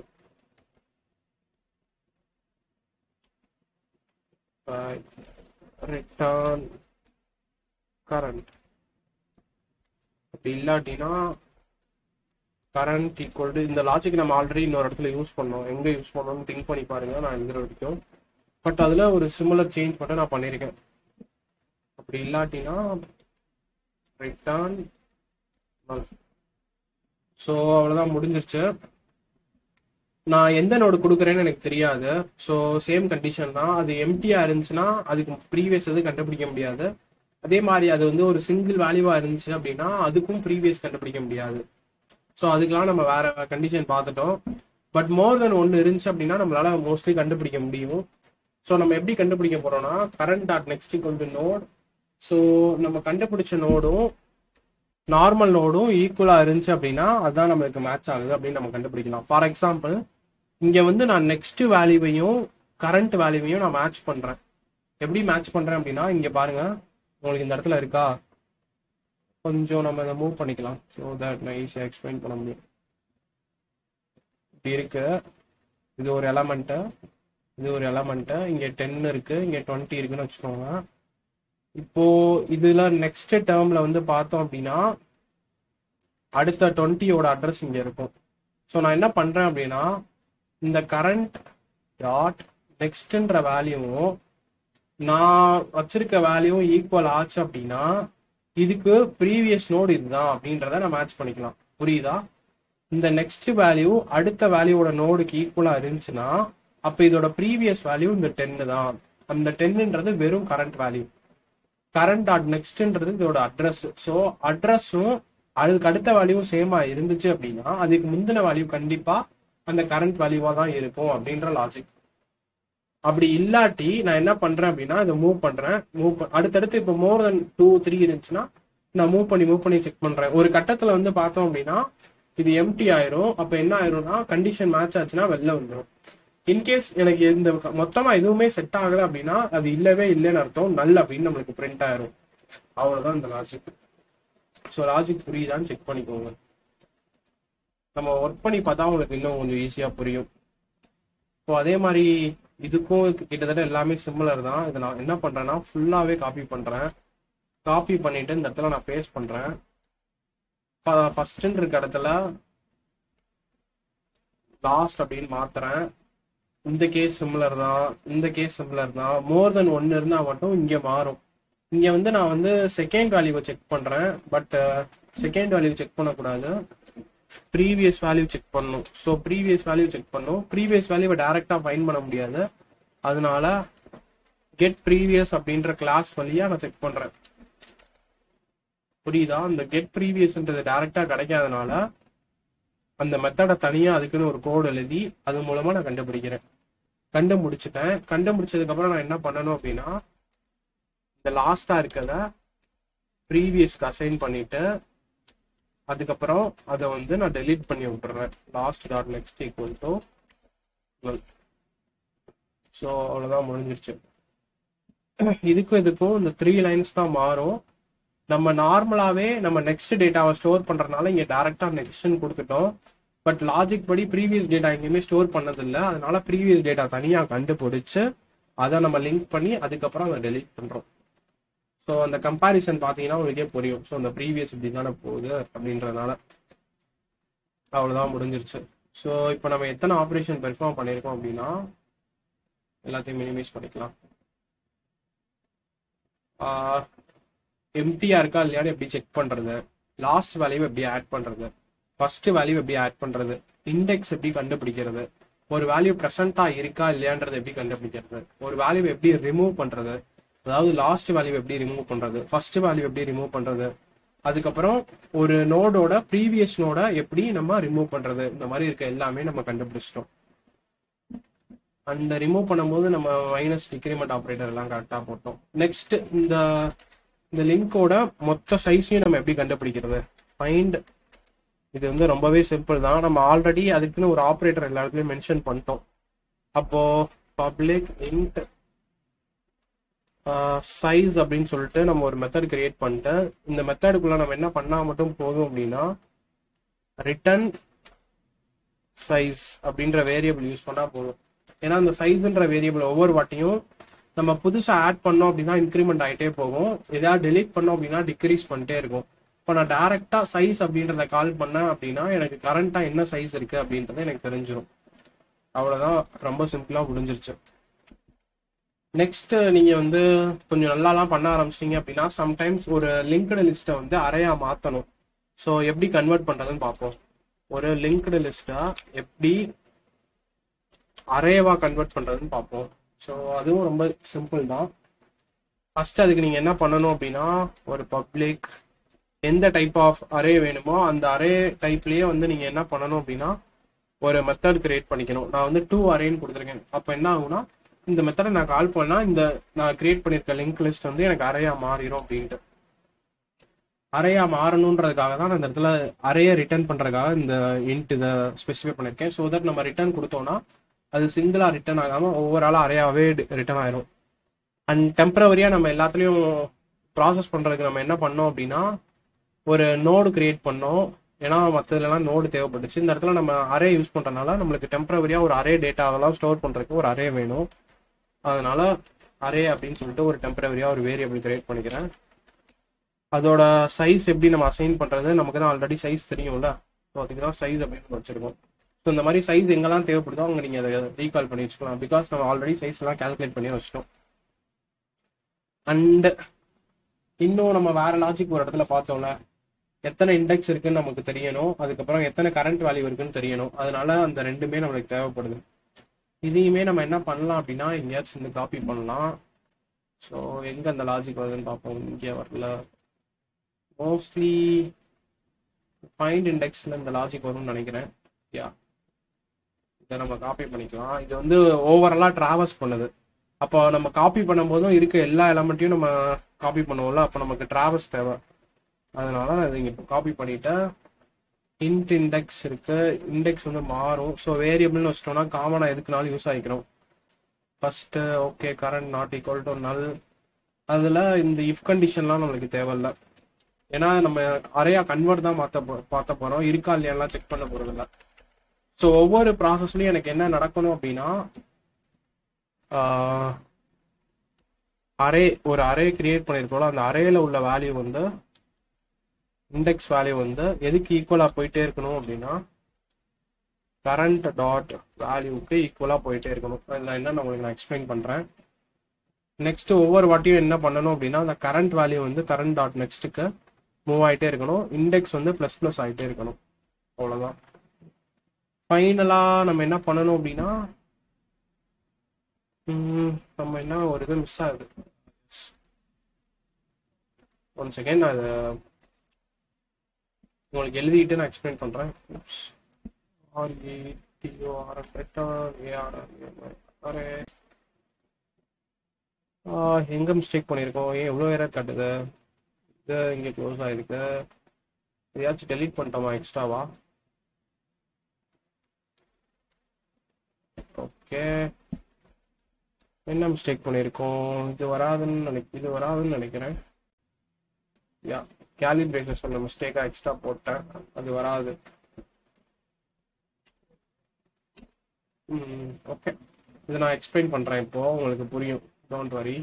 uh, return current அப்படி இல்லாட்டினா கரண்ட் ஈக்குவல் டு இந்த லாஜிக் நம்ம ஆல்ரெடி இன்னொரு இடத்துல யூஸ் பண்ணோம் எங்க யூஸ் பண்ணோம்னு திங்க் பண்ணி பாருங்க நான் எழுதுற வரைக்கும் பட் அதுல ஒரு சிமிலர் சேஞ்ச் மட்டும் நான் பண்ணியிருக்கேன் அப்படி இல்லாட்டினா ரிட்டர்ன் ஸோ அவ்வளோதான் முடிஞ்சிருச்சு நான் எந்த நோடு கொடுக்குறேன்னு எனக்கு தெரியாது ஸோ சேம் கண்டிஷன் தான் அது எம்டியா இருந்துச்சுன்னா அதுக்கு ப்ரீவியஸ் எது கண்டுபிடிக்க முடியாது அதே மாதிரி அது வந்து ஒரு சிங்கிள் வேல்யூவா இருந்துச்சு அப்படின்னா அதுக்கும் ப்ரீவியஸ் கண்டுபிடிக்க முடியாது ஸோ அதுக்கெல்லாம் நம்ம வேற கண்டிஷன் பார்த்துட்டோம் பட் மோர் தென் ஒன்று இருந்துச்சு அப்படின்னா நம்மளால மோஸ்ட்லி கண்டுபிடிக்க முடியும் ஸோ நம்ம எப்படி கண்டுபிடிக்க போறோம்னா கரண்ட் டாட் நெக்ஸ்ட் கொண்டு நோட் ஸோ நம்ம கண்டுபிடிச்ச நோடும் நார்மல் நோடும் ஈக்குவலா இருந்துச்சு அப்படின்னா அதுதான் நம்மளுக்கு மேட்ச் ஆகுது அப்படின்னு நம்ம கண்டுபிடிக்கலாம் ஃபார் எக்ஸாம்பிள் இங்க வந்து நான் நெக்ஸ்ட் வேல்யூவையும் கரண்ட் வேல்யூவையும் நான் மேட்ச் பண்றேன் எப்படி மேட்ச் பண்றேன் அப்படின்னா இங்க பாருங்க உங்களுக்கு இந்த இடத்துல இருக்கா கொஞ்சம் நம்ம இதை மூவ் பண்ணிக்கலாம் ஸோ தட் நான் ஈஸியாக எக்ஸ்பிளைன் பண்ண முடியும் இப்படி இருக்கு இது ஒரு எலமெண்ட்டு இது ஒரு எலமெண்ட்டு இங்கே டென் இருக்கு இங்கே டுவெண்ட்டி இருக்குன்னு வச்சுக்கோங்க இப்போ இதுல நெக்ஸ்ட் டேர்ம்ல வந்து பார்த்தோம் அப்படின்னா அடுத்த டுவெண்ட்டியோட அட்ரஸ் இங்க இருக்கும் ஸோ நான் என்ன பண்றேன் அப்படின்னா இந்த கரண்ட் டாட் நெக்ஸ்ட்ன்ற வேல்யூவும் நான் வச்சிருக்க வேல்யூவும் ஈக்குவல் ஆச்சு அப்படின்னா இதுக்கு ப்ரீவியஸ் நோடு இதுதான் அப்படின்றத நான் மேட்ச் பண்ணிக்கலாம் புரியுதா இந்த நெக்ஸ்ட் வேல்யூ அடுத்த வேல்யூவோட நோடுக்கு ஈக்குவலா இருந்துச்சுன்னா அப்ப இதோட ப்ரீவியஸ் வேல்யூ இந்த டென்னு தான் அந்த டென்னுன்றது வெறும் கரண்ட் வேல்யூ கரண்ட் டாட் நெக்ஸ்ட்ன்றது இதோட அட்ரஸ் ஸோ அட்ரஸும் அதுக்கு அடுத்த வேல்யூவும் சேமா இருந்துச்சு அப்படின்னா அதுக்கு முந்தின வேல்யூ கண்டிப்பா அந்த கரண்ட் வேல்யூவா தான் இருக்கும் அப்படின்ற லாஜிக் அப்படி இல்லாட்டி நான் என்ன பண்றேன் அப்படின்னா இதை மூவ் பண்றேன் மூவ் அடுத்தடுத்து இப்போ மோர் தென் டூ த்ரீ இருந்துச்சுன்னா நான் மூவ் பண்ணி மூவ் பண்ணி செக் பண்றேன் ஒரு கட்டத்துல வந்து பார்த்தோம் அப்படின்னா இது எம்டி ஆயிரும் அப்ப என்ன ஆயிரும்னா கண்டிஷன் மேட்ச் ஆச்சுன்னா வெளில வந்துடும் இன்கேஸ் எனக்கு இந்த க- மொத்தமா எதுவுமே செட் ஆகல அப்படின்னா அது இல்லவே இல்லைன்னு அர்த்தம் நல் அப்படின்னு நம்மளுக்கு பிரிண்ட் ஆயிரும் அவ்வளவுதான் இந்த லாஜிக் ஸோ லாஜிக் புரியுதான்னு செக் பண்ணிக்கோங்க நம்ம ஒர்க் பண்ணி பார்த்தா உங்களுக்கு இன்னும் கொஞ்சம் ஈஸியா புரியும் இப்போ அதே மாதிரி இதுக்கும் கிட்டத்தட்ட எல்லாமே சிமிலர் தான் இதை நான் என்ன பண்றேன்னா ஃபுல்லாவே காப்பி பண்றேன் காப்பி பண்ணிட்டு இந்த இடத்துல நான் பேஸ்ட் பண்றேன் ஃபர்ஸ்ட்ன்னு இருக்க இடத்துல லாஸ்ட் அப்படின்னு மாத்துறேன் இந்த கேஸ் சிமிலர் தான் இந்த கேஸ் சிமிலர் தான் மோர் தென் ஒன்னு இருந்தா மட்டும் இங்க மாறும் இங்க வந்து நான் வந்து செகண்ட் வேல்யூவை செக் பண்றேன் பட் செகண்ட் வேல்யூ செக் பண்ணக்கூடாது ப்ரீவியஸ் வேல்யூ செக் பண்ணணும் ஸோ ப்ரீவியஸ் வேல்யூ செக் பண்ணணும் ப்ரீவியஸ் வேல்யூவை டைரக்டா ஃபைன் பண்ண முடியாது அதனால கெட் ப்ரீவியஸ் அப்படின்ற கிளாஸ் வழியா நான் செக் பண்றேன் புரியுதா அந்த கெட் ப்ரீவியஸ்ன்றது டைரக்டா கிடைக்காதனால அந்த மெத்தடை தனியா அதுக்குன்னு ஒரு கோடு எழுதி அது மூலமா நான் கண்டுபிடிக்கிறேன் கண்டுபிடிச்சிட்டேன் கண்டுபிடிச்சதுக்கு அப்புறம் நான் என்ன பண்ணணும் அப்படின்னா இந்த லாஸ்டா இருக்கத ப்ரீவியஸ்க்கு அசைன் பண்ணிட்டு அதுக்கப்புறம் அதை வந்து நான் டெலீட் பண்ணி விட்டுறேன் last dot next equal to so அவ்வளோதான் முடிஞ்சிருச்சு இதுக்கும் இதுக்கும் இந்த த்ரீ லைன்ஸ் தான் மாறும் நம்ம நார்மலாவே நம்ம நெக்ஸ்ட் டேட்டாவை ஸ்டோர் பண்றதுனால இங்க டைரக்டா நெக்ஸ்ட்னு கொடுத்துட்டோம் பட் லாஜிக் படி ப்ரீவியஸ் டேட்டா எங்கேயுமே ஸ்டோர் பண்ணதில்ல அதனால ப்ரீவியஸ் டேட்டா தனியா கண்டுபிடிச்சு அதை நம்ம லிங்க் பண்ணி அதுக்கப்புறம் அதை டெலீட் பண்றோம் ஸோ அந்த கம்பாரிசன் பார்த்தீங்கன்னா உங்களுக்கே புரியும் ஸோ அந்த ப்ரீவியஸ் இப்படி தானே போகுது அப்படின்றதுனால அவ்வளோதான் முடிஞ்சிருச்சு ஸோ இப்போ நம்ம எத்தனை ஆப்ரேஷன் பெர்ஃபார்ம் பண்ணியிருக்கோம் அப்படின்னா எல்லாத்தையும் மினிமைஸ் பண்ணிக்கலாம் எம்டியா இருக்கா இல்லையான்னு எப்படி செக் பண்றது லாஸ்ட் வேல்யூ எப்படி ஆட் பண்றது ஃபர்ஸ்ட் வேல்யூ எப்படி ஆட் பண்றது இண்டெக்ஸ் எப்படி கண்டுபிடிக்கிறது ஒரு வேல்யூ ப்ரெசண்டா இருக்கா இல்லையான்றது எப்படி கண்டுபிடிக்கிறது ஒரு வேல்யூ எப்படி ரிமூவ் பண்றது அதாவது லாஸ்ட் வேல்யூ எப்படி ரிமூவ் பண்றது ஃபர்ஸ்ட் வேல்யூ எப்படி ரிமூவ் பண்றது அதுக்கப்புறம் ஒரு நோடோட ப்ரீவியஸ் நோட எப்படி நம்ம ரிமூவ் பண்றது இந்த மாதிரி இருக்க எல்லாமே நம்ம கண்டுபிடிச்சிட்டோம் அந்த ரிமூவ் பண்ணும்போது நம்ம மைனஸ் டிக்ரிமெண்ட் ஆப்ரேட்டர் எல்லாம் கரெக்டாக போட்டோம் நெக்ஸ்ட் இந்த இந்த லிங்கோட மொத்த சைஸையும் நம்ம எப்படி கண்டுபிடிக்கிறது ஃபைண்ட் இது வந்து ரொம்பவே சிம்பிள் தான் நம்ம ஆல்ரெடி அதுக்குன்னு ஒரு ஆப்ரேட்டர் எல்லா இடத்துலையும் மென்ஷன் பண்ணிட்டோம் அப்போ பப்ளிக் இன்ட் சைஸ் அப்படின்னு சொல்லிட்டு நம்ம ஒரு மெத்தட் கிரியேட் பண்ணிட்டு இந்த மெத்தடுக்குள்ள நம்ம என்ன பண்ணா மட்டும் போதும் அப்படின்னா ரிட்டர்ன் சைஸ் அப்படின்ற வேரியபிள் யூஸ் பண்ணா போதும் ஏன்னா அந்த சைஸ்ன்ற வேரியபிள் ஒவ்வொரு வாட்டியும் நம்ம புதுசா ஆட் பண்ணோம் அப்படின்னா இன்க்ரிமெண்ட் ஆகிட்டே போகும் ஏதாவது டெலீட் பண்ணோம் அப்படின்னா டிக்ரீஸ் பண்ணிட்டே இருக்கும் இப்போ நான் டேரக்டா சைஸ் அப்படின்றத கால் பண்ணேன் அப்படின்னா எனக்கு கரண்டா என்ன சைஸ் இருக்கு அப்படின்றது எனக்கு தெரிஞ்சிடும் அவ்வளவுதான் ரொம்ப சிம்பிளா முடிஞ்சிருச்சு நெக்ஸ்ட் நீங்க வந்து கொஞ்சம் நல்லாலாம் பண்ண ஆரம்பிச்சிட்டீங்க அப்படின்னா சம்டைம்ஸ் ஒரு லிங்க்டு லிஸ்ட்டை வந்து அறையா மாத்தணும் ஸோ எப்படி கன்வெர்ட் பண்றதுன்னு பார்ப்போம் ஒரு லிங்க்டு லிஸ்ட்டை எப்படி அரேவா கன்வெர்ட் பண்றதுன்னு பார்ப்போம் ஸோ அதுவும் ரொம்ப சிம்பிள் தான் ஃபர்ஸ்ட் அதுக்கு நீங்க என்ன பண்ணணும் அப்படின்னா ஒரு பப்ளிக் எந்த டைப் ஆஃப் அரே வேணுமோ அந்த அரே டைப்லயே வந்து நீங்க என்ன பண்ணணும் அப்படின்னா ஒரு மெத்தட் கிரியேட் பண்ணிக்கணும் நான் வந்து டூ அரேன்னு கொடுத்துருக்கேன் அப்போ என்ன ஆகும்னா இந்த மெத்தடை நான் கால் பண்ணா இந்த நான் கிரியேட் பண்ணியிருக்க லிங்க் லிஸ்ட் வந்து எனக்கு அறையா மாறிடும் அப்படின்ட்டு அறையா மாறணுன்றதுக்காக தான் நான் இந்த இடத்துல அறைய ரிட்டர்ன் பண்றதுக்காக இந்த இன்ட் இதை ஸ்பெசிஃபை பண்ணியிருக்கேன் ஸோ தட் நம்ம ரிட்டர்ன் கொடுத்தோம்னா அது சிங்கிளா ரிட்டர்ன் ஆகாம ஓவராலா அறையாவே ரிட்டர்ன் ஆயிரும் அண்ட் டெம்பரவரியா நம்ம எல்லாத்துலயும் ப்ராசஸ் பண்றதுக்கு நம்ம என்ன பண்ணோம் அப்படின்னா ஒரு நோடு கிரியேட் பண்ணோம் ஏன்னா மற்றதுலலாம் நோடு தேவைப்பட்டுச்சு இந்த இடத்துல நம்ம அரே யூஸ் பண்றதுனால நம்மளுக்கு டெம்பரவரியா ஒரு அரே டேட்டாவெல்லாம் ஸ்டோர் பண்றதுக்கு ஒரு அரே வேணும் அதனால அரே அப்படின்னு சொல்லிட்டு ஒரு டெம்பரவரியா ஒரு வேரியபிள் கிரியேட் பண்ணிக்கிறேன் அதோட சைஸ் எப்படி நம்ம அசைன் பண்றது நமக்கு தான் ஆல்ரெடி சைஸ் தெரியும்ல ஸோ அதுக்கு தான் சைஸ் அப்படின்னு வச்சிருக்கோம் ஸோ இந்த மாதிரி சைஸ் எங்கெல்லாம் தேவைப்படுதோ அங்கே நீங்கள் அதை ரீகால் பண்ணி வச்சுக்கலாம் பிகாஸ் நம்ம ஆல்ரெடி சைஸ் எல்லாம் கால்குலேட் பண்ணி வச்சிட்டோம் அண்ட் இன்னும் நம்ம வேற லாஜிக் ஒரு இடத்துல பார்த்தோம்ல எத்தனை இண்டெக்ஸ் இருக்குன்னு நமக்கு தெரியணும் அதுக்கப்புறம் எத்தனை கரண்ட் வேல்யூ இருக்குன்னு தெரியணும் அதனால அந்த ரெண்டுமே நம்மளுக்கு தேவைப்படுது இதையுமே நம்ம என்ன பண்ணலாம் அப்படின்னா எங்கேயாச்சும் வந்து காப்பி பண்ணலாம் ஸோ எங்க அந்த லாஜிக் வருதுன்னு பார்ப்போம் இங்கே வரல மோஸ்ட்லி ஃபைண்ட் இண்டெக்ஸ்ல இந்த லாஜிக் வரும்னு நினைக்கிறேன் யா இதை நம்ம காப்பி பண்ணிக்கலாம் இது வந்து ஓவராலாக ட்ராவல்ஸ் பண்ணுது அப்போ நம்ம காப்பி பண்ணும்போதும் இருக்க எல்லா எலமெண்ட்டையும் நம்ம காப்பி பண்ணுவோம்ல அப்போ நமக்கு ட்ராவல்ஸ் தேவை அதனால நான் இதை இங்கே காப்பி பண்ணிட்டேன் இன்ட் இண்டெக்ஸ் இருக்கு இண்டெக்ஸ் வந்து மாறும் ஸோ வேரியபிள்னு வச்சிட்டோம்னா காமனாக எதுக்குனாலும் யூஸ் ஆகிக்கிறோம் first okay current not equal to null அதில் இந்த இஃப் கண்டிஷன்லாம் நம்மளுக்கு தேவையில்ல ஏன்னா நம்ம அறையா கன்வெர்ட் தான் மாற்ற போ பார்த்த போகிறோம் இருக்கா இல்லையாலாம் செக் பண்ண போகிறதில்ல ஸோ ஒவ்வொரு ப்ராசஸ்லையும் எனக்கு என்ன நடக்கணும் அப்படின்னா அரே ஒரு அரே கிரியேட் பண்ணியிருக்கோம்ல அந்த அரேல உள்ள வேல்யூ வந்து இண்டெக்ஸ் வேல்யூ வந்து எதுக்கு ஈக்குவலாக போயிட்டே இருக்கணும் அப்படின்னா கரண்ட் டாட் வேல்யூக்கு ஈக்குவலாக போயிட்டே இருக்கணும் அதில் என்ன நான் உங்களுக்கு நான் எக்ஸ்பிளைன் பண்ணுறேன் நெக்ஸ்ட் ஒவ்வொரு வாட்டியும் என்ன பண்ணணும் அப்படின்னா அந்த கரண்ட் வேல்யூ வந்து கரண்ட் டாட் நெக்ஸ்ட்டுக்கு மூவ் ஆகிட்டே இருக்கணும் இண்டெக்ஸ் வந்து ப்ளஸ் ப்ளஸ் ஆகிட்டே இருக்கணும் அவ்வளோதான் ஃபைனலாக நம்ம என்ன பண்ணணும் அப்படின்னா நம்ம என்ன ஒரு இது மிஸ் ஆகுது ஒன் செகண்ட் நான் அதை உங்களுக்கு எழுதிட்டு நான் எக்ஸ்பிளைன் பண்ணுறேன் ஆர்இடிஓஆர் ரிட்டர்ன் ஏஆர் எங்கே மிஸ்டேக் பண்ணியிருக்கோம் ஏன் எவ்வளோ எரர் காட்டுது இது இங்கே க்ளோஸ் ஆகிருக்கு எதையாச்சும் டெலீட் பண்ணிட்டோமா எக்ஸ்ட்ராவா ஓகே என்ன மிஸ்டேக் பண்ணியிருக்கோம் இது வராதுன்னு நினை இது வராதுன்னு நினைக்கிறேன் யா கேலிபிரேஷன் சொன்ன மிஸ்டேக்காக எக்ஸ்ட்ரா போட்டேன் அது வராது ஓகே இதை நான் எக்ஸ்பிளைன் பண்றேன் இப்போ உங்களுக்கு புரியும் டோன்ட் வரி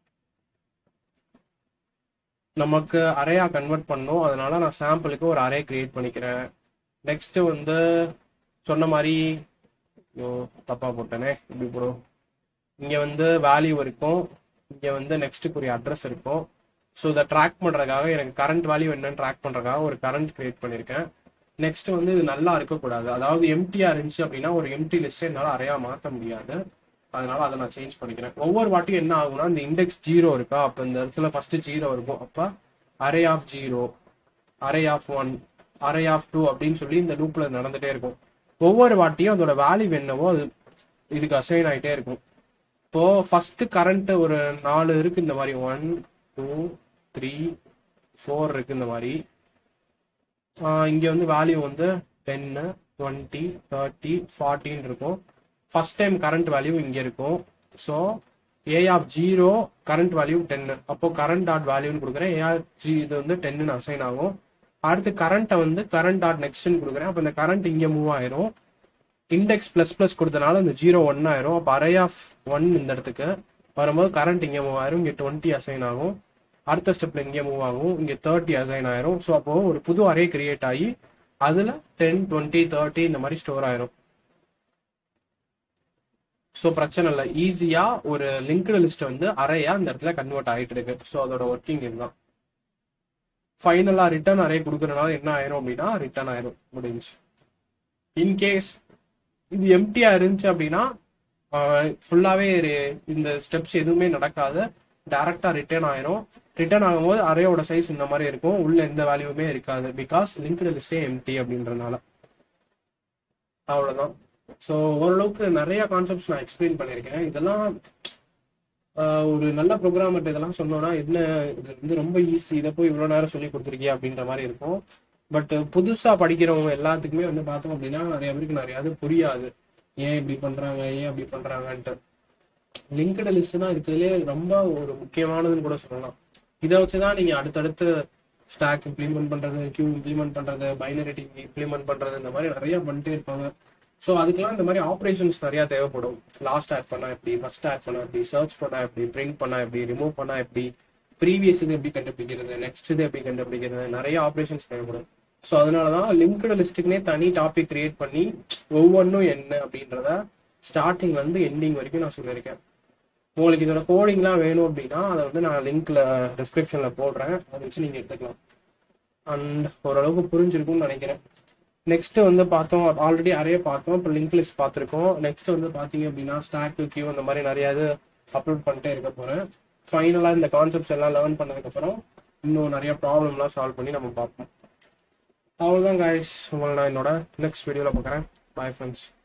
நமக்கு அரையா கன்வெர்ட் பண்ணும் அதனால நான் சாம்பிளுக்கு ஒரு அரே கிரியேட் பண்ணிக்கிறேன் நெக்ஸ்ட் வந்து சொன்ன மாதிரி ஐயோ தப்பா போட்டேனே இப்படி போடும் இங்க வந்து வேல்யூ இருக்கும் இங்க வந்து நெக்ஸ்ட்டுக்குரிய அட்ரஸ் இருக்கும் ஸோ இதை ட்ராக் பண்றதுக்காக எனக்கு கரண்ட் வேல்யூ என்னன்னு ட்ராக் பண்றதுக்காக ஒரு கரண்ட் கிரியேட் பண்ணியிருக்கேன் நெக்ஸ்ட் வந்து இது நல்லா இருக்கக்கூடாது அதாவது எம்டியா இருந்துச்சு அப்படின்னா ஒரு எம்டி லிஸ்ட் என்னால் அறையா மாற்ற முடியாது அதனால அதை நான் சேஞ்ச் பண்ணிக்கிறேன் ஒவ்வொரு வாட்டியும் என்ன ஆகும்னா இந்த இண்டெக்ஸ் ஜீரோ இருக்கா அப்போ இந்த இடத்துல ஃபர்ஸ்ட் ஜீரோ இருக்கும் அப்போ array of zero array of one array of two அப்படின்னு சொல்லி இந்த லூப்ல நடந்துட்டே இருக்கும் ஒவ்வொரு வாட்டியும் அதோட வேல்யூ என்னவோ அது இதுக்கு அசைன் ஆகிட்டே இருக்கும் இப்போ ஃபர்ஸ்ட் கரண்ட் ஒரு நாலு இருக்கு இந்த மாதிரி ஒன் டூ த்ரீ ஃபோர் இருக்கு இந்த மாதிரி ஆஹ் இங்க வந்து வேல்யூ வந்து டென்னு டுவெண்ட்டி தேர்ட்டி ஃபார்ட்டின்னு இருக்கும் ஃபர்ஸ்ட் டைம் கரண்ட் வேல்யூ இங்க இருக்கும் so A of zero current value டென்னு அப்போ கரண்ட் டாட் வேல்யூன்னு கொடுக்குறேன் ஏ ஆஃப் ஜி இது வந்து டென்னு அசைன் ஆகும் அடுத்து கரண்ட்டை வந்து கரண்ட் டாட் நெக்ஸ்ட்னு கொடுக்குறேன் அப்போ இந்த கரண்ட் இங்கே மூவ் ஆயிரும் இண்டெக்ஸ் பிளஸ் பிளஸ் கொடுத்தனால இந்த ஜீரோ ஒன் ஆயிரும் அப்போ அரே ஆஃப் ஒன் இந்த இடத்துக்கு வரும்போது கரண்ட் இங்கே மூவ் ஆயிரும் இங்கே டுவெண்ட்டி அசைன் ஆகும் அடுத்த ஸ்டெப்ல இங்கே மூவ் ஆகும் இங்கே தேர்ட்டி அசைன் ஆயிரும் ஸோ அப்போ ஒரு புது அரே கிரியேட் ஆகி அதில் டென் டுவெண்ட்டி தேர்ட்டி இந்த மாதிரி ஸ்டோர் ஆயிரும் ஸோ பிரச்சனை இல்லை ஈஸியா ஒரு லிங்க்டு லிஸ்ட் வந்து அரையா இந்த இடத்துல கன்வெர்ட் ஆகிட்டு இருக்கு ஸோ அதோட ஒர்க்கிங் இதுதான் ஃபைனலா ரிட்டர்ன் அரே கொடுக்கறனால என்ன ஆயிரும் அப்படின்னா ரிட்டர்ன் ஆயிரும் முடிஞ்சு இன்கேஸ் இது எம்டியா இருந்துச்சு அப்படின்னா ஃபுல்லாவே இந்த ஸ்டெப்ஸ் எதுவுமே நடக்காது டைரக்டா ரிட்டர்ன் ஆயிரும் ரிட்டர்ன் ஆகும்போது அரேயோட சைஸ் இந்த மாதிரி இருக்கும் உள்ள எந்த வேல்யூமே இருக்காது பிகாஸ் லிங்க்டு லிஸ்டே எம்டி அப்படின்றனால அவ்வளவுதான் ஸோ ஓரளவுக்கு நிறைய கான்செப்ட்ஸ் நான் எக்ஸ்பிளைன் பண்ணியிருக்கேன் இதெல்லாம் ஆஹ், ஒரு நல்ல ப்ரோக்ராமர்கிட்ட இதெல்லாம் சொன்னோம்னா என்ன இது வந்து ரொம்ப ஈஸி இதை போய் இவ்வளோ நேரம் சொல்லி கொடுத்துருக்கியா அப்படின்ற மாதிரி இருக்கும் பட் புதுசா படிக்கிறவங்க எல்லாத்துக்குமே வந்து பார்த்தோம் அப்படின்னா நிறைய பேருக்கு நிறைய இது புரியாது ஏன் இப்படி பண்றாங்க ஏன் அப்படி பண்றாங்கன்ட்டு லிங்க்டு லிஸ்ட் தான் இருக்கிறதுலே ரொம்ப ஒரு முக்கியமானதுன்னு கூட சொல்லலாம் இதை வச்சுதான் நீங்க அடுத்தடுத்து ஸ்டாக் இம்ப்ளிமெண்ட் பண்றது கியூ இம்ப்ளிமெண்ட் பண்றது பைனரி இம்ப்ளிமெண்ட் பண்றது இந்த மாதிரி நிறைய பண்ணிட்டே இருப்பாங்க ஸோ அதுக்கெல்லாம் இந்த மாதிரி ஆப்ரேஷன்ஸ் நிறைய தேவைப்படும் லாஸ்ட் ஆட் பண்ணா எப்படி ஃபர்ஸ்ட் ஆட் பண்ணா எப்படி சர்ச் பண்ணா எப்படி பிரிண்ட் பண்ணா எப்படி ரிமூவ் பண்ணா எப்படி ப்ரீவியஸ் இது எப்படி கண்டுபிடிக்கிறது நெக்ஸ்ட் இது எப்படி கண்டுபிடிக்கிறது நிறைய ஆப்ரேஷன்ஸ் தேவைப்படும் ஸோ அதனாலதான் லிங்க்டு லிஸ்ட்டுக்குனே தனி டாபிக் கிரியேட் பண்ணி ஒவ்வொன்றும் என்ன அப்படின்றத ஸ்டார்டிங் வந்து எண்டிங் வரைக்கும் நான் சொல்லியிருக்கேன் உங்களுக்கு இதோட கோடிங்லாம் வேணும் அப்படின்னா அதை வந்து நான் லிங்க்ல டிஸ்கிரிப்ஷன்ல போடுறேன் அதை வச்சு நீங்க எடுத்துக்கலாம் அண்ட் ஓரளவுக்கு புரிஞ்சிருக்கும்னு நினைக்கிறேன் நெக்ஸ்ட் வந்து பார்த்தோம் ஆல்ரெடி அரே பார்த்தோம் இப்போ லிங்க் லிஸ்ட் பார்த்துருக்கோம் நெக்ஸ்ட் வந்து பார்த்தீங்க அப்படின்னா ஸ்டாக் கியூ இந்த மாதிரி நிறைய இது அப்லோட் பண்ணிட்டே இருக்க போறேன் ஃபைனலாக இந்த கான்செப்ட்ஸ் எல்லாம் லேர்ன் பண்ணதுக்கப்புறம் இன்னும் நிறைய ப்ராப்ளம்லாம் சால்வ் பண்ணி நம்ம பார்ப்போம் அவ்வளோதான் காய்ஸ் உங்களை நான் என்னோட நெக்ஸ்ட் வீடியோவில் பார்க்குறேன் பாய் ஃப்ரெண்ட்ஸ்